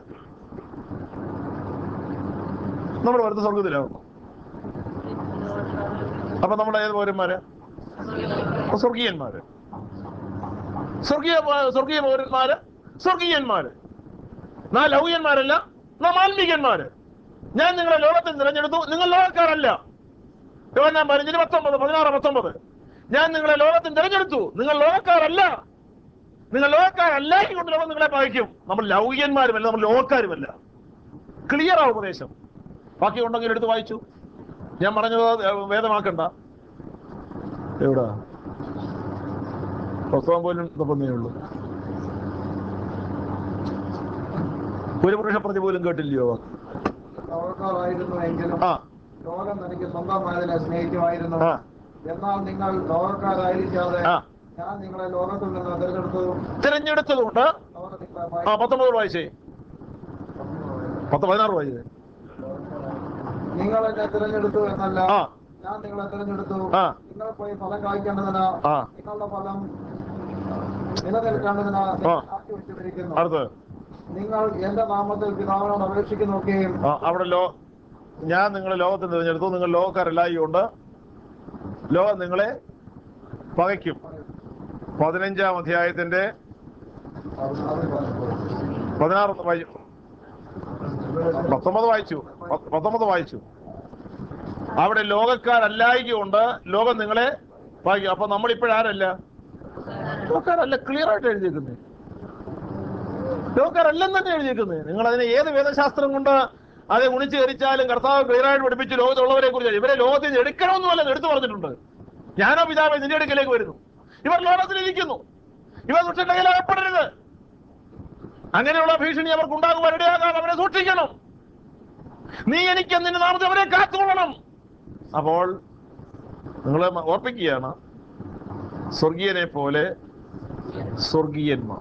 നമ്മൾ വെറുതെ സ്വർഗത്തിലാവും അപ്പൊ നമ്മുടെ ഏത് പൗരന്മാര് സ്വർഗീയന്മാര് സ്വർഗീയ സ്വർഗീയ പൗരന്മാര് സ്വർഗീയന്മാര് നാ ലൗകികന്മാരല്ല നാം ആത്മീകന്മാര് ഞാൻ നിങ്ങളെ ലോകത്തിൽ തിരഞ്ഞെടുത്തു നിങ്ങൾ ലോകക്കാരല്ല യോഹന്നാൻ പതിനഞ്ചിന് പത്തൊമ്പത് പതിനാറ് പത്തൊമ്പത് ഞാൻ നിങ്ങളെ ലോകത്തിൽ തിരഞ്ഞെടുത്തു നിങ്ങൾ ലോകക്കാരല്ല നിങ്ങൾ ലോകക്കാരല്ല കൊണ്ട് ലോകം നിങ്ങളെ പകയ്ക്കും നമ്മൾ ലൗകികന്മാരുമല്ല നമ്മൾ ലോകക്കാരുമല്ല ക്ലിയർ ആ ഉപദേശം ബാക്കി ഉണ്ടെങ്കിൽ എടുത്ത് വായിച്ചു ഞാൻ പറഞ്ഞത് ഏഹ്, വേദമാക്കണ്ട എവിടാ പുസ്തകം പോലും തപ്പന്നേ ഉള്ളൂ ഒരു പുരുഷ പ്രതി പോലും കേട്ടില്ലയോ ലോകക്കാരായിരുന്നു എങ്കിലും ആ ലോകം തനിക്ക് സ്വന്തമായതിനെ സ്നേഹിക്കുമായിരുന്നു ആ എന്നാൽ നിങ്ങൾ ലോകക്കാരായിരിക്കാതെ ആ ഞാൻ നിങ്ങളെ ലോകത്തിൽ നിന്ന് തിരഞ്ഞെടുത്തു തിരഞ്ഞെടുത്തതുകൊണ്ട് ലോകം നിങ്ങളെ ആ ഭയ- പത്തൊമ്പത് വായിച്ചേ പത്ത് പതിനാറ് വായിച്ചേ നിങ്ങൾ എന്നെ തിരഞ്ഞെടുത്തു എന്നല്ല ആ ഞാൻ നിങ്ങളെ തിരഞ്ഞെടുത്തു ആ. നിങ്ങൾ പോയി ഫലം കായ്ക്കേണ്ടതിന് ആ നിങ്ങളുടെ ഫലം നിലനിൽക്കേണ്ടതിന് ആ. ആക്കി വെച്ചിരിക്കുന്നു അടുത്ത് നിങ്ങൾ എന്റെ നാമത്തിൽ പിതാവിനോട് അപേക്ഷിക്കുന്നൊക്കെയും ആ അവിടെ ലോ ഞാൻ നിങ്ങളെ ലോകത്തിൽ തിരഞ്ഞെടുത്തു നിങ്ങൾ ലോകക്കാരല്ലായികൊണ്ട് ലോകം നിങ്ങളെ പകയ്ക്കും പതിനഞ്ചാം അധ്യായത്തിന്റെ പതിനാറ് വായിച്ചു പത്തൊമ്പത് വായിച്ചു പ- പത്തൊമ്പത് വായിച്ചു അവിടെ ലോകക്കാരല്ലായികൊണ്ട് ലോകം നിങ്ങളെ പകയ്ക്കും അപ്പൊ നമ്മൾ ഇപ്പോഴാരല്ല ലോകക്കാരല്ല ക്ലിയർ ആയിട്ട് എഴുതിയിരിക്കുന്നത് ലോകക്കാരല്ലെന്ന് തന്നെ എഴുതിയിരിക്കുന്നത് നിങ്ങൾ അതിനെ ഏത് വേദശാസ്ത്രം കൊണ്ട് അത് ഗുണിച്ച് കരിച്ചാലും കർത്താവ് ക്ലിയറായിട്ട് പഠിപ്പിച്ച് ലോകത്തുള്ളവരെ കുറിച്ച് ഇവരെ ലോകത്തിൽ നിന്ന് എടുക്കണമെന്നുമല്ല എടുത്തു പറഞ്ഞിട്ടുണ്ട് ഞാനോ പിതാവേ നിന്റെ അടുക്കലേക്ക് വരുന്നു ഇവർ ലോകത്തിലിരിക്കുന്നു ഇവർ ദുഷ്ടന്റെ കയ്യിൽ അകപ്പെടരുത് അങ്ങനെയുള്ള ഭീഷണി അവർക്ക് ഉണ്ടാകുവാൻ ഇടയാകാതെ അവരെ സൂക്ഷിക്കണം നീ എനിക്ക് നിന്റെ നാമത്തെ അവരെ കാത്തുകൊള്ളണം അപ്പോൾ നിങ്ങളെ മ- ഓർപ്പിക്കുകയാണ് സ്വർഗീയനെ പോലെ സ്വർഗീയന്മാർ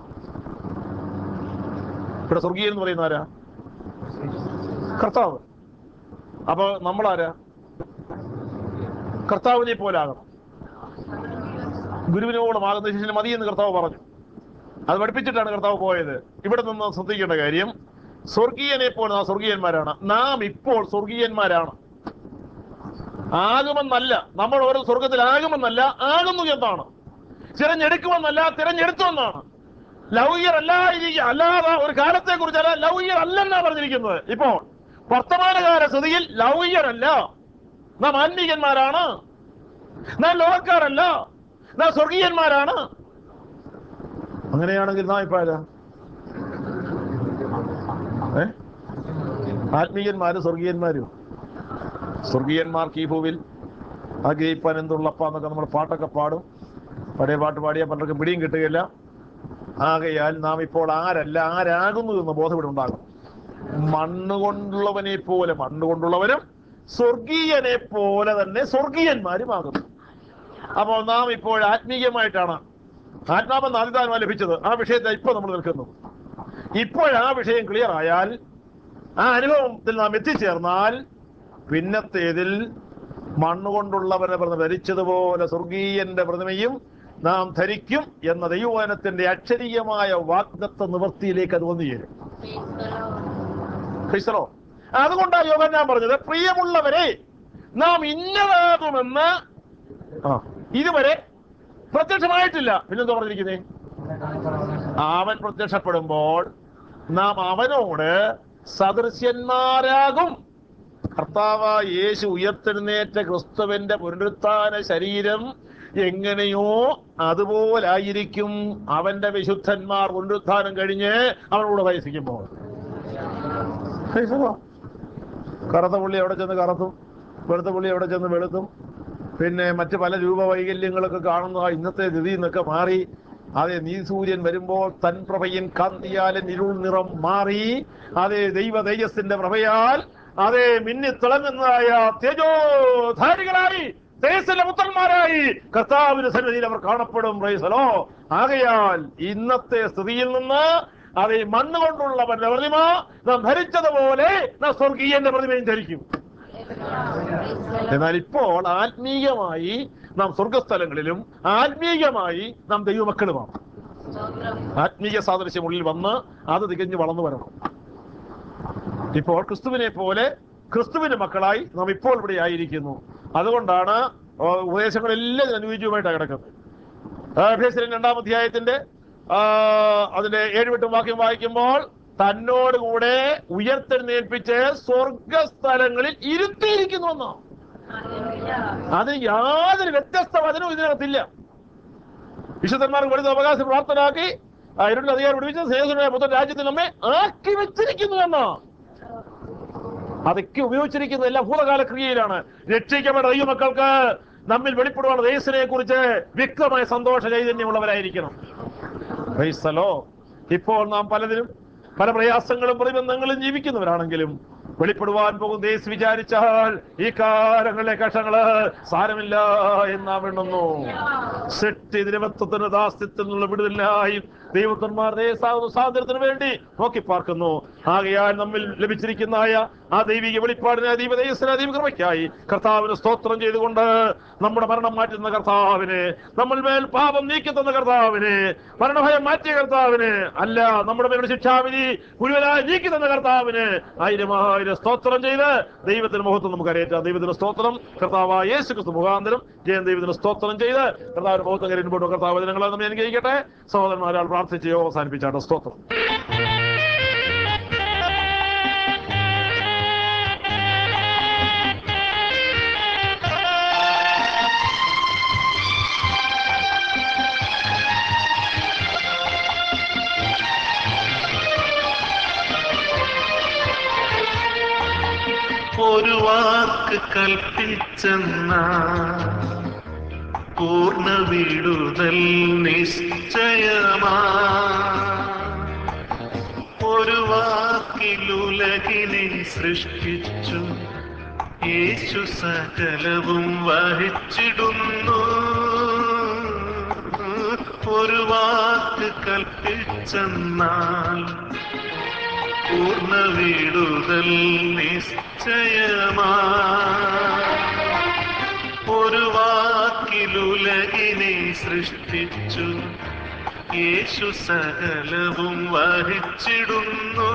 ഇവിടെ സ്വർഗീയൻ എന്ന് പറയുന്ന ആരാ കർത്താവ് അപ്പൊ നമ്മളാരാ കർത്താവിനെ പോലെ ആകണം ഗുരുവിനോളമാകുന്ന ശിഷ്യന് മതി എന്ന് കർത്താവ് പറഞ്ഞു അത് പഠിപ്പിച്ചിട്ടാണ് കർത്താവ് പോയത് ഇവിടെ നിന്ന് ശ്രദ്ധിക്കേണ്ട കാര്യം സ്വർഗീയനെ പോലെ നാം സ്വർഗീയന്മാരാണ് നാം ഇപ്പോൾ സ്വർഗീയന്മാരാണ് ആകുമെന്നല്ല നമ്മൾ ഓരോ സ്വർഗത്തിലാകുമെന്നല്ല ആകുന്നു എന്നാണ് തിരഞ്ഞെടുക്കുമെന്നല്ല തിരഞ്ഞെടുത്തുവെന്നാണ് ലൗകിയർ അല്ലായിരിക്കുക അല്ലാതെ ഒരു കാലത്തെ കുറിച്ചല്ല ലൗകിയർ അല്ലെന്നാ പറഞ്ഞിരിക്കുന്നത് ഇപ്പോൾ വർത്തമാനകാല സ്ഥിതിയിൽ ലൗകിയരല്ല നാം ആത്മീകന്മാരാണ് നാം ലോകക്കാരല്ല നാം സ്വർഗീയന്മാരാണ് അങ്ങനെയാണെങ്കിൽ നാം ഇപ്പൊ ആരാ ഏ ആത്മീയന്മാരും സ്വർഗീയന്മാരും സ്വർഗീയന്മാർക്ക് ഈ ഭൂവിൽ ആഗ്രഹിപ്പാൻ എന്തുള്ളപ്പാന്നൊക്കെ നമ്മൾ പാട്ടൊക്കെ പാടും പഴയ പാട്ട് പാടിയാൽ പലർക്കും പിടിയും കിട്ടുകയില്ല ആകയാൽ നാം ഇപ്പോൾ ആരല്ല ആരാകുന്നു എന്ന് ബോധം ഇവിടെ ഉണ്ടാകും മണ്ണ് കൊണ്ടുള്ളവനെ പോലെ മണ്ണ് കൊണ്ടുള്ളവരും സ്വർഗീയനെ പോലെ തന്നെ സ്വർഗീയന്മാരുമാകുന്നു അപ്പോൾ നാം ഇപ്പോൾ ആത്മീയമായിട്ടാണ് ആത്മാവെന്ന് ആദിതാനം ലഭിച്ചത് ആ വിഷയത്തെ ഇപ്പൊ നമ്മൾ നിൽക്കുന്നു ഇപ്പോൾ ആ വിഷയം ക്ലിയർ ആയാൽ ആ അനുഭവത്തിൽ നാം എത്തിച്ചേർന്നാൽ പിന്നത്തേതിൽ മണ്ണുകൊണ്ടുള്ളവരെ പ്രതിമ ധരിച്ചതുപോലെ സ്വർഗീയന്റെ പ്രതിമയും നാം ധരിക്കും എന്ന ദൈവവചനത്തിന്റെ അക്ഷരീയമായ വാഗ്ദത്ത നിവൃത്തിയിലേക്ക് അത് വന്നു ചേരും ക്രിസ്തലോ അതുകൊണ്ടാണ് യോഗൻ ഞാൻ പറഞ്ഞത് പ്രിയമുള്ളവരെ നാം ഇന്നതാകുമെന്ന് ആ ഇതുവരെ പ്രത്യക്ഷമായിട്ടില്ല പിന്നെന്താ പറഞ്ഞിരിക്കുന്നേ അവൻ പ്രത്യക്ഷപ്പെടുമ്പോൾ നാം അവനോട് സദൃശ്യന്മാരാകും കർത്താവ് യേശു ഉയർത്തെഴുന്നേറ്റ ക്രിസ്തുവിന്റെ പുനരുത്ഥാന ശരീരം എങ്ങനെയോ അതുപോലായിരിക്കും അവന്റെ വിശുദ്ധന്മാർ പുനരുത്ഥാനം കഴിഞ്ഞ് അവനോട് വയസ്സിക്കുമ്പോൾ കറുത്ത പുള്ളി എവിടെ ചെന്ന് കറുത്തും വെളുത്ത പുള്ളി എവിടെ ചെന്ന് വെളുത്തും പിന്നെ മറ്റ് പല രൂപവൈകല്യങ്ങളൊക്കെ കാണുന്ന ഇന്നത്തെ സ്ഥിതി എന്നൊക്കെ മാറി അതെ നീ സൂര്യൻ വരുമ്പോൾ തൻ പ്രഭയൻ കാന്തിയാലെ ഇരുൾ നിറം മാറി അതെ ദൈവ തേജസ്സിന്റെ പ്രഭയാൽ അതെ മിന്നി തിളങ്ങുന്നതായ തേജോധാരികളായി തേജസ്സിന്റെ പുത്രന്മാരായി കർത്താവിന്റെ സന്നിധിയിൽ അവർ കാണപ്പെടും പ്രൈസലോ ആകയാൽ ഇന്നത്തെ സ്ഥിതിയിൽ നിന്ന് അതെ മണ്ണ് കൊണ്ടുള്ളവന്റെ പ്രതിമ നാം ധരിച്ചതുപോലെ നാം സ്വർഗീയന്റെ പ്രതിമയും ധരിക്കും എന്നാൽ ഇപ്പോൾ ആത്മീയമായി നാം സ്വർഗസ്ഥലങ്ങളിലും ആത്മീയമായി നാം ദൈവമക്കളുമാണ് ആത്മീയ സാദൃശ്യം ഉള്ളിൽ വന്ന് അത് തികഞ്ഞു വളർന്നു വരണം ഇപ്പോൾ ക്രിസ്തുവിനെ പോലെ ക്രിസ്തുവിന്റെ മക്കളായി നാം ഇപ്പോൾ ഇവിടെ ആയിരിക്കുന്നു അതുകൊണ്ടാണ് ആ, ഉപദേശങ്ങളെല്ലാം ഇതിന് അനുയോജ്യമായിട്ടാണ് കിടക്കുന്നത് അഭ്യസരൻ രണ്ടാം അധ്യായത്തിന്റെ ആ, അതിന്റെ ഏഴുവെട്ടും വാക്യം വായിക്കുമ്പോൾ തന്നോട് കൂടെ ഉയർത്തെഴുന്നേൽപ്പിച്ച് സ്വർഗസ്ഥലങ്ങളിൽ ഇരുത്തിയിരിക്കുന്നു എന്നോ അത് യാതൊരു വ്യത്യസ്ത വചനവും ഇതിനകത്തില്ല വിശുദ്ധന്മാർക്ക് വെളുത്ത അവകാശം പ്രാപ്തനാക്കി ആ ഇരുട്ടിൽ അധികാരം വിടുവിച്ച് സ്നേഹമായ പുത്രൻ രാജ്യത്തിൽ നമ്മെ ആക്കി വെച്ചിരിക്കുന്നു എന്നോ അതൊക്കെ ഉപയോഗിച്ചിരിക്കുന്നത് എല്ലാം ഭൂതകാല ക്രിയയിലാണ് രക്ഷിക്കപ്പെട്ട ദൈവമക്കൾക്ക് നമ്മിൽ വെളിപ്പെടുവാണ് ദേശിനെ കുറിച്ച് വ്യക്തമായ സന്തോഷ ചൈതന്യമുള്ളവരായിരിക്കണം Praise the Lord. ഇപ്പോൾ നാം പലതിനും പല പ്രയാസങ്ങളും പ്രതിബന്ധങ്ങളും ജീവിക്കുന്നവരാണെങ്കിലും വെളിപ്പെടുവാൻ പോകും ദേശ് വിചാരിച്ചാൽ ഈ കാലങ്ങളിലെ കഷങ്ങള് സാരമില്ല എന്നാ വേണ്ടുന്നു സെറ്റ് ദിനവത്വത്തിന് ദാസ്യത്തിൽ നിന്നുള്ള വിടുതലായും ദൈവത്തന്മാരുടെ സ്വാതന്ത്ര്യത്തിന് വേണ്ടി നോക്കി പാർക്കുന്നു ആകയാൽ നമ്മിൽ ലഭിച്ചിരിക്കുന്നതായ ആ ദൈവിക വെളിപ്പാടിന് ദൈവദേശത്തിന് അതീവ കൃപയ്ക്കായി കർത്താവിന് സ്തോത്രം ചെയ്തുകൊണ്ട് നമ്മുടെ മരണം മാറ്റുന്ന കർത്താവിന് നമ്മൾ മേൽ പാപം നീക്കി തന്ന കർത്താവിന് മരണഭയം മാറ്റിയ കർത്താവിന് അല്ല നമ്മുടെ മേലുള്ള ശിക്ഷാവിധി മുഴുവനായി നീക്കി തന്ന കർത്താവിന് ആയിരം ആയിരം സ്തോത്രം ചെയ്ത് ദൈവത്തിന് മുഖത്ത് നമുക്ക് അറിയിക്കാം ദൈവത്തിന് സ്തോത്രം കർത്താവായ യേശു ക്രിസ്തു മുഖാന്തരം ജയൻ ദൈവത്തിന് സ്തോത്രം ചെയ്ത് കർത്താവിന്റെ മുഖത്ത് കരുമ്പോട്ടോ കർത്താവ് വചനങ്ങളെ നമ്മൾ അനുഗ്രഹിക്കട്ടെ സഹോദരന്മാരാൾ പ്രാർത്ഥിച്ച് യോഗം അവസാനിപ്പിച്ചാട്ടെ സ്തോത്രം ഒരു വാക്ക് കൽപ്പിച്ചെന്ന പൂർണ്ണ വിടുതൽ നിശ്ചയമാ ഒരു വാക്കിലുലകിനെ സൃഷ്ടിച്ചു യേശു സകലവും വഹിച്ചിടുന്നു ഒരു വാക്ക് കൽപ്പിച്ചെന്നാൽ പൂർണ്ണ വിടുതൽ നിശ്ചയമാ ഒരു വാക്കിലുലകിനെ സൃഷ്ടിച്ചു യേശു സകലവും വഹിച്ചിടുന്നു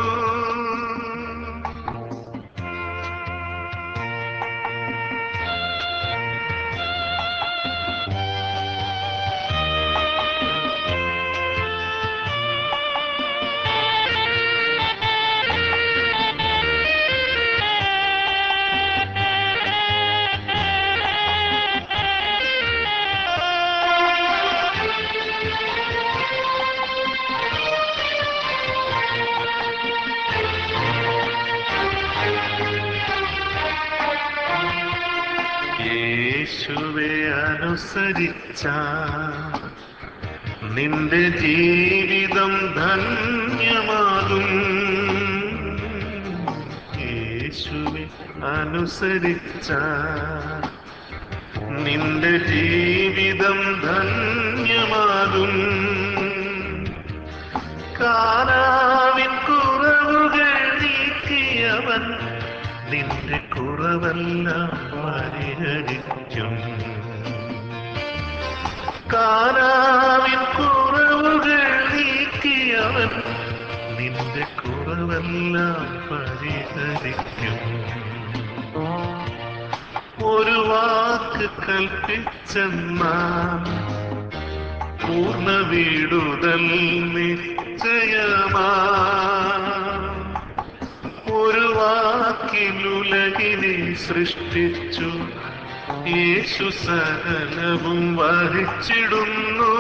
യേശുവെ അനുസരിച്ച നിന്റെ ജീവിതം ധന്യമാകും യേശുവെ അനുസരിച്ച നിന്റെ ജീവിതം ധന്യമാകും കാനാവിൻ കുറവുകൾ നീക്കിയവൻ നിന്റെ കുറവെല്ലാം പരിഹരിക്കും കാനാവിൻ കുറവുകൾ നീക്കിയവൻ നിന്റെ കുറവെല്ലാം പരിഹരിക്കും ഒരു വാക്ക് കൽപ്പിച്ചെന്നാൽ പൂർണ്ണ വീടുതൽ നിശ്ചയമാ ഒരു വാക്കിലുലകിനെ സൃഷ്ടിച്ചു യേശു സകലവും വഹിച്ചിടുന്നു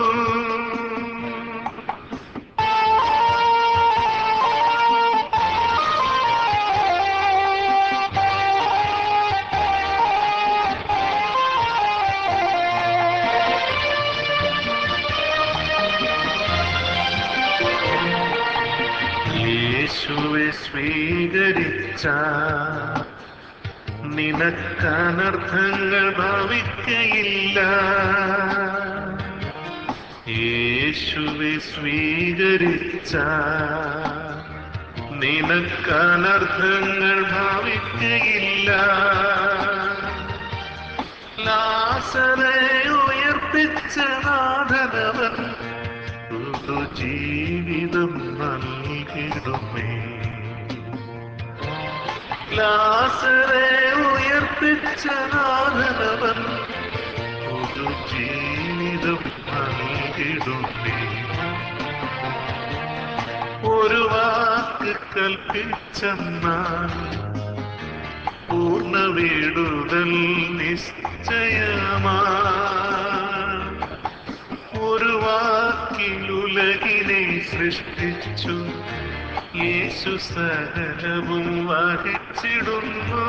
യേശുവെ സ്വീകരിച്ച നിനക്കനർത്ഥങ്ങൾ ഭവിക്കയില്ല യേശുവെ സ്വീകരിച്ച നിനക്കനർത്ഥങ്ങൾ ഭവിക്കയില്ല ലാസറെ ഉയർപ്പിച്ച നാഥനവൻ ജീവിതം നൽകിടുമേ ലാസറെ ഉയർപ്പിച്ച നാഥനവൻ ഒരു ജീവിതം നൽകിടുമേ ഒരു വാക്ക് കൽപ്പിച്ചെന്നാൽ പൂർണ്ണ വീടുതൽ നിശ്ചയമാ ഒരു വാക്കിലുലകിനെ സൃഷ്ടിച്ചു യേശു സകലവും വഹിച്ചിടുന്നു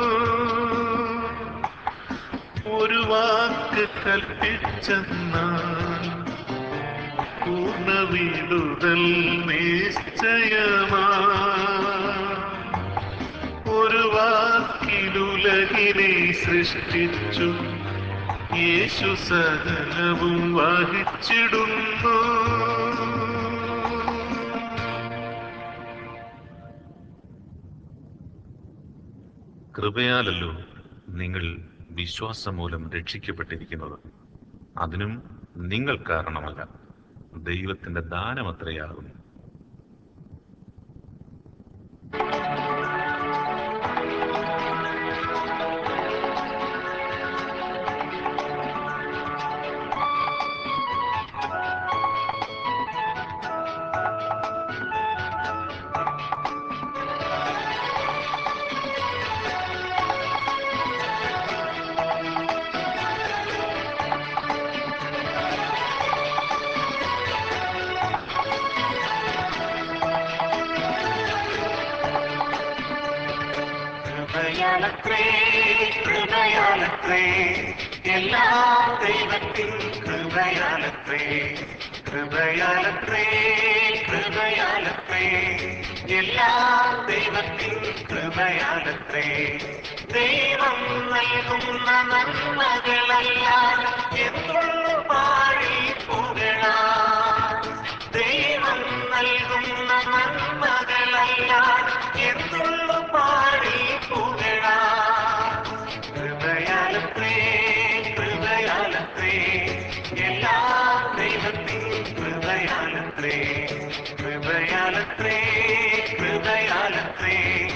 ഒരു വാക്ക് കൽപ്പിച്ചെന്നാൽ പൂർണ്ണ വീടുതൽ നിശ്ചയമാ ഒരു വാക്കിലുലകിനെ സൃഷ്ടിച്ചു യേശു സകലവും വഹിച്ചിടുന്നു കൃപയാലല്ലോ നിങ്ങൾ വിശ്വാസം മൂലം രക്ഷിക്കപ്പെട്ടിരിക്കുന്നത് അതിനും നിങ്ങൾ കാരണമല്ല ദൈവത്തിന്റെ ദാനമത്രയാകുന്നു കൃപയാലത്രേ കൃപയാലത്രേ എല്ലാം ദൈവത്തിൻ കൃപയാലത്രേ കൃപയാലത്രേ കൃപയാലത്രേ എല്ലാം ദൈവത്തിൻ കൃപയാലത്രേ ദൈവം നൽകുന്ന നന്മകളെല്ലാം എന്തുള്ളു പാടി പുകഴാൻ ദൈവം നൽകുന്ന നന്മകളെല്ലാം എന്തുള്ളു പാടി പുകഴാൻ കൃപയാലത്രേ കൃപയാലത്രേ എല്ലാം ദൈവത്തിൻ കൃപയാലത്രേ കൃപയാലത്രേ കൃപയാലത്രേ